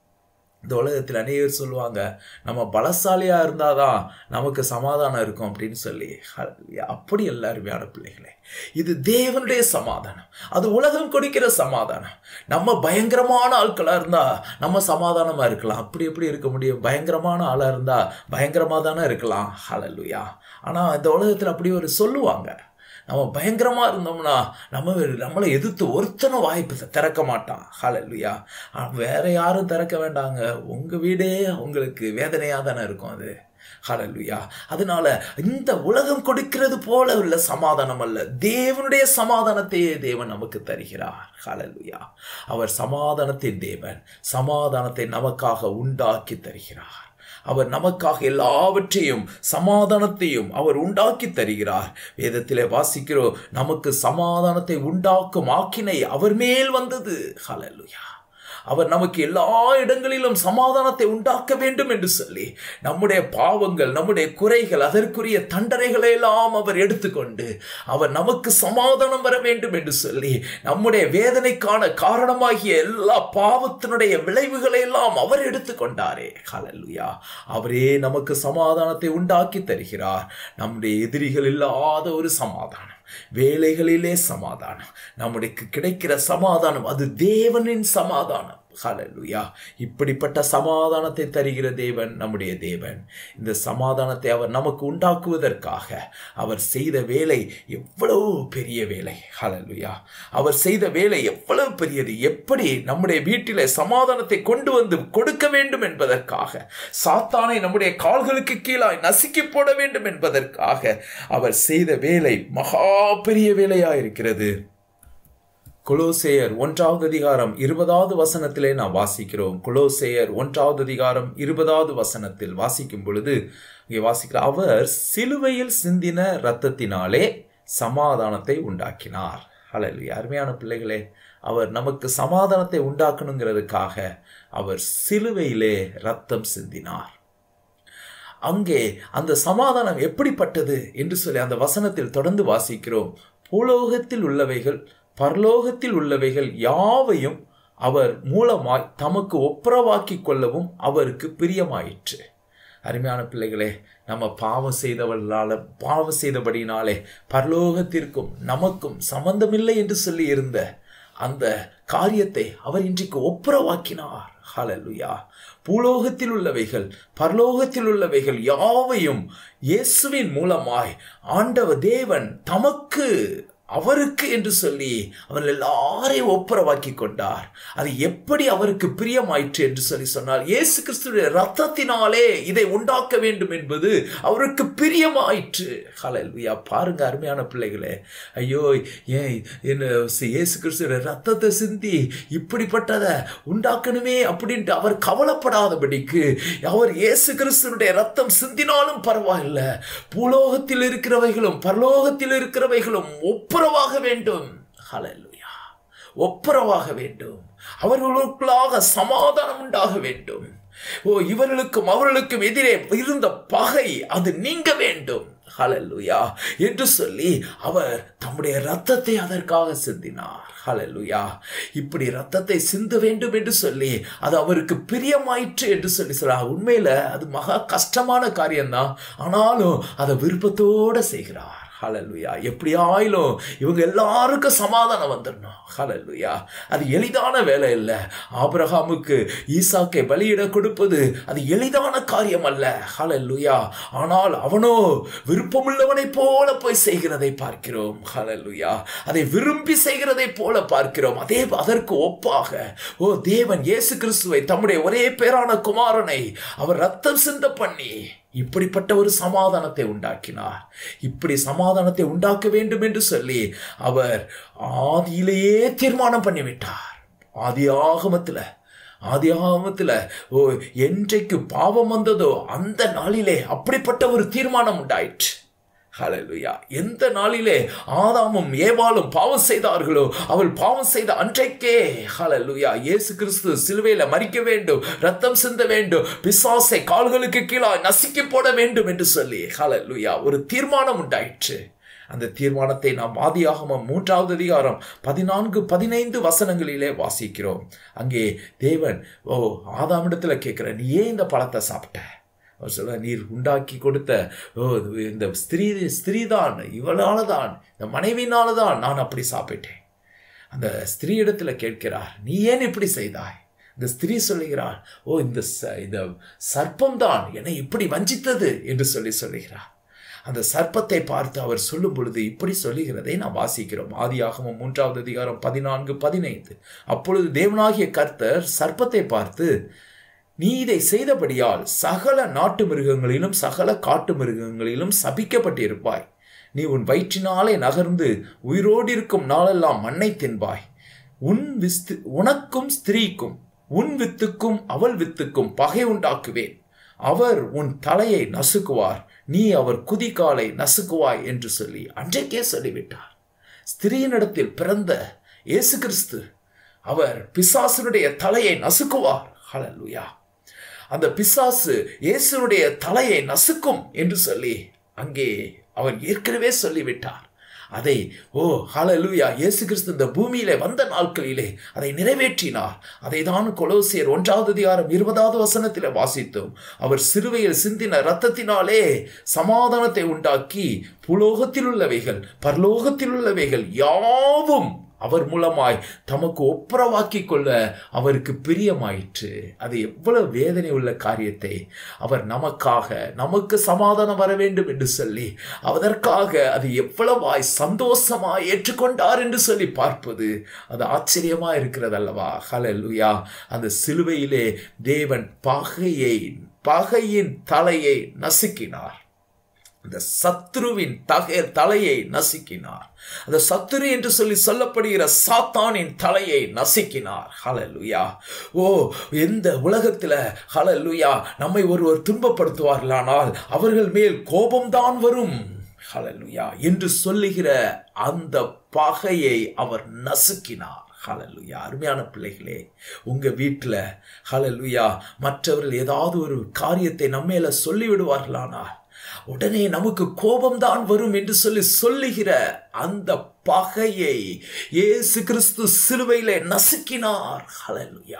இந்த உலகத்தில் அநேகர் சொல்லுவாங்க நம்ம பலசாலியாக இருந்தால் தான் நமக்கு சமாதானம் இருக்கும் அப்படின்னு சொல்லி அப்படி எல்லா அருமையான பிள்ளைகளே இது தேவனுடைய சமாதானம் அது உலகம் கொடுக்கிற சமாதானம் நம்ம பயங்கரமான ஆட்களாக இருந்தால் நம்ம சமாதானமாக இருக்கலாம் அப்படி எப்படி இருக்க முடியும் பயங்கரமான ஆளாக இருந்தால் பயங்கரமாக தானே இருக்கலாம் ஹalleluya ஆனால் இந்த உலகத்தில் அப்படி ஒரு சொல்லுவாங்க நம்ம பயங்கரமாக இருந்தோம்னா நம்ம நம்மளை எதிர்த்து ஒருத்தனும் வாய்ப்பு திறக்க மாட்டான் ஹalleluya வேற யாரும் திறக்க வேண்டாங்க உங்கள் வீடே உங்களுக்கு வேதனையாக தானே இருக்கும் அது ஹalleluya அதனால இந்த உலகம் கொடுக்கிறது போல உள்ள சமாதானம் அல்ல தேவனுடைய சமாதானத்தையே தேவன் நமக்கு தருகிறார் ஹalleluya அவர் சமாதானத்தின் தேவன் சமாதானத்தை நமக்காக உண்டாக்கி தருகிறார் அவர் நமக்காக எல்லாவற்றையும் சமாதானத்தையும் அவர் உண்டாக்கி தருகிறார் வேதத்திலே வாசிக்கிறோம் நமக்கு சமாதானத்தை உண்டாக்கும் ஆக்கினை அவர் மேல் வந்தது ஹalleluya அவர் நமக்கு எல்லா இடங்களிலும் சமாதானத்தை உண்டாக்க வேண்டும் என்று சொல்லி நம்முடைய பாவங்கள் நம்முடைய குறைகள் அதற்குரிய தண்டனைகளை எல்லாம் அவர் எடுத்துக்கொண்டு அவர் நமக்கு சமாதானம் வர வேண்டும் என்று சொல்லி நம்முடைய வேதனைக்கான காரணமாகிய எல்லா பாவத்தினுடைய விளைவுகளை எல்லாம் அவர் எடுத்துக்கொண்டாரே ஹalleluya அவரே நமக்கு சமாதானத்தை உண்டாக்கி தருகிறார் நம்முடைய எதிரிகள் இல்லாத ஒரு சமாதானம் வேலைகளிலே சமாதானம் நம்முடைய கிடைக்கிற சமாதானம் அது தேவனின் சமாதானம் ஹalleluya இப்படிப்பட்ட சமாதானத்தை தருகிற தேவன் நம்முடைய தேவன் இந்த சமாதானத்தை அவர் நமக்கு உண்டாக்குவதற்காக அவர் செய்த வேலை எவ்வளவு பெரிய வேலை ஹalleluya அவர் செய்த வேலை எவ்வளவு பெரியது எப்படி நம்முடைய வீட்டிலே சமாதானத்தை கொண்டு வந்து கொடுக்க வேண்டும் என்பதற்காக சாத்தானை நம்முடைய கால்களுக்கு கீழாய் நசுக்கி போட வேண்டும் என்பதற்காக அவர் செய்த வேலை மகா பெரிய வேலையா இருக்கிறது குலோசேயர் ஒன்றாவது அதிகாரம் இருபதாவது வசனத்திலே நாம் வாசிக்கிறோம் குலோசேயர் ஒன்றாவது அதிகாரம் இருபதாவது வசனத்தில் வாசிக்கும் பொழுது இங்கே வாசிக்கிற அவர் சிலுவையில் சிந்தின இரத்தத்தினாலே சமாதானத்தை உண்டாக்கினார் ஹalleluya அருமையான பிள்ளைகளே அவர் நமக்கு சமாதானத்தை உண்டாக்கணுங்கிறதுக்காக அவர் சிலுவையிலே ரத்தம் சிந்தினார் அங்கே அந்த சமாதானம் எப்படிப்பட்டது என்று சொல்லி அந்த வசனத்தில் தொடர்ந்து வாசிக்கிறோம் பூலோகத்தில் உள்ளவைகள் பரலோகத்தில் உள்ளவைகள் யாவையும் அவர் மூலமாய் தமக்கு ஒப்புரவாக்கிக் கொள்ளவும் அவருக்கு பிரியமாயிற்று அருமையான பிள்ளைகளே நம்ம பாவம் செய்தவர்களால பாவம் செய்தபடினாலே பரலோகத்திற்கும் நமக்கும் சம்பந்தமில்லை என்று சொல்லி இருந்த அந்த காரியத்தை அவர் இன்றைக்கு ஒப்புரவாக்கினார் ஹalleluya பூலோகத்தில் உள்ளவைகள் பரலோகத்தில் உள்ளவைகள் யாவையும் இயேசுவின் மூலமாய் ஆண்டவர் தேவன் தமக்கு அவருக்கு என்று சொல்லி அவர் எல்லாரையும் ஒப்புரவாக்கி கொண்டார் அது எப்படி அவருக்கு பிரியமாயிற்று என்று சொல்லி சொன்னால் இயேசு கிறிஸ்துடைய ரத்தத்தினாலே இதை உண்டாக்க வேண்டும் என்பது அவருக்கு பிரியமாயிற்று ஹalleluya பாருங்க அருமையான பிள்ளைகளே ஐயோ ஏன் என்ன இயேசு கிறிஸ்துடைய ரத்தத்தை சிந்தி இப்படிப்பட்டதை உண்டாக்கணுமே அப்படின்ட்டு அவர் கவலைப்படாதபடிக்கு அவர் இயேசு கிறிஸ்துனுடைய ரத்தம் சிந்தினாலும் பரவாயில்ல பூலோகத்தில் இருக்கிறவைகளும் பரலோகத்தில் இருக்கிறவைகளும் ஒப்புரவாக வேண்டும் ஹalleluya ஒப்புரவாக வேண்டும் அவர்களுக்குள்ளாக சமாதானம் உண்டாக வேண்டும் ஓ இவர்களுக்கும் அவர்களுக்கும் எதிரே இருந்த பகை அது நீங்க வேண்டும் ஹalleluya என்று சொல்லி அவர் தம்முடைய ரத்தத்தை அதற்காக சிந்தினார் ஹalleluya இப்படி ரத்தத்தை சிந்த வேண்டும் என்று சொல்லி அது அவருக்கு பிரியமாயிற்று என்று சொல்லி சொல்றார் உண்மையில அது மகா கஷ்டமான காரியம்தான் ஆனாலும் அதை விருப்பத்தோட செய்கிறார் ஹalleluya எப்படி ஆயிலும் இவங்க எல்லாருக்கும் சமாதானம் வந்துடணும் ஹalleluya அது எளிதான வேலை இல்லை ஆபிரகாமுக்கு ஈசாக்கை பலியிட கொடுப்பது அது எளிதான காரியம் அல்ல ஹalleluya ஆனால் அவனோ விருப்பமுள்ளவனைப் போல போய் செய்கிறதை பார்க்கிறோம் ஹalleluya அதை விரும்பி செய்கிறதை போல பார்க்கிறோம் அதே அதற்கு ஒப்பாக ஓ தேவன் இயேசு கிறிஸ்துவை தம்முடைய ஒரே பேரான குமாரனை அவர் ரத்தம் சிந்த பண்ணி இப்படிப்பட்ட ஒரு சமாதானத்தை உண்டாக்கினார் இப்படி சமாதானத்தை உண்டாக்க வேண்டும் என்று சொல்லி அவர் ஆதியிலேயே தீர்மானம் பண்ணிவிட்டார் ஆதி ஆகமத்தில் ஆதி ஆகமத்தில் ஓ என்றைக்கு பாவம் வந்ததோ அந்த நாளிலே அப்படிப்பட்ட ஒரு தீர்மானம் உண்டாயிற்று ஹalleluya எந்த நாளிலே ஆதாமும் ஏவாளும் பாவம் செய்தார்களோ அவள் பாவம் செய்த அன்றைக்கே ஹalleluya இயேசு கிறிஸ்து சிலுவையில மறிக்க வேண்டும் ரத்தம் சிந்த வேண்டும் பிசாசை கால்களுக்கு கீழாய் நசுக்கி போட வேண்டும் என்று சொல்லி ஹalleluya ஒரு தீர்மானம் உண்டாயிற்று அந்த தீர்மானத்தை நாம் ஆதியாகமம் மூன்றாவது அதிகாரம் பதினான்கு பதினைந்து வசனங்களிலே வாசிக்கிறோம் அங்கே தேவன் ஓ ஆதாமிடத்துல கேட்கிற நீ ஏன் இந்த பழத்தை சாப்பிட்ட அவர் சொல்ல நீர் உண்டாக்கி கொடுத்த ஓ இந்த ஸ்திரீ ஸ்திரீ தான் இவளால தான் இந்த மனைவினால தான் நான் அப்படி சாப்பிட்டேன் அந்த ஸ்திரீ இடத்துல கேட்கிறார் நீ ஏன் இப்படி செய்தாய் இந்த ஸ்திரீ சொல்லுகிறார் ஓ இந்த ச- இந்த சர்ப்பம் தான் என்னை இப்படி வஞ்சித்தது என்று சொல்லி சொல்லுகிறார் அந்த சர்ப்பத்தை பார்த்து அவர் சொல்லும் பொழுது இப்படி சொல்லுகிறதை நாம் வாசிக்கிறோம் ஆதியாகமம் மூன்றாவது அதிகாரம் பதினான்கு பதினைந்து அப்பொழுது தேவனாகிய கர்த்தர் சர்ப்பத்தை பார்த்து நீ இதை செய்தபடியால் சகல நாட்டு மிருகங்களிலும் சகல காட்டு மிருகங்களிலும் சபிக்கப்பட்டிருப்பாய் நீ உன் வயிற்றினாலே நகர்ந்து உயிரோடு இருக்கும் நாளெல்லாம் மண்ணை தின்பாய் உன் விஸ்து உனக்கும் ஸ்திரீக்கும் உன் வித்துக்கும் அவள் வித்துக்கும் பகை உண்டாக்குவேன் அவர் உன் தலையை நசுக்குவார் நீ அவர் குதிகாலை நசுக்குவாய் என்று சொல்லி அன்றைக்கே சொல்லிவிட்டார் ஸ்திரீனிடத்தில் பிறந்த இயேசு கிறிஸ்து அவர் பிசாசனுடைய தலையை நசுக்குவார் ஹalleluya அந்த பிசாசு இயேசுனுடைய தலையை நசுக்கும் என்று சொல்லி அங்கே அவர் ஏற்கனவே சொல்லிவிட்டார் அதை ஓ ஹalleluya இயேசு கிறிஸ்து இந்த பூமியிலே வந்த நாட்களிலே அதை நிறைவேற்றினார் அதை தான் கொலோசியர் ஒன்றாவது அதிகாரம் இருபதாவது வசனத்திலே வாசித்தோம் அவர் சிறுவையில் சிந்தின இரத்தத்தினாலே சமாதானத்தை உண்டாக்கி புலோகத்தில் உள்ளவைகள் பரலோகத்தில் உள்ளவைகள் யாவும் அவர் மூலமாய் தமக்கு ஒப்புரவாக்கி கொள்ள அவருக்கு பிரியமாயிற்று அது எவ்வளவு வேதனை உள்ள காரியத்தை அவர் நமக்காக நமக்கு சமாதானம் வர வேண்டும் என்று சொல்லி அதற்காக அது எவ்வளவாய் சந்தோஷமாய் ஏற்றுக்கொண்டார் என்று சொல்லி பார்ப்பது அது ஆச்சரியமா இருக்கிறது அல்லவா ஹலலுயா அந்த சிலுவையிலே தேவன் பகையை பகையின் தலையை நசுக்கினார் அந்த சத்ருவின் தகை தலையை நசுக்கினார் அந்த சத்துரு என்று சொல்லி சொல்லப்படுகிற சாத்தானின் தலையை நசுக்கினார் ஹலலுயா ஓ எந்த உலகத்துல ஹலலுயா நம்மை ஒருவர் துன்பப்படுத்துவார்களானால் அவர்கள் மேல் கோபம்தான் வரும் ஹலலுயா என்று சொல்லுகிற அந்த பகையை அவர் நசுக்கினார் ஹலலுயா அருமையான பிள்ளைகளே உங்க வீட்டில் ஹலலுயா மற்றவர்கள் ஏதாவது ஒரு காரியத்தை நம்மேல சொல்லிவிடுவார்களானால் உடனே நமக்கு கோபம்தான் வரும் என்று சொல்லி சொல்லுகிற அந்த பகையை இயேசு கிறிஸ்து சிலுவையிலே நசுக்கினார் ஹலலுயா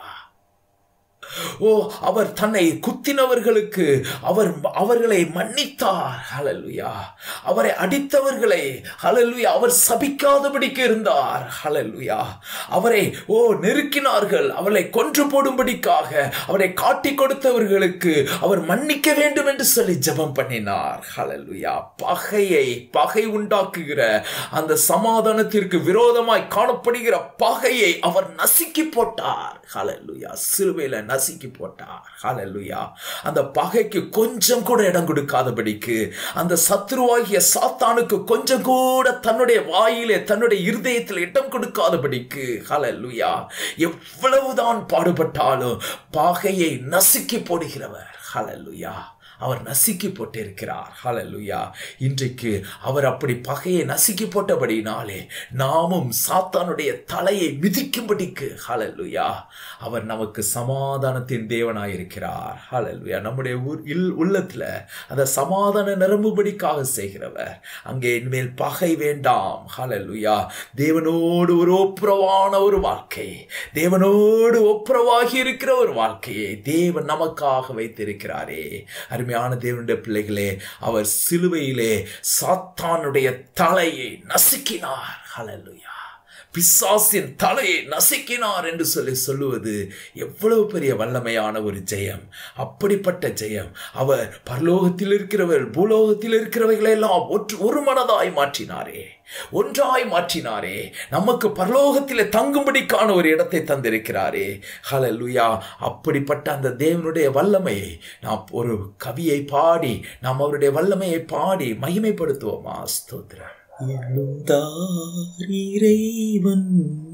ஓ அவர் தன்னை குத்தினவர்களுக்கு அவர் அவர்களை மன்னித்தார் ஹலலுயா அவரை அடித்தவர்களை ஹலலுயா அவர் சபிக்காதபடிக்கு இருந்தார் ஹலலுயா அவரை ஓ நெருக்கினார்கள் அவளை கொன்று போடும்படிக்காக அவரை காட்டி கொடுத்தவர்களுக்கு அவர் மன்னிக்க வேண்டும் என்று சொல்லி ஜெபம் பண்ணினார் ஹலலுயா பகையை பகை உண்டாக்குகிற அந்த சமாதானத்திற்கு விரோதமாய் காணப்படுகிற பகையை அவர் நசுக்கி போட்டார் ஹலலுயா சிலுவையில நசுக்கி போட்டார் ஹalleluya அந்த பகைக்கு கொஞ்சம் கூட இடம் கொடுக்காதபடிக்கு அந்த சத்ருவாகிய சாத்தானுக்கு கொஞ்சம் கூட தன்னுடைய வாயிலே தன்னுடைய இருதயத்தில் இடம் கொடுக்காதபடிக்கு ஹalleluya எவ்வளவுதான் பாடுபட்டாலும் பகையை நசுக்கி போடுகிறவர் ஹalleluya அவர் நசுக்கி போட்டிருக்கிறார் ஹalleluya இன்றைக்கு அவர் அப்படி பகையை நசுக்கி போட்டபடினாலே நாமும் சாத்தானுடைய தலையை மிதிக்கும்படிக்கு ஹalleluya அவர் நமக்கு சமாதானத்தின் தேவனாயிருக்கிறார் ஹalleluya நம்முடைய இல் உள்ளத்துல அந்த சமாதான நிரம்பும்படிக்காக செய்கிறவர் அங்கே இனிமேல் பகை வேண்டாம் ஹalleluya தேவனோடு ஒரு ஒப்புரவான ஒரு வாழ்க்கை தேவனோடு ஒப்புரவாகி இருக்கிற ஒரு வாழ்க்கையை தேவன் நமக்காக வைத்திருக்கிறாரே அருமையான தேவனுடைய பிள்ளைகளே அவர் சிலுவையிலே சாத்தானுடைய தலையை நசுக்கினார் ஹalleluya பிசாசின் தலையை நசுக்கினார் என்று சொல்லி சொல்லுவது எவ்வளவு பெரிய வல்லமையான ஒரு ஜெயம் அப்படிப்பட்ட ஜெயம் அவர் பரலோகத்தில் இருக்கிறவர் பூலோகத்தில் இருக்கிறவைகளை எல்லாம் ஒற்று ஒரு மனதாய் மாற்றினாரே ஒன்றாய் மாற்றினாரே நமக்கு பரலோகத்திலே தங்கும்படிக்கான ஒரு இடத்தை தந்திருக்கிறாரே ஹலலுயா அப்படிப்பட்ட அந்த தேவனுடைய வல்லமையை நாம் ஒரு கவியை பாடி நாம் அவருடைய வல்லமையை பாடி மகிமைப்படுத்துவோமா ஸ்தோத்திரம் எழுந்தார் இறைவன்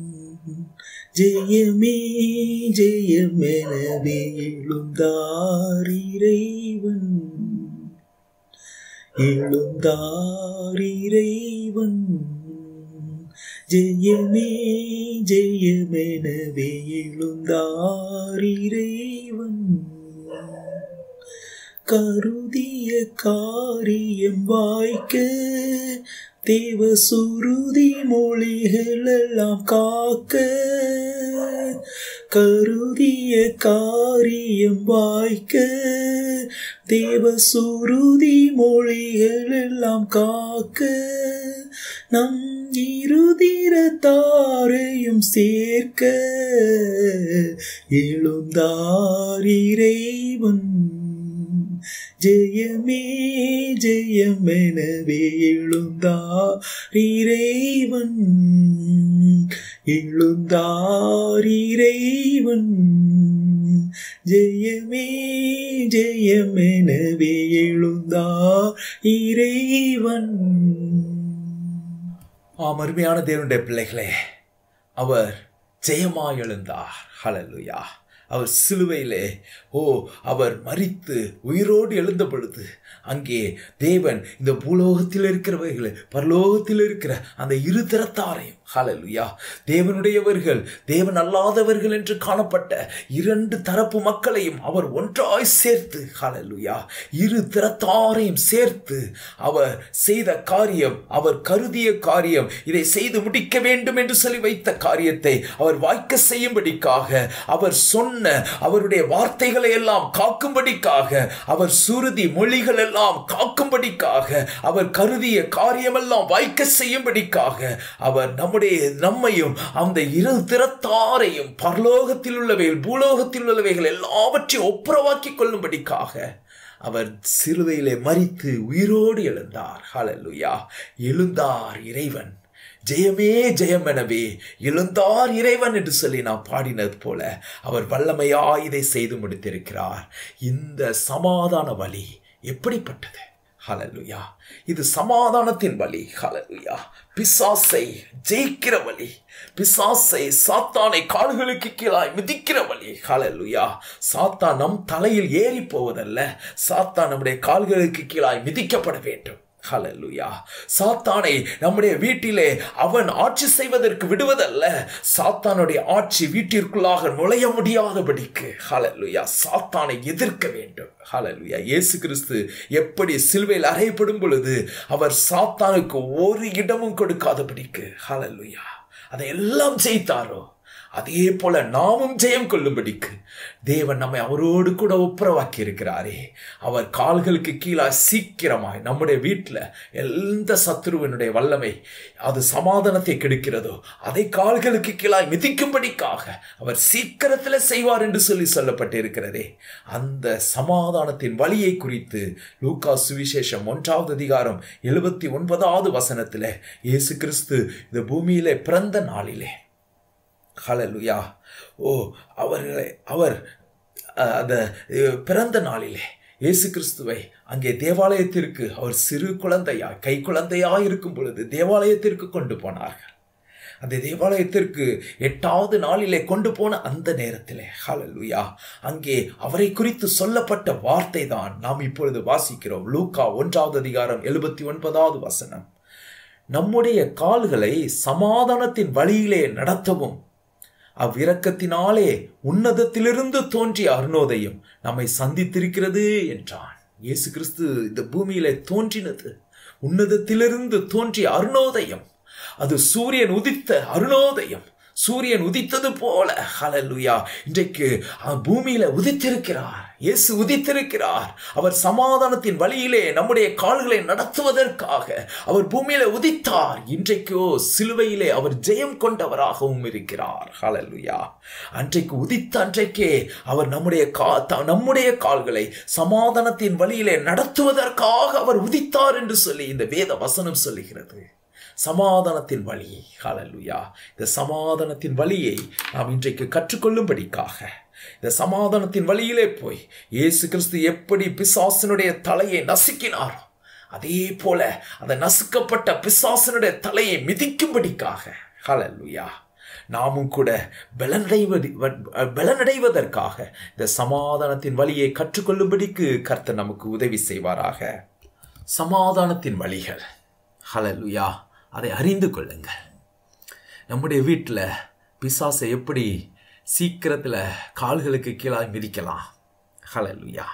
ஜெயமே ஜெயமெனவே எழுந்தார் இறைவன் எழுந்தார் இறைவன் ஜெயமே ஜெயமெனவே எழுந்தார் இறைவன் கருதிய காரியம் வாய்க்க தேவ சுருதி மொழிகள் எல்லாம் காக்க கருதிய காரியம் வாய்க்க தேவ சுருதி மொழிகள் எல்லாம் காக்க நம் இருதிரத்தாரையும் சேர்க்க எழுந்தார் இறைவன் ஜெயமே ஜெயமெனவே எழுந்தார் இறைவன் எழுந்தார் இறைவன் ஜெயமே ஜெயமெனவே எழுந்தார் இறைவன் ஆம் அருமையான தேவனுடைய பிள்ளைகளே அவர் ஜெயமாய் எழுந்தார் ஹalleluya அவர் சிலுவையிலே ஓ அவர் மறித்து உயிரோடு எழுந்த பொழுது அங்கே தேவன் இந்த பூலோகத்தில் இருக்கிறவர்கள் பரலோகத்தில் இருக்கிற அந்த இரு திறத்தாரையும் ஹalleluya தேவனுடையவர்கள் தேவன் அல்லாதவர்கள் என்று காணப்பட்ட இரண்டு தரப்பு மக்களையும் அவர் ஒன்றாய் சேர்த்து ஹalleluya இரு திறத்தாரையும் சேர்த்து அவர் செய்த காரியம் அவர் கருதிய காரியம் இதை செய்து முடிக்க வேண்டும் என்று சொல்லி வைத்த காரியத்தை அவர் வாய்க்க செய்யும்படிக்காக அவர் சொன்ன சொன்ன அவருடைய வார்த்தைகளை எல்லாம் காக்கும்படிக்காக அவர் சுருதி மொழிகள் எல்லாம் காக்கும்படிக்காக அவர் கருதிய காரியமெல்லாம் வாய்க்க செய்யும்படிக்காக அவர் நம்முடைய நம்மையும் அந்த இரு திறத்தாரையும் பரலோகத்தில் உள்ளவைகள் பூலோகத்தில் உள்ளவைகள் எல்லாவற்றையும் ஒப்புரவாக்கிக் கொள்ளும்படிக்காக அவர் சிலுவையிலே மறித்து உயிரோடு எழுந்தார் ஹalleluya எழுந்தார் இறைவன் ஜெயமே ஜெயம் எனவே எழுந்தார் இறைவன் என்று சொல்லி நாம் பாடினது போல அவர் வல்லமையா இதை செய்து முடித்திருக்கிறார் இந்த சமாதான வழி எப்படிப்பட்டது ஹalleluya இது சமாதானத்தின் வழி ஹalleluya பிசாசை ஜெயிக்கிற வழி பிசாசை சாத்தானை கால்களுக்கு கீழாய் மிதிக்கிற வழி ஹalleluya சாத்தான் நம் தலையில் ஏறி போவதல்ல சாத்தான் நம்முடைய கால்களுக்கு கீழாய் மிதிக்கப்பட வேண்டும் ஹalleluya சாத்தானை நம்முடைய வீட்டிலே அவன் ஆட்சி செய்வதற்கு விடுவதல்ல சாத்தானுடைய ஆட்சி வீட்டிற்குள்ளாக நுழைய முடியாதபடிக்கு ஹalleluya சாத்தானை எதிர்க்க வேண்டும் ஹalleluya இயேசு கிறிஸ்து எப்படி சிலுவையில் அறையப்படும் பொழுது அவர் சாத்தானுக்கு ஒரு இடமும் கொடுக்காதபடிக்கு ஹalleluya அதை எல்லாம் ஜெயித்தாரோ அதே போல நாமும் ஜெயம் கொள்ளும்படிக்கு தேவன் நம்மை அவரோடு கூட ஒப்புரவாக்கி இருக்கிறாரே அவர் கால்களுக்கு கீழே சீக்கிரமாய் நம்முடைய வீட்டில் எந்த சத்துருவனுடைய வல்லமை அது சமாதானத்தை கெடுக்கிறதோ அதை கால்களுக்கு கீழாய் மிதிக்கும்படிக்காக அவர் சீக்கிரத்தில் செய்வார் என்று சொல்லி சொல்லப்பட்டிருக்கிறதே அந்த சமாதானத்தின் வழியை குறித்து லூக்கா சுவிசேஷம் ஒன்றாவது அதிகாரம் எழுபத்தி ஒன்பதாவது வசனத்தில் இயேசு கிறிஸ்து இந்த பூமியிலே பிறந்த நாளிலே ஹalleluya ஓ அவர்களை அவர் அஹ், அந்த அஹ், பிறந்த நாளிலே இயேசு கிறிஸ்துவை அங்கே தேவாலயத்திற்கு அவர் சிறு குழந்தையாய் கை குழந்தையாய் இருக்கும் பொழுது தேவாலயத்திற்கு கொண்டு போனார்கள் அந்த தேவாலயத்திற்கு எட்டாவது நாளிலே கொண்டு போன அந்த நேரத்திலே ஹalleluya அங்கே அவரை குறித்து சொல்லப்பட்ட வார்த்தை தான் நாம் இப்பொழுது வாசிக்கிறோம் லூக்கா ஒன்றாவது அதிகாரம் எழுபத்தி ஒன்பதாவது வசனம் நம்முடைய கால்களை சமாதானத்தின் வழியிலே நடத்தவும் அவ்விரக்கத்தினாலே உன்னதத்திலிருந்து தோன்றிய அருணோதயம் நம்மை சந்தித்திருக்கிறது என்றான் இயேசு கிறிஸ்து இந்த பூமியிலே தோன்றினது உன்னதத்திலிருந்து தோன்றிய அருணோதயம் அது சூரியன் உதித்த அருணோதயம் சூரியன் உதித்தது போல ஹalleluya இன்றைக்கு அஹ், பூமியில உதித்திருக்கிறார் இயேசு உதித்திருக்கிறார் அவர் சமாதானத்தின் வழியிலே நம்முடைய கால்களை நடத்துவதற்காக அவர் பூமியில உதித்தார் இன்றைக்கோ சிலுவையிலே அவர் ஜெயம் கொண்டவராகவும் இருக்கிறார் ஹalleluya அன்றைக்கு உதித்த அன்றைக்கே அவர் நம்முடைய கா த- நம்முடைய கால்களை சமாதானத்தின் வழியிலே நடத்துவதற்காக அவர் உதித்தார் என்று சொல்லி இந்த வேத வசனம் சொல்லுகிறது சமாதானத்தின் வழியை ஹalleluya இந்த சமாதானத்தின் வழியை நாம் இன்றைக்கு கற்றுக்கொள்ளும்படிக்காக இந்த சமாதானத்தின் வழியிலே போய் இயேசு கிறிஸ்து எப்படி பிசாசனுடைய தலையை நசுக்கினாரோ அதே போல அந்த நசுக்கப்பட்ட பிசாசனுடைய தலையை மிதிக்கும்படிக்காக ஹalleluya நாமும் கூட பலனடைவது பலனடைவதற்காக இந்த சமாதானத்தின் வழியை கற்றுக்கொள்ளும்படிக்கு கர்த்தர் நமக்கு உதவி செய்வாராக சமாதானத்தின் வழிகள் ஹalleluya அதை அறிந்து கொள்ளுங்கள் நம்முடைய வீட்டில் பிசாசை எப்படி சீக்கிரத்தில் கால்களுக்கு கீழாக மிதிக்கலாம் ஹalleluya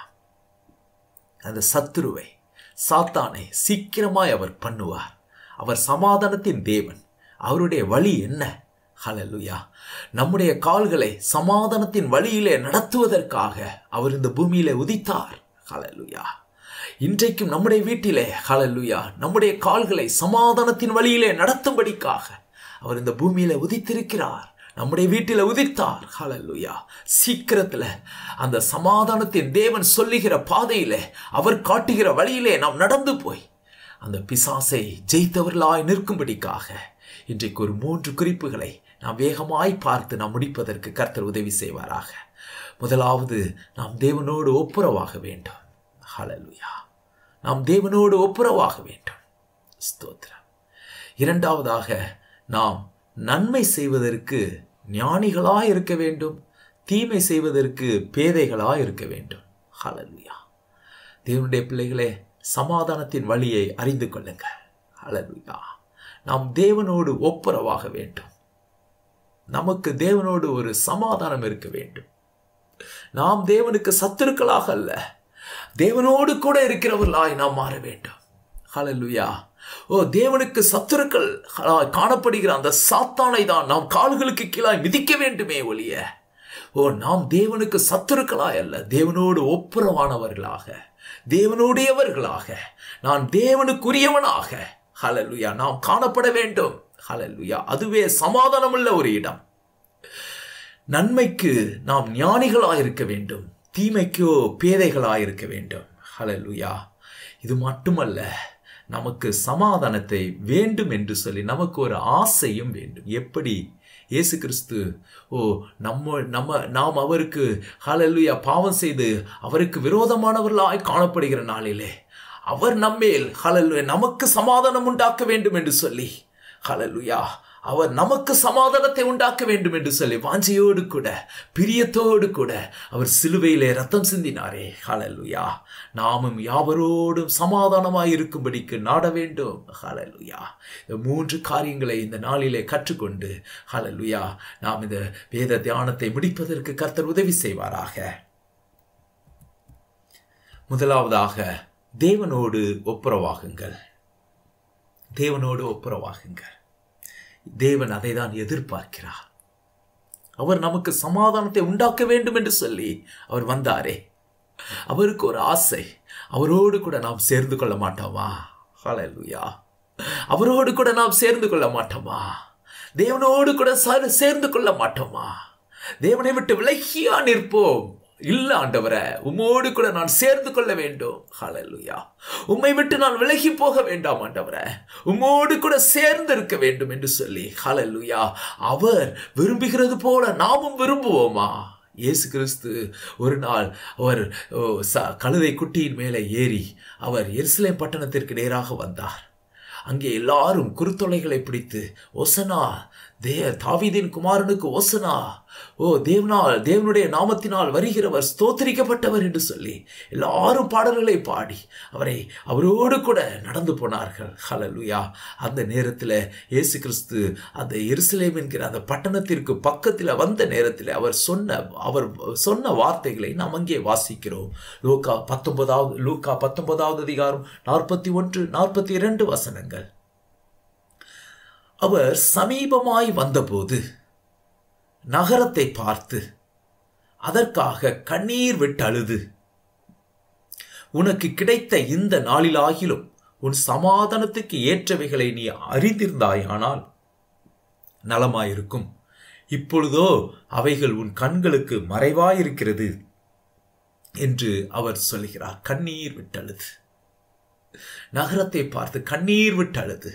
அந்த சத்துருவை சாத்தானை சீக்கிரமாய் அவர் பண்ணுவார் அவர் சமாதானத்தின் தேவன் அவருடைய வழி என்ன ஹalleluya நம்முடைய கால்களை சமாதானத்தின் வழியிலே நடத்துவதற்காக அவர் இந்த பூமியிலே உதித்தார் ஹalleluya இன்றைக்கும் நம்முடைய வீட்டிலே ஹalleluya நம்முடைய கால்களை சமாதானத்தின் வழியிலே நடத்தும்படிக்காக அவர் இந்த பூமியில உதித்திருக்கிறார் நம்முடைய வீட்டில் உதித்தார் ஹalleluya சீக்கிரத்துல அந்த சமாதானத்தின் தேவன் சொல்லுகிற பாதையிலே அவர் காட்டுகிற வழியிலே நாம் நடந்து போய் அந்த பிசாசை ஜெயித்தவர்களாய் நிற்கும்படிக்காக இன்றைக்கு ஒரு மூன்று குறிப்புகளை நாம் வேகமாய் பார்த்து நாம் முடிப்பதற்கு கர்த்தர் உதவி செய்வாராக முதலாவது நாம் தேவனோடு ஒப்புரவாக வேண்டும் ஹalleluya நாம் தேவனோடு ஒப்புரவாக வேண்டும் ஸ்தோத்திரம் இரண்டாவதாக நாம் நன்மை செய்வதற்கு ஞானிகளாய் இருக்க வேண்டும் தீமை செய்வதற்கு பேதைகளாய் இருக்க வேண்டும் ஹalleluya தேவனுடைய பிள்ளைகளே சமாதானத்தின் வழியை அறிந்து கொள்ளுங்கள் ஹalleluya நாம் தேவனோடு ஒப்புரவாக வேண்டும் நமக்கு தேவனோடு ஒரு சமாதானம் இருக்க வேண்டும் நாம் தேவனுக்கு சத்துருக்களாக அல்ல தேவனோடு கூட இருக்கிறவர்களாய் நாம் மாற வேண்டும் ஹalleluya ஓ தேவனுக்கு சத்துருக்கள் காணப்படுகிற அந்த சாத்தானை தான் நாம் கால்களுக்கு கீழாய் மிதிக்க வேண்டுமே ஒழிய ஓ நாம் தேவனுக்கு சத்துருக்களாய் அல்ல தேவனோடு ஒப்புரவானவர்களாக தேவனுடையவர்களாக நான் தேவனுக்குரியவனாக ஹalleluya நாம் காணப்பட வேண்டும் ஹalleluya அதுவே சமாதானமுள்ள ஒரு இடம் நன்மைக்கு நாம் ஞானிகளாயிருக்க வேண்டும் தீமைக்கோ பேதைகளாயிருக்க வேண்டும் ஹalleluya இது மட்டுமல்ல நமக்கு சமாதானத்தை வேண்டும் என்று சொல்லி நமக்கு ஒரு ஆசையும் வேண்டும் எப்படி இயேசு கிறிஸ்து ஓ நம்ம நம்ம நாம் அவருக்கு ஹalleluya பாவம் செய்து அவருக்கு விரோதமானவர்களாய் காணப்படுகிற நாளிலே அவர் நம்மேல் ஹalleluya நமக்கு சமாதானம் உண்டாக்க வேண்டும் என்று சொல்லி ஹalleluya அவர் நமக்கு சமாதானத்தை உண்டாக்க வேண்டும் என்று சொல்லி வாஞ்சையோடு கூட பிரியத்தோடு கூட அவர் சிலுவையிலே ரத்தம் சிந்தினாரே ஹalleluya நாமும் யாவரோடும் சமாதானமாய் இருக்கும்படிக்கு நாட வேண்டும் ஹalleluya இந்த மூன்று காரியங்களை இந்த நாளிலே கற்றுக்கொண்டு ஹalleluya நாம் இந்த வேத தியானத்தை முடிப்பதற்கு கர்த்தர் உதவி செய்வாராக முதலாவதாக தேவனோடு ஒப்புரவாகுங்கள் தேவனோடு ஒப்புரவாகுங்கள் தேவன் அதை தான் எதிர்பார்க்கிறார் அவர் நமக்கு சமாதானத்தை உண்டாக்க வேண்டும் என்று சொல்லி அவர் வந்தாரே அவருக்கு ஒரு ஆசை அவரோடு கூட நாம் சேர்ந்து கொள்ள மாட்டோமா ஹalleluya அவரோடு கூட நாம் சேர்ந்து கொள்ள மாட்டோமா தேவனோடு கூட சே- சேர்ந்து கொள்ள மாட்டோமா தேவனை விட்டு விலகியா நிற்போம் இல்ல ஆண்டவரே உம்மோடு கூட நான் சேர்ந்து கொள்ள வேண்டும் ஹalleluya உம்மை விட்டு நான் விலகி போக வேண்டாம் ஆண்டவரே உம்மோடு கூட சேர்ந்து இருக்க வேண்டும் என்று சொல்லி ஹalleluya அவர் விரும்புகிறது போல நாமும் விரும்புவோமா இயேசு கிறிஸ்து ஒரு நாள் அவர் ஓ, ச- கழுதை குட்டியின் மேலே ஏறி அவர் எருசலேம் பட்டணத்திற்கு நேராக வந்தார் அங்கே எல்லாரும் குருத்தொலைகளை பிடித்து ஒசனா தே தாவீதின் குமாரனுக்கு ஒசனா ஓ தேவனால் தேவனுடைய நாமத்தினால் வருகிறவர் ஸ்தோத்திரிக்கப்பட்டவர் என்று சொல்லி எல்லாரும் பாடல்களை பாடி அவரை அவரோடு கூட நடந்து போனார்கள் ஹalleluya அந்த நேரத்தில் இயேசு கிறிஸ்து அந்த எருசலேம் என்கிற அந்த பட்டணத்திற்கு பக்கத்தில் வந்த நேரத்தில் அவர் சொன்ன அவர் சொன்ன வார்த்தைகளை நாம் அங்கே வாசிக்கிறோம் லூக்கா பத்தொன்பதாவது லூக்கா பத்தொன்பதாவது அதிகாரம் நாற்பத்தி ஒன்று நாற்பத்தி இரண்டு வசனங்கள் அவர் சமீபமாய் வந்தபோது நகரத்தை பார்த்து அதற்காக கண்ணீர் விட்டு அழுது உனக்கு கிடைத்த இந்த நாளிலாகிலும் உன் சமாதானத்துக்கு ஏற்றவைகளை நீ அறிந்திருந்தாயானால் நலமாயிருக்கும் இப்பொழுதோ அவைகள் உன் கண்களுக்கு மறைவாயிருக்கிறது என்று அவர் சொல்கிறார் கண்ணீர் விட்டழுது நகரத்தை பார்த்து கண்ணீர் விட்டழுது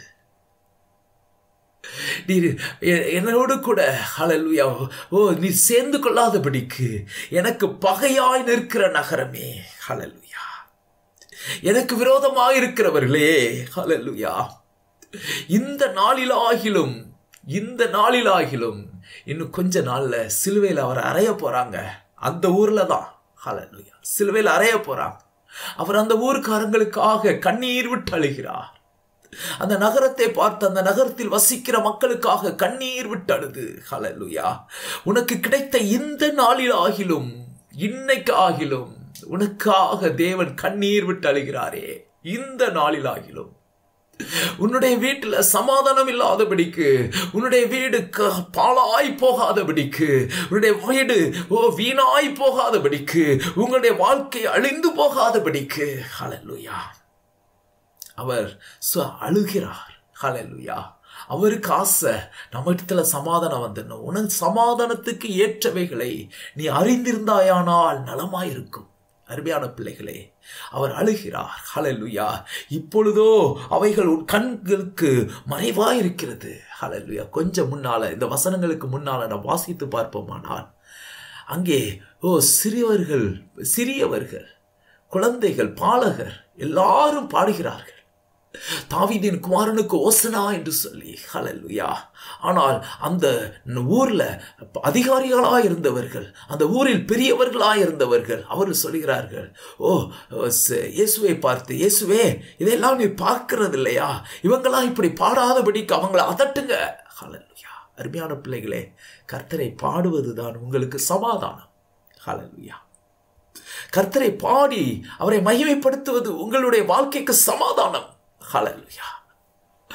நீர் எ- என்னோடு கூட ஹalleluya ஓ நீ சேர்ந்து கொள்ளாதபடிக்கு எனக்கு பகையாய் நிற்கிற நகரமே ஹalleluya எனக்கு விரோதமாக இருக்கிறவர்களே ஹalleluya இந்த நாளிலாகிலும் இந்த நாளிலாகிலும் இன்னும் கொஞ்ச நாள்ல சிலுவையில் அவர் அறைய போறாங்க அந்த ஊர்ல தான் ஹalleluya சிலுவையில் அறைய போறாங்க அவர் அந்த ஊர்க்காரங்களுக்காக கண்ணீர் விட்டு அழுகிறார் அந்த நகரத்தை பார்த்து அந்த நகரத்தில் வசிக்கிற மக்களுக்காக கண்ணீர் விட்டு அழுது ஹalleluya உனக்கு கிடைத்த இந்த நாளில் ஆகிலும் இன்னைக்கு ஆகிலும் உனக்காக தேவன் கண்ணீர் விட்டு அழுகிறாரே இந்த நாளில் ஆகிலும் உன்னுடைய வீட்டுல சமாதானம் இல்லாதபடிக்கு உன்னுடைய வீடு க- பாழாய் போகாதபடிக்கு உன்னுடைய வீடு ஓ வீணாய் போகாதபடிக்கு உங்களுடைய வாழ்க்கை அழிந்து போகாதபடிக்கு ஹalleluya அவர் சு- அழுகிறார் ஹalleluya அவருக்கு ஆசை நம்ம இடத்துல சமாதானம் வந்துடணும் உனக்கு சமாதானத்துக்கு ஏற்றவைகளை நீ அறிந்திருந்தாயானால் நலமாயிருக்கும் அருமையான பிள்ளைகளே அவர் அழுகிறார் ஹalleluya இப்பொழுதோ அவைகள் உன் கண்களுக்கு மறைவாயிருக்கிறது ஹalleluya கொஞ்சம் முன்னால இந்த வசனங்களுக்கு முன்னால நான் வாசித்து பார்ப்போமானால் அங்கே ஓ சிறியவர்கள் சிறியவர்கள் குழந்தைகள் பாலகர் எல்லாரும் பாடுகிறார்கள் தாவீதின் குமாரனுக்கு ஓசனா என்று சொல்லி ஹalleluya ஆனால் அந்த ஊர்ல அதிகாரிகளாக இருந்தவர்கள் அந்த ஊரில் பெரியவர்களாக இருந்தவர்கள் அவர்கள் சொல்கிறார்கள் ஓ ச- இயேசுவை பார்த்து இயேசுவே இதெல்லாம் நீ பார்க்கிறது இல்லையா இவங்களாம் இப்படி பாடாதபடிக்கு அவங்கள அதட்டுங்க ஹalleluya அருமையான பிள்ளைகளே கர்த்தரை பாடுவதுதான் உங்களுக்கு சமாதானம் ஹalleluya கர்த்தரை பாடி அவரை மகிமைப்படுத்துவது உங்களுடைய வாழ்க்கைக்கு சமாதானம் ஹalleluya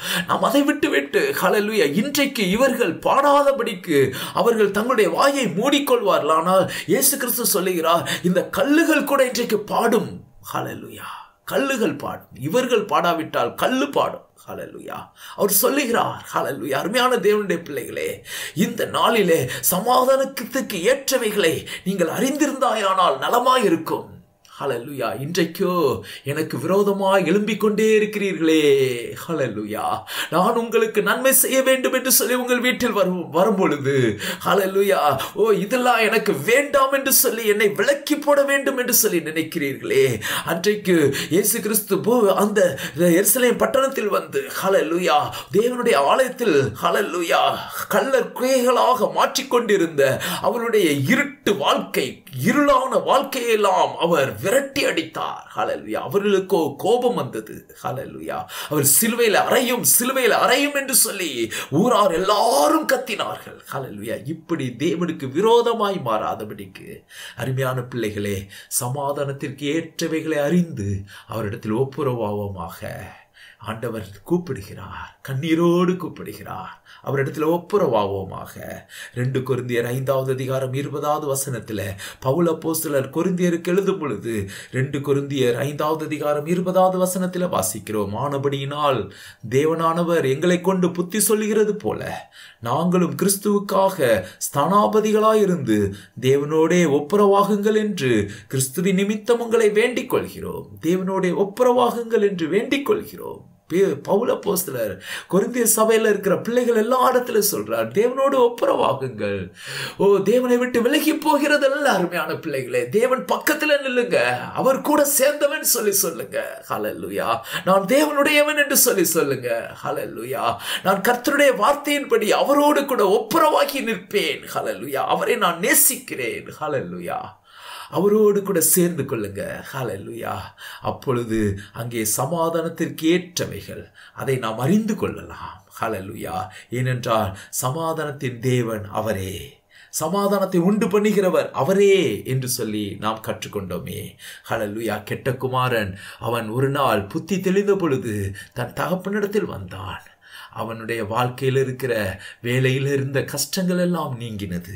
நாம் அதை விட்டு விட்டு ஹalleluya இன்றைக்கு இவர்கள் பாடாதபடிக்கு அவர்கள் தங்களுடைய வாயை மூடிக்கொள்வார்கள் ஆனால் இயேசு கிறிஸ்து சொல்லுகிறார் இந்த கல்லுகள் கூட இன்றைக்கு பாடும் ஹalleluya கல்லுகள் பாடும் இவர்கள் பாடாவிட்டால் கல்லு பாடும் ஹalleluya அவர் சொல்லுகிறார் ஹalleluya அருமையான தேவனுடைய பிள்ளைகளே இந்த நாளிலே சமாதானத்துக்கு ஏற்றவைகளை நீங்கள் அறிந்திருந்தாயானால் நலமாயிருக்கும் ஹalleluya இன்றைக்கோ எனக்கு விரோதமாய் எழும்பிக் கொண்டே இருக்கிறீர்களே ஹalleluya நான் உங்களுக்கு நன்மை செய்ய வேண்டும் என்று சொல்லி உங்கள் வீட்டில் வரும் வரும் பொழுது ஹalleluya ஓ இதெல்லாம் எனக்கு வேண்டாம் என்று சொல்லி என்னை விலக்கி போட வேண்டும் என்று சொல்லி நினைக்கிறீர்களே அன்றைக்கு இயேசு கிறிஸ்து போ- அந்த எருசலேம் பட்டணத்தில் வந்து ஹalleluya தேவனுடைய ஆலயத்தில் ஹalleluya கள்ளர் குகைகளாக மாற்றிக்கொண்டிருந்த அவருடைய இருட்டு வாழ்க்கை இருளான வாழ்க்கையெல்லாம் அவர் விரட்டி அடித்தார் ஹalleluya அவர்களுக்கோ கோபம் வந்தது ஹalleluya அவர் சிலுவையில் அறையும் சிலுவையில் அறையும் என்று சொல்லி ஊரார் எல்லாரும் கத்தினார்கள் ஹalleluya இப்படி தேவனுக்கு விரோதமாய் மாறாதபடிக்கு அருமையான பிள்ளைகளே சமாதானத்திற்கு ஏற்றவைகளை அறிந்து அவரிடத்தில் ஒப்புரவாவோமாக ஆண்டவர் கூப்பிடுகிறார் கண்ணீரோடு கூப்பிடுகிறார் அவரிடத்தில் ஒப்புரவாவோமாக ரெண்டு கொரிந்தியர் ஐந்தாவது அதிகாரம் இருபதாவது வசனத்தில் பவுல போஸ்தலர் கொரிந்தியருக்கு எழுதும் பொழுது ரெண்டு கொரிந்தியர் ஐந்தாவது அதிகாரம் இருபதாவது வசனத்தில் வாசிக்கிறோம் ஆனபடியினால் தேவனானவர் எங்களை கொண்டு புத்தி சொல்லுகிறது போல நாங்களும் கிறிஸ்துவுக்காக ஸ்தானாபதிகளாயிருந்து தேவனோடே ஒப்புரவாகுங்கள் என்று கிறிஸ்துவின் நிமித்தம் உங்களை வேண்டிக் கொள்கிறோம் தேவனோடே ஒப்புரவாகுங்கள் என்று வேண்டிக் கொள்கிறோம் பே- பவுல போஸ்தலர் கொரிந்திய சபையில இருக்கிற பிள்ளைகள் எல்லா இடத்துல சொல்றார் தேவனோடு ஒப்புரவாகுங்கள் ஓ தேவனை விட்டு விலகி போகிறதல்ல அருமையான பிள்ளைகளே தேவன் பக்கத்துல நில்லுங்க அவர் கூட சேர்ந்தவன் சொல்லி சொல்லுங்க ஹalleluya நான் தேவனுடையவன் என்று சொல்லி சொல்லுங்க ஹalleluya நான் கர்த்தருடைய வார்த்தையின்படி அவரோடு கூட ஒப்புரவாகி நிற்பேன் ஹalleluya அவரை நான் நேசிக்கிறேன் ஹalleluya அவரோடு கூட சேர்ந்து கொள்ளுங்க ஹalleluya அப்பொழுது அங்கே சமாதானத்திற்கு ஏற்றவைகள் அதை நாம் அறிந்து கொள்ளலாம் ஹalleluya ஏனென்றால் சமாதானத்தின் தேவன் அவரே சமாதானத்தை உண்டு பண்ணுகிறவர் அவரே என்று சொல்லி நாம் கற்றுக்கொண்டோமே ஹalleluya கெட்ட குமாரன் அவன் ஒரு நாள் புத்தி தெளிந்த பொழுது தன் தகப்பனிடத்தில் வந்தான் அவனுடைய வாழ்க்கையில் இருக்கிற வேலையில் இருந்த கஷ்டங்கள் எல்லாம் நீங்கினது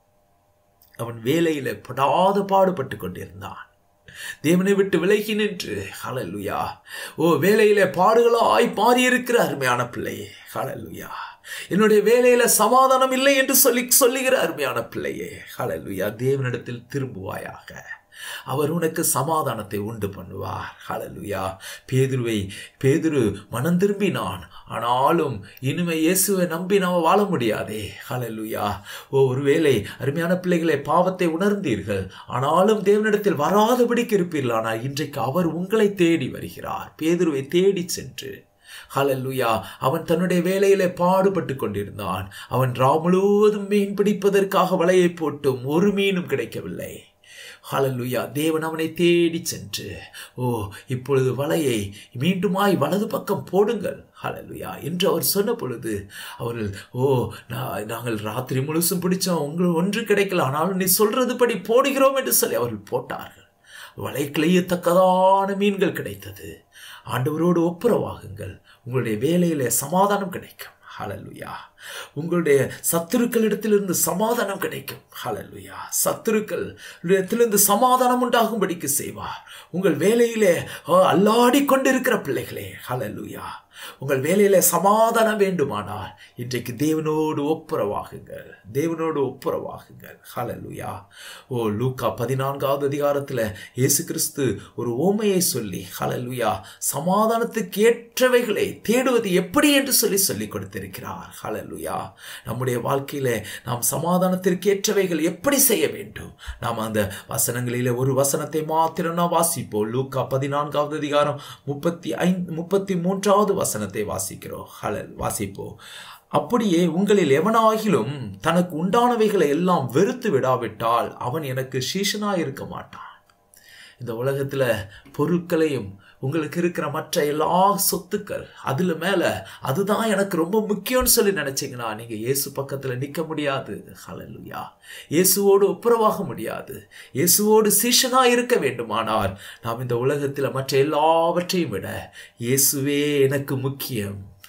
அவன் வேலையில படாத பாடுபட்டு கொண்டிருந்தான் தேவனை விட்டு விலகி நின்று ஹalleluya ஓ வேலையில பாடுகளாய் மாறி இருக்கிற அருமையான பிள்ளையே ஹalleluya என்னுடைய வேலையில சமாதானம் இல்லை என்று சொல்லி சொல்லுகிற அருமையான பிள்ளையே ஹalleluya தேவனிடத்தில் திரும்புவாயாக அவர் உனக்கு சமாதானத்தை உண்டு பண்ணுவார் ஹalleluya பேதுருவை பேதுரு மனம் திரும்பினான் ஆனாலும் இனிமே இயேசுவை நம்பி நாம வாழ முடியாதே ஹalleluya ஓ ஒருவேளை அருமையான பிள்ளைகளை பாவத்தை உணர்ந்தீர்கள் ஆனாலும் தேவனிடத்தில் வராதபடிக்கு இருப்பீர்கள் ஆனால் இன்றைக்கு அவர் உங்களை தேடி வருகிறார் பேதுருவை தேடி சென்று ஹalleluya அவன் தன்னுடைய வேலையிலே பாடுபட்டு கொண்டிருந்தான் அவன் ரா முழுவதும் மீன் பிடிப்பதற்காக வலையை போட்டும் ஒரு மீனும் கிடைக்கவில்லை ஹalleluya தேவன் அவனை தேடி சென்று ஓ இப்பொழுது வலையை மீண்டுமாய் வலது பக்கம் போடுங்கள் ஹalleluya என்று அவர் சொன்ன பொழுது அவர்கள் ஓ நான் நாங்கள் ராத்திரி முழுசும் பிடிச்சோம் உங்களுக்கு ஒன்று கிடைக்கல ஆனாலும் நீ சொல்றதுபடி போடுகிறோம் என்று சொல்லி அவர்கள் போட்டார்கள் வலை கிளையத்தக்கதான மீன்கள் கிடைத்தது ஆண்டவரோடு ஒப்புரவாகுங்கள் உங்களுடைய வேலையிலே சமாதானம் கிடைக்கும் ஹalleluya உங்களுடைய சத்துருக்களிடத்திலிருந்து சமாதானம் கிடைக்கும் ஹalleluya சத்துருக்கள் இடத்திலிருந்து சமாதானம் உண்டாகும்படிக்கு செய்வார் உங்கள் வேலையிலே ஆ, அல்லாடிக் கொண்டிருக்கிற பிள்ளைகளே ஹalleluya உங்கள் வேலையிலே சமாதானம் வேண்டுமானால் இன்றைக்கு தேவனோடு ஒப்புரவாகுங்கள் தேவனோடு ஒப்புரவாகுங்கள் ஹalleluya ஓ லூக்கா பதினான்காவது அதிகாரத்தில் இயேசு கிறிஸ்து ஒரு ஓமையை சொல்லி ஹalleluya சமாதானத்துக்கு ஏற்றவைகளை தேடுவது எப்படி என்று சொல்லி சொல்லிக் கொடுத்திருக்கிறார் ஹalleluya நம்முடைய வாழ்க்கையில நாம் சமாதானத்திற்கு ஏற்றவைகள் எப்படி செய்ய வேண்டும் நாம் அந்த வசனங்களிலே ஒரு வசனத்தை மாத்திரம் நாம் வாசிப்போம் லூக்கா பதினான்காவது அதிகாரம் முப்பத்தி ஐந்து முப்பத்தி மூன்றாவது வசனத்தை வாசிக்கிறோம் ஹலல் வாசிப்போம் அப்படியே உங்களில் எவனாகிலும் தனக்கு உண்டானவைகளை எல்லாம் வெறுத்து விடாவிட்டால் அவன் எனக்கு சீஷனாய் இருக்க மாட்டான் இந்த உலகத்துல பொருட்களையும் உங்களுக்கு இருக்கிற மற்ற எல்லா சொத்துக்கள் அதுல மேல அதுதான் எனக்கு ரொம்ப முக்கியம்னு சொல்லி நினைச்சீங்கன்னா நீங்க இயேசு பக்கத்துல நிக்க முடியாது ஹalleluya இயேசுவோடு ஒப்புரவாக முடியாது இயேசுவோடு சீஷனா இருக்க வேண்டுமானால் நாம் இந்த உலகத்துல மற்ற எல்லாவற்றையும் விட இயேசுவே எனக்கு முக்கியம்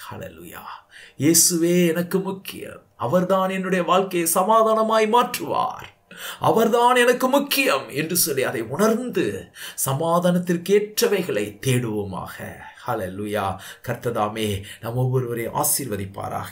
ஹalleluya இயேசுவே எனக்கு முக்கியம் அவர்தான் என்னுடைய வாழ்க்கையை சமாதானமாய் மாற்றுவார் அவர்தான் எனக்கு முக்கியம் என்று சொல்லி அதை உணர்ந்து சமாதானத்திற்கேற்றவைகளை தேடுவோமாக ஹalleluya கர்த்ததாமே நம் ஒவ்வொருவரையும் ஆசீர்வதிப்பாராக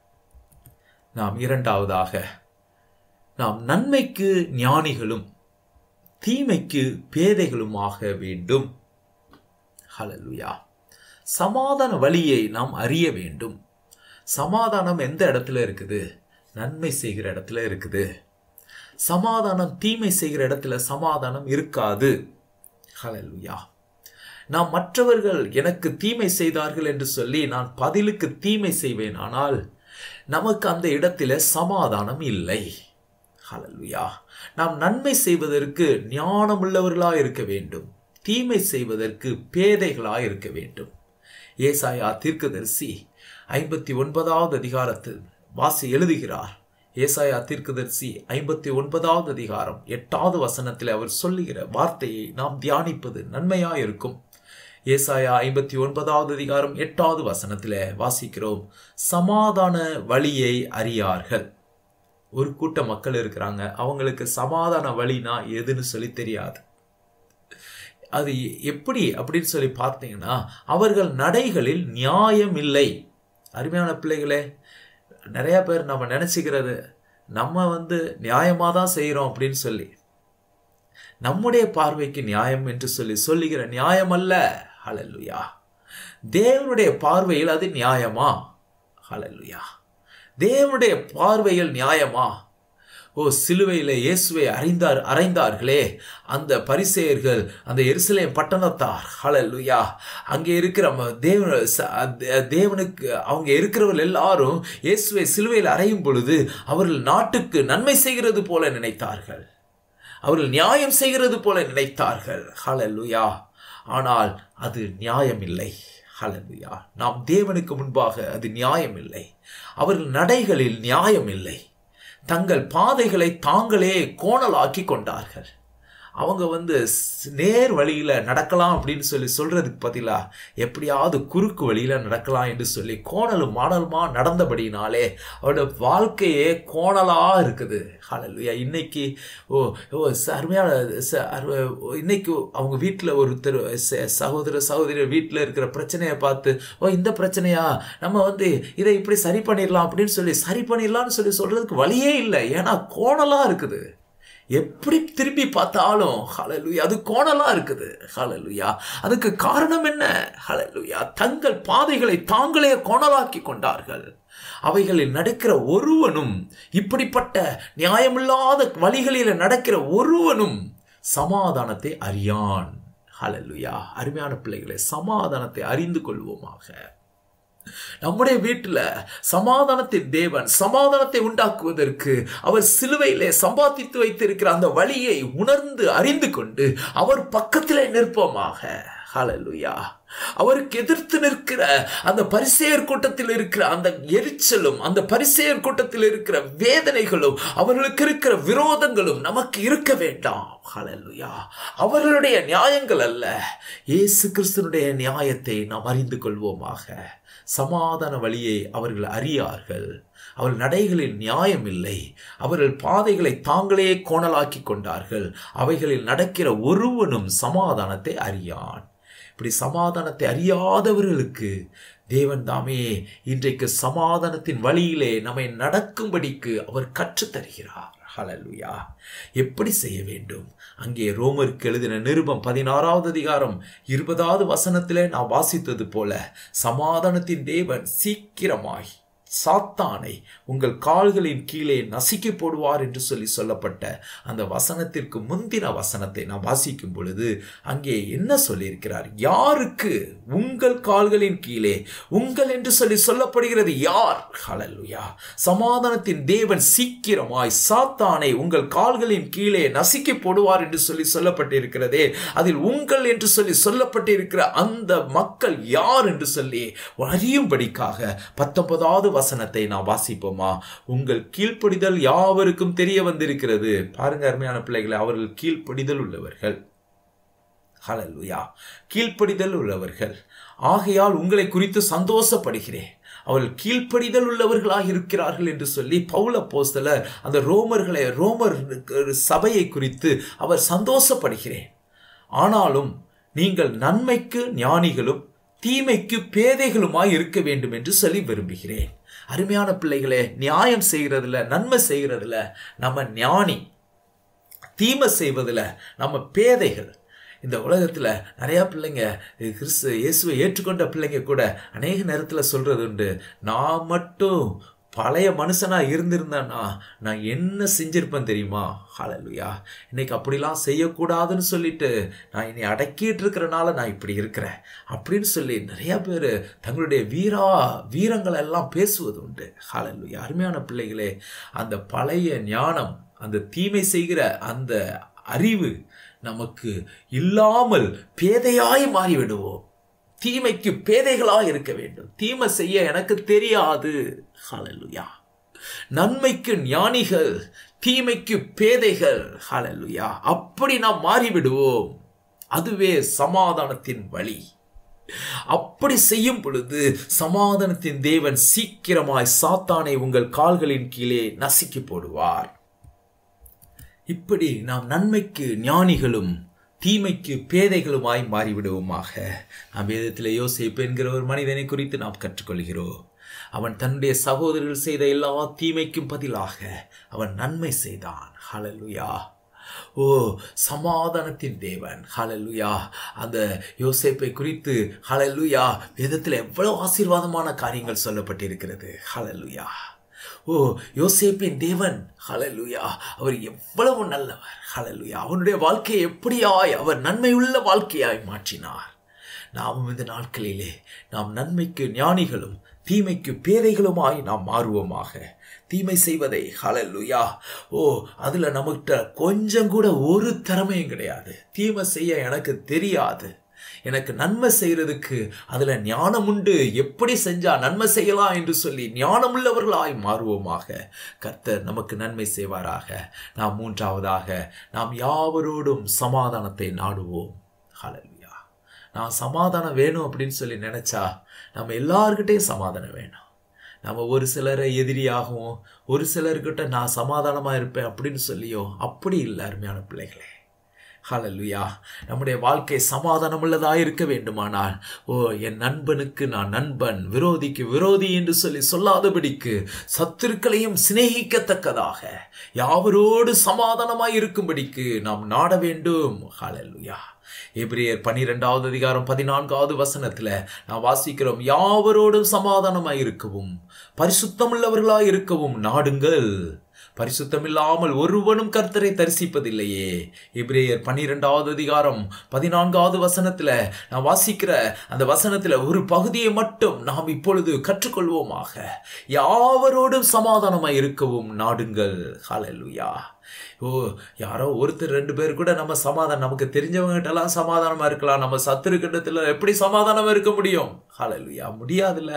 நாம் இரண்டாவதாக நாம் நன்மைக்கு ஞானிகளும் தீமைக்கு பேதைகளுமாக வேண்டும் ஹalleluya சமாதான வழியை நாம் அறிய வேண்டும் சமாதானம் எந்த இடத்துல இருக்குது நன்மை செய்கிற இடத்துல இருக்குது சமாதானம் தீமை செய்கிற இடத்துல சமாதானம் இருக்காது ஹalleluya நாம் மற்றவர்கள் எனக்கு தீமை செய்தார்கள் என்று சொல்லி நான் பதிலுக்கு தீமை செய்வேன் ஆனால் நமக்கு அந்த இடத்துல சமாதானம் இல்லை ஹalleluya நாம் நன்மை செய்வதற்கு ஞானமுள்ளவர்களாய் இருக்க வேண்டும் தீமை செய்வதற்கு பேதைகளாய் இருக்க வேண்டும் ஏசாயா தீர்க்கதரிசி ஐம்பத்தி ஒன்பதாவது அதிகாரத்தில் வாசி எழுதுகிறார் ஏசாயா தீர்க்கதரிசி ஐம்பத்தி ஒன்பதாவது அதிகாரம் எட்டாவது வசனத்தில் அவர் சொல்லுகிற வார்த்தையை நாம் தியானிப்பது நன்மையாய் இருக்கும் ஏசாயா ஐம்பத்தி ஒன்பதாவது அதிகாரம் எட்டாவது வசனத்தில் வாசிக்கிறோம் சமாதான வழியை அறியார்கள் ஒரு கூட்ட மக்கள் இருக்கிறாங்க அவங்களுக்கு சமாதான வழினா எதுன்னு சொல்லி தெரியாது அது எப்படி அப்படின்னு சொல்லி பார்த்தீங்கன்னா அவர்கள் நடைகளில் நியாயம் இல்லை அருமையான பிள்ளைகளே நிறைய பேர் நம்ம நினச்சிக்கிறது நம்ம வந்து நியாயமாக தான் செய்கிறோம் அப்படின்னு சொல்லி நம்முடைய பார்வைக்கு நியாயம் என்று சொல்லி சொல்லுகிற நியாயம் அல்ல ஹலல்லுயா தேவனுடைய பார்வையில் அது நியாயமா ஹலல்லுயா தேவனுடைய பார்வையில் நியாயமா ஓ சிலுவையில் இயேசுவை அறிந்தார் அறைந்தார்களே அந்த பரிசெயர்கள் அந்த எருசலேம் பட்டணத்தார் ஹalleluya அங்கே இருக்கிற தேவ தேவனுக்கு அவங்க இருக்கிறவர்கள் எல்லாரும் இயேசுவை சிலுவையில் அறையும் பொழுது அவர்கள் நாட்டுக்கு நன்மை செய்கிறது போல நினைத்தார்கள் அவர்கள் நியாயம் செய்கிறது போல நினைத்தார்கள் ஹalleluya ஆனால் அது நியாயம் இல்லை ஹalleluya நாம் தேவனுக்கு முன்பாக அது நியாயம் இல்லை அவர்கள் நடைகளில் நியாயம் இல்லை தங்கள் பாதைகளை தாங்களே கோணலாக்கி கொண்டார்கள் அவங்க வந்து நேர் வழியில் நடக்கலாம் அப்படின்னு சொல்லி சொல்றதுக்கு பதிலா எப்படியாவது குறுக்கு வழியில் நடக்கலாம் என்று சொல்லி கோணலும் மாடலுமா நடந்தபடினாலே அவரோட வாழ்க்கையே கோணலாக இருக்குது ஹalleluya இன்னைக்கு ஓ ஓ அருமையான இன்னைக்கு அவங்க வீட்டில் ஒருத்தர் சகோதர சகோதரி வீட்டில் இருக்கிற பிரச்சனையை பார்த்து ஓ இந்த பிரச்சனையா நம்ம வந்து இதை இப்படி சரி பண்ணிடலாம் அப்படின்னு சொல்லி சரி பண்ணிடலாம்னு சொல்லி சொல்றதுக்கு வழியே இல்லை ஏன்னா கோணலாக இருக்குது எப்படி திரும்பி பார்த்தாலும் ஹலலுயா அது கோணலா இருக்குது ஹலலுயா அதுக்கு காரணம் என்ன ஹலலுயா தங்கள் பாதைகளை தாங்களே கோணலாக்கி கொண்டார்கள் அவைகளில் நடக்கிற ஒருவனும் இப்படிப்பட்ட நியாயமில்லாத வழிகளில் நடக்கிற ஒருவனும் சமாதானத்தை அறியான் ஹலலுயா அருமையான பிள்ளைகளை சமாதானத்தை அறிந்து கொள்வோமாக நம்முடைய வீட்டில் சமாதானத்தின் தேவன் சமாதானத்தை உண்டாக்குவதற்கு அவர் சிலுவையிலே சம்பாதித்து வைத்திருக்கிற அந்த வழியை உணர்ந்து அறிந்து கொண்டு அவர் பக்கத்திலே நிற்போமாக ஹalleluya அவருக்கு எதிர்த்து நிற்கிற அந்த பரிசேயர் கூட்டத்தில் இருக்கிற அந்த எரிச்சலும் அந்த பரிசேயர் கூட்டத்தில் இருக்கிற வேதனைகளும் அவர்களுக்கு இருக்கிற விரோதங்களும் நமக்கு இருக்க வேண்டாம் ஹalleluya அவர்களுடைய நியாயங்கள் அல்ல இயேசு கிறிஸ்தனுடைய நியாயத்தை நாம் அறிந்து கொள்வோமாக சமாதான வழியை அவர்கள் அறியார்கள் அவர்கள் நடைகளில் நியாயம் இல்லை அவர்கள் பாதைகளை தாங்களே கோணலாக்கி கொண்டார்கள் அவைகளில் நடக்கிற ஒருவனும் சமாதானத்தை அறியான் இப்படி சமாதானத்தை அறியாதவர்களுக்கு தேவன் தாமே இன்றைக்கு சமாதானத்தின் வழியிலே நம்மை நடக்கும்படிக்கு அவர் கற்றுத்தருகிறார் ஹலலுயா எப்படி செய்ய வேண்டும் அங்கே ரோமருக்கு எழுதின நிருபம் பதினாறாவது அதிகாரம் இருபதாவது வசனத்திலே நான் வாசித்தது போல சமாதானத்தின் தேவன் சீக்கிரமாய் சாத்தானை உங்கள் கால்களின் கீழே நசுக்கி போடுவார் என்று சொல்லி சொல்லப்பட்ட அந்த வசனத்திற்கு முந்தின வசனத்தை நான் வாசிக்கும் பொழுது அங்கே என்ன சொல்லியிருக்கிறார் யாருக்கு உங்கள் கால்களின் கீழே உங்கள் என்று சொல்லி சொல்லப்படுகிறது யார் ஹலலுயா சமாதானத்தின் தேவன் சீக்கிரமாய் சாத்தானை உங்கள் கால்களின் கீழே நசுக்கி போடுவார் என்று சொல்லி சொல்லப்பட்டிருக்கிறதே அதில் உங்கள் என்று சொல்லி சொல்லப்பட்டிருக்கிற அந்த மக்கள் யார் என்று சொல்லி அறியும்படிக்காக பத்தொன்பதாவது வசனத்தை நான் வாசிப்போமா உங்கள் கீழ்ப்படிதல் யாவருக்கும் தெரிய வந்திருக்கிறது பாருங்க அருமையான பிள்ளைகளை அவர்கள் கீழ்ப்படிதல் உள்ளவர்கள் ஹலலுயா கீழ்ப்படிதல் உள்ளவர்கள் ஆகையால் உங்களை குறித்து சந்தோஷப்படுகிறேன் அவர்கள் கீழ்ப்படிதல் உள்ளவர்களாக இருக்கிறார்கள் என்று சொல்லி பவுல போஸ்தலர் அந்த ரோமர்களை ரோமர் சபையை குறித்து அவர் சந்தோஷப்படுகிறேன் ஆனாலும் நீங்கள் நன்மைக்கு ஞானிகளும் தீமைக்கு பேதைகளுமாய் இருக்க வேண்டும் என்று சொல்லி விரும்புகிறேன் அருமையான பிள்ளைகளே நியாயம் செய்கிறதுல நன்மை செய்கிறதுல நம்ம ஞானி தீமை செய்வதில் நம்ம பேதைகள் இந்த உலகத்தில் நிறையா பிள்ளைங்க கிறிஸ்து இயேசுவை ஏற்றுக்கொண்ட பிள்ளைங்க கூட அநேக நேரத்தில் சொல்கிறது உண்டு நான் மட்டும் பழைய மனுஷனாக இருந்திருந்தேன்னா நான் என்ன செஞ்சிருப்பேன் தெரியுமா ஹalleluya இன்னைக்கு அப்படிலாம் செய்யக்கூடாதுன்னு சொல்லிட்டு நான் என்னை அடக்கிட்டு இருக்கிறனால நான் இப்படி இருக்கிறேன் அப்படின்னு சொல்லி நிறைய பேர் தங்களுடைய வீரா வீரங்களை எல்லாம் பேசுவது உண்டு ஹalleluya அருமையான பிள்ளைகளே அந்த பழைய ஞானம் அந்த தீமை செய்கிற அந்த அறிவு நமக்கு இல்லாமல் பேதையாய் மாறிவிடுவோம் தீமைக்கு பேதைகளாய் இருக்க வேண்டும் தீமை செய்ய எனக்கு தெரியாது ஹalleluya நன்மைக்கு ஞானிகள் தீமைக்கு பேதைகள் ஹalleluya அப்படி நாம் மாறிவிடுவோம் அதுவே சமாதானத்தின் வழி அப்படி செய்யும் பொழுது சமாதானத்தின் தேவன் சீக்கிரமாய் சாத்தானை உங்கள் கால்களின் கீழே நசுக்கி போடுவார் இப்படி நாம் நன்மைக்கு ஞானிகளும் தீமைக்கு பேதைகளுமாய் மாறிவிடுவோமாக நாம் வேதத்தில் யோசிப்பு என்கிற ஒரு மனிதனை குறித்து நாம் கற்றுக்கொள்கிறோம் அவன் தன்னுடைய சகோதரர்கள் செய்த எல்லா தீமைக்கும் பதிலாக அவன் நன்மை செய்தான் ஹalleluya ஓ சமாதானத்தின் தேவன் ஹalleluya அந்த யோசேப்பை குறித்து ஹalleluya வேதத்தில் எவ்வளவு ஆசீர்வாதமான காரியங்கள் சொல்லப்பட்டிருக்கிறது ஹalleluya ஓ யோசேப்பின் தேவன் ஹalleluya அவர் எவ்வளவு நல்லவர் ஹalleluya அவனுடைய வாழ்க்கையை எப்படியாய் அவர் நன்மையுள்ள வாழ்க்கையாய் மாற்றினார் நாமும் இந்த நாட்களிலே நாம் நன்மைக்கு ஞானிகளும் தீமைக்கு பேதைகளுமாய் நாம் மாறுவோமாக தீமை செய்வதை ஹalleluya ஓ அதுல நம்மகிட்ட கொஞ்சம் கூட ஒரு திறமையும் கிடையாது தீமை செய்ய எனக்கு தெரியாது எனக்கு நன்மை செய்யறதுக்கு அதுல ஞானம் உண்டு எப்படி செஞ்சா நன்மை செய்யலாம் என்று சொல்லி ஞானமுள்ளவர்களாய் மாறுவோமாக கர்த்தர் நமக்கு நன்மை செய்வாராக நாம் மூன்றாவதாக நாம் யாவரோடும் சமாதானத்தை நாடுவோம் ஹalleluya நான் சமாதானம் வேணும் அப்படின்னு சொல்லி நினைச்சா நம்ம எல்லார்கிட்டையும் சமாதானம் வேணும் நம்ம ஒரு சிலரை எதிரியாகவும் ஒரு சிலர்கிட்ட நான் சமாதானமா இருப்பேன் அப்படின்னு சொல்லியோ அப்படி இல்லை அருமையான பிள்ளைகளே ஹalleluya நம்முடைய வாழ்க்கை சமாதானம் உள்ளதாக இருக்க வேண்டுமானால் ஓ என் நண்பனுக்கு நான் நண்பன் விரோதிக்கு விரோதி என்று சொல்லி சொல்லாதபடிக்கு சத்துருக்களையும் சிநேகிக்கத்தக்கதாக யாவரோடு சமாதானமாய் இருக்கும்படிக்கு நாம் நாட வேண்டும் ஹalleluya எபிரேயர் பனிரெண்டாவது அதிகாரம் பதினான்காவது வசனத்துல நான் வாசிக்கிறோம் யாவரோடும் சமாதானமாய் இருக்கவும் பரிசுத்தமுள்ளவர்களாய் இருக்கவும் நாடுங்கள் பரிசுத்தமில்லாமல் ஒருவனும் கர்த்தரை தரிசிப்பதில்லையே எபிரேயர் பன்னிரெண்டாவது அதிகாரம் பதினான்காவது வசனத்துல நான் வாசிக்கிற அந்த வசனத்துல ஒரு பகுதியை மட்டும் நாம் இப்பொழுது கற்றுக்கொள்வோமாக யாவரோடும் சமாதானமாய் இருக்கவும் நாடுங்கள் ஹalleluya ஓ யாரோ ஒருத்தர் ரெண்டு பேர் கூட நம்ம சமாதானம் நமக்கு தெரிஞ்சவங்ககிட்டலாம் சமாதானமா இருக்கலாம் நம்ம சத்துரு கிட்டத்துல எப்படி சமாதானமா இருக்க முடியும் ஹalleluya முடியாதுல்ல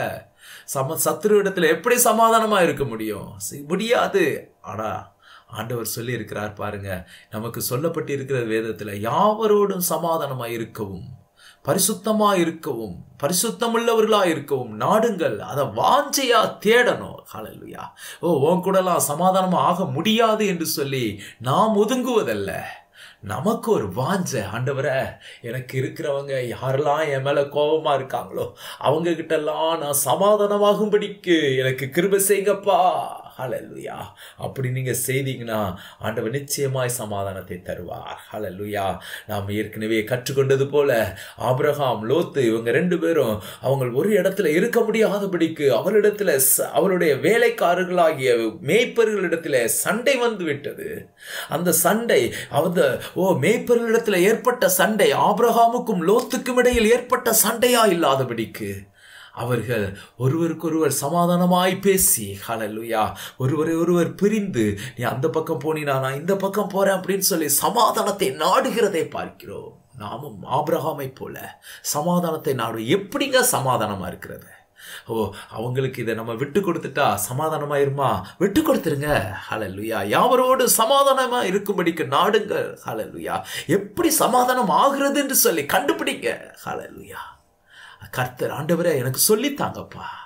சம சத்துரு இடத்துல எப்படி சமாதானமா இருக்க முடியும் சி- முடியாது ஆனா ஆண்டவர் சொல்லி இருக்கிறார் பாருங்க நமக்கு சொல்லப்பட்டு இருக்கிற வேதத்துல யாவரோடும் சமாதானமா இருக்கவும் பரிசுத்தமா இருக்கவும் பரிசுத்தமுள்ளவர்களா இருக்கவும் நாடுங்கள் அதை வாஞ்சையா தேடணும் ஹalleluya ஓ உன் கூடலாம் சமாதானமா ஆக முடியாது என்று சொல்லி நாம் ஒதுங்குவதல்ல நமக்கு ஒரு வாஞ்ச ஆண்டவரே எனக்கு இருக்கிறவங்க யாரெல்லாம் என் மேல கோபமா இருக்காங்களோ அவங்க கிட்ட எல்லாம் நான் சமாதானமாகும்படிக்கு எனக்கு கிருபை செய்யுங்கப்பா ஹalleluya அப்படி நீங்க செய்தீங்கன்னா ஆண்டவர் நிச்சயமாய் சமாதானத்தை தருவார் ஹalleluya நாம் ஏற்கனவே கற்றுக்கொண்டது போல ஆபிரகாம் லோத்து இவங்க ரெண்டு பேரும் அவங்க ஒரு இடத்துல இருக்க முடியாதபடிக்கு அவரிடத்துல ச- அவருடைய வேலைக்காரர்களாகிய மேய்ப்பர்களிடத்துல சண்டை வந்து விட்டது அந்த சண்டை அந்த ஓ மேய்ப்பர்களிடத்துல ஏற்பட்ட சண்டை ஆபிரகாமுக்கும் லோத்துக்கும் இடையில் ஏற்பட்ட சண்டையா இல்லாதபடிக்கு அவர்கள் ஒருவருக்கொருவர் சமாதானமாய் பேசி ஹalleluya ஒருவரை ஒருவர் பிரிந்து நீ அந்த பக்கம் போனினா நான் இந்த பக்கம் போறேன் அப்படின்னு சொல்லி சமாதானத்தை நாடுகிறதை பார்க்கிறோம் நாமும் ஆபிரகாமை போல சமாதானத்தை நாடு எப்படிங்க சமாதானமா இருக்கிறது ஓ அவங்களுக்கு இதை நம்ம விட்டு கொடுத்துட்டா சமாதானமாயிருமா விட்டு கொடுத்துருங்க ஹalleluya யாவரோடு சமாதானமா இருக்கும்படிக்கு நாடுங்கள் ஹalleluya எப்படி சமாதானம் ஆகிறது என்று சொல்லி கண்டுபிடிங்க ஹalleluya கர்த்தர் ஆண்டவரே எனக்கு சொல்லித்தாங்கப்பா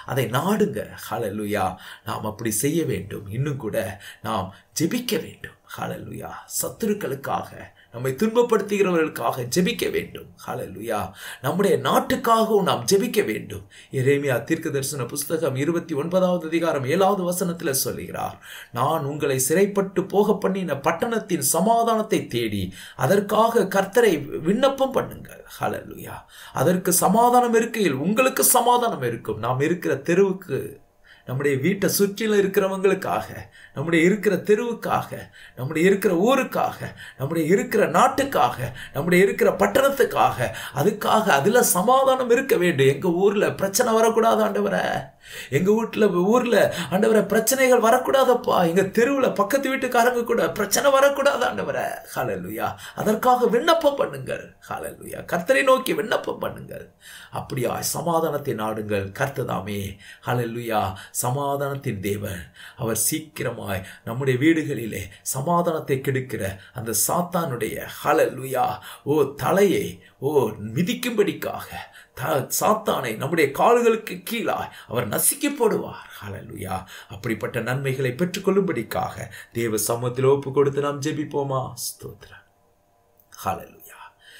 அதை நாடுங்க ஹalleluya நாம் அப்படி செய்ய வேண்டும் இன்னும் கூட நாம் ஜெபிக்க வேண்டும் ஹalleluya சத்துருக்களுக்காக நம்மை துன்பப்படுத்துகிறவர்களுக்காக ஜெபிக்க வேண்டும் ஹalleluya நம்முடைய நாட்டுக்காகவும் நாம் ஜெபிக்க வேண்டும் எரேமியா தீர்க்க தரிசன புஸ்தகம் இருபத்தி ஒன்பதாவது அதிகாரம் ஏழாவது வசனத்தில் சொல்லுகிறார் நான் உங்களை சிறைப்பட்டு போக பண்ணின பட்டணத்தின் சமாதானத்தை தேடி அதற்காக கர்த்தரை விண்ணப்பம் பண்ணுங்கள் ஹalleluya அதற்கு சமாதானம் இருக்கையில் உங்களுக்கு சமாதானம் இருக்கும் நாம் இருக்கிற தெருவுக்கு நம்முடைய வீட்டை சுற்றிலும் இருக்கிறவங்களுக்காக நம்முடைய இருக்கிற தெருவுக்காக நம்முடைய இருக்கிற ஊருக்காக நம்முடைய இருக்கிற நாட்டுக்காக நம்முடைய இருக்கிற பட்டணத்துக்காக அதுக்காக அதுல சமாதானம் இருக்க வேண்டும் எங்க ஊர்ல பிரச்சனை வரக்கூடாது ஆண்டவரை எங்க வீட்டுல ஊர்ல ஆண்டவரை பிரச்சனைகள் வரக்கூடாதப்பா எங்க தெருவுல பக்கத்து வீட்டுக்காரங்க கூட பிரச்சனை வரக்கூடாது ஆண்டவரை ஹalleluya அதற்காக விண்ணப்பம் பண்ணுங்கள் ஹalleluya கர்த்தரை நோக்கி விண்ணப்பம் பண்ணுங்கள் அப்படியா சமாதானத்தை நாடுங்கள் கர்த்ததாமே ஹalleluya சமாதானத்தின் தேவன் அவர் சீக்கிரமாய் நம்முடைய வீடுகளிலே சமாதானத்தை கெடுக்கிற அந்த சாத்தானுடைய ஹalleluya ஓ தலையை ஓ மிதிக்கும்படிக்காக த- சாத்தானை நம்முடைய கால்களுக்கு கீழாய் அவர் நசுக்கி போடுவார் ஹalleluya அப்படிப்பட்ட நன்மைகளை பெற்றுக்கொள்ளும்படிக்காக தேவ சமூகத்தில் ஒப்பு கொடுத்து நாம் ஜெபிப்போமா ஸ்தோத்திரம் ஹalleluya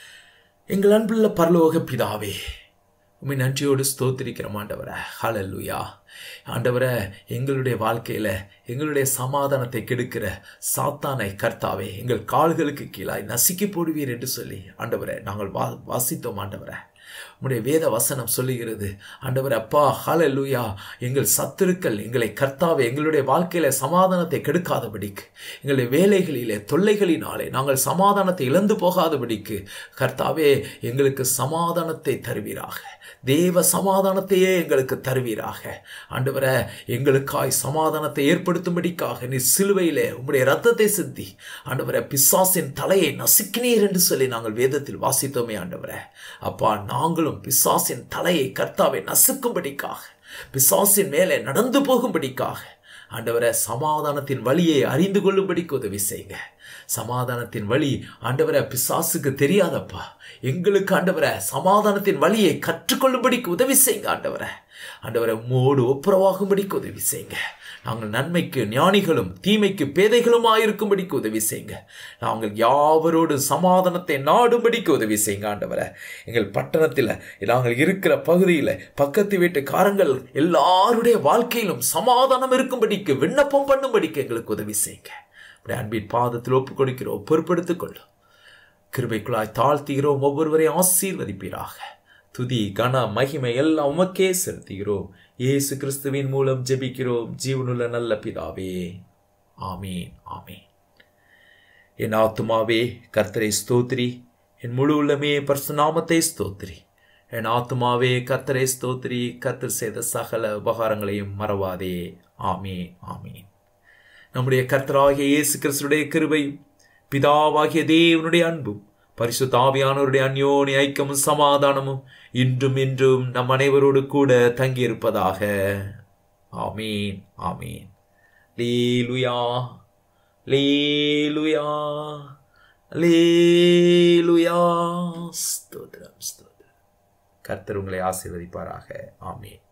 எங்கள் அன்புள்ள பரலோக பிதாவே உண்மை நன்றியோடு ஸ்தோத்திரிக்கிறோம் ஆண்டவரை ஹalleluya ஆண்டவரை எங்களுடைய வாழ்க்கையில் எங்களுடைய சமாதானத்தை கெடுக்கிற சாத்தானை கர்த்தாவே எங்கள் கால்களுக்கு கீழாய் நசுக்கி போடுவீர் என்று சொல்லி ஆண்டவரை நாங்கள் வா வாசித்தோம் ஆண்டவரை உம்முடைய வேத வசனம் சொல்லுகிறது ஆண்டவர் அப்பா ஹalleluya எங்கள் சத்துருக்கள் எங்களை கர்த்தாவே எங்களுடைய வாழ்க்கையில சமாதானத்தை கெடுக்காதபடிக்கு எங்களுடைய வேலைகளிலே தொல்லைகளினாலே நாங்கள் சமாதானத்தை இழந்து போகாதபடிக்கு கர்த்தாவே எங்களுக்கு சமாதானத்தை தருவீராக தேவ சமாதானத்தையே எங்களுக்கு தருவீராக ஆண்டவரை எங்களுக்காய் சமாதானத்தை ஏற்படுத்தும்படிக்காக நீ சிலுவையிலே உம்முடைய ரத்தத்தை சிந்தி ஆண்டவரை பிசாசின் தலையை நசுக்கினீர் என்று சொல்லி நாங்கள் வேதத்தில் வாசித்தோமே ஆண்டவரை அப்பா நாங்களும் பிசாசின் தலையை கர்த்தாவை நசுக்கும்படிக்காக பிசாசின் மேலே நடந்து போகும்படிக்காக ஆண்டவரை சமாதானத்தின் வழியை அறிந்து கொள்ளும்படிக்கு உதவி செய்யுங்க சமாதானத்தின் வழி ஆண்டவரை பிசாசுக்கு தெரியாதப்பா எங்களுக்கு ஆண்டவரை சமாதானத்தின் வழியை கற்றுக்கொள்ளும்படிக்கு உதவி செய்யுங்க ஆண்டவரை ஆண்டவரை உம்மோடு ஒப்புரவாகும்படிக்கு உதவி செய்யுங்க நாங்கள் நன்மைக்கு ஞானிகளும் தீமைக்கு பேதைகளுமாயிருக்கும்படிக்கு உதவி செய்யுங்க நாங்கள் யாவரோடு சமாதானத்தை நாடும்படிக்கு உதவி செய்யுங்க ஆண்டவரை எங்கள் பட்டணத்தில் நாங்கள் இருக்கிற பகுதியில் பக்கத்து வீட்டுக்காரங்கள் எல்லாருடைய வாழ்க்கையிலும் சமாதானம் இருக்கும்படிக்கு விண்ணப்பம் பண்ணும்படிக்கு எங்களுக்கு உதவி செய்யுங்க அப்படி அன்பின் பாதத்தில் ஒப்பு கொடுக்கிறோம் பொறுப்படுத்திக் கொள்ளும் கிருபைக்குள்ளாய் தாழ்த்துகிறோம் ஒவ்வொருவரையும் ஆசீர்வதிப்பீராக துதி கன மகிமை எல்லாம் உமக்கே செலுத்துகிறோம் இயேசு கிறிஸ்துவின் மூலம் ஜெபிக்கிறோம் ஜீவனுள்ள நல்ல பிதாவே ஆமீன் ஆமீன் என் ஆத்துமாவே கர்த்தரை ஸ்தோத்திரி என் முழு உள்ளமே பரிசுநாமத்தை ஸ்தோத்திரி என் ஆத்துமாவே கர்த்தரை ஸ்தோத்திரி கர்த்தர் செய்த சகல உபகாரங்களையும் மறவாதே ஆமீன் ஆமீன் நம்முடைய கர்த்தராகிய இயேசு கிறிஸ்துடைய கிருபையும் பிதாவாகிய தேவனுடைய அன்பும் பரிசுத்த ஆவியானவருடைய அந்யோனி ஐக்கியமும் சமாதானமும் இன்றும் இன்றும் நம் அனைவரோடு கூட தங்கியிருப்பதாக ஆமீன் ஆமீன் லீலுயா லீலுயா லீலுயா ஸ்தோத்திரம் ஸ்தோத்திரம் கர்த்தர் உங்களை ஆசீர்வதிப்பாராக ஆமீன்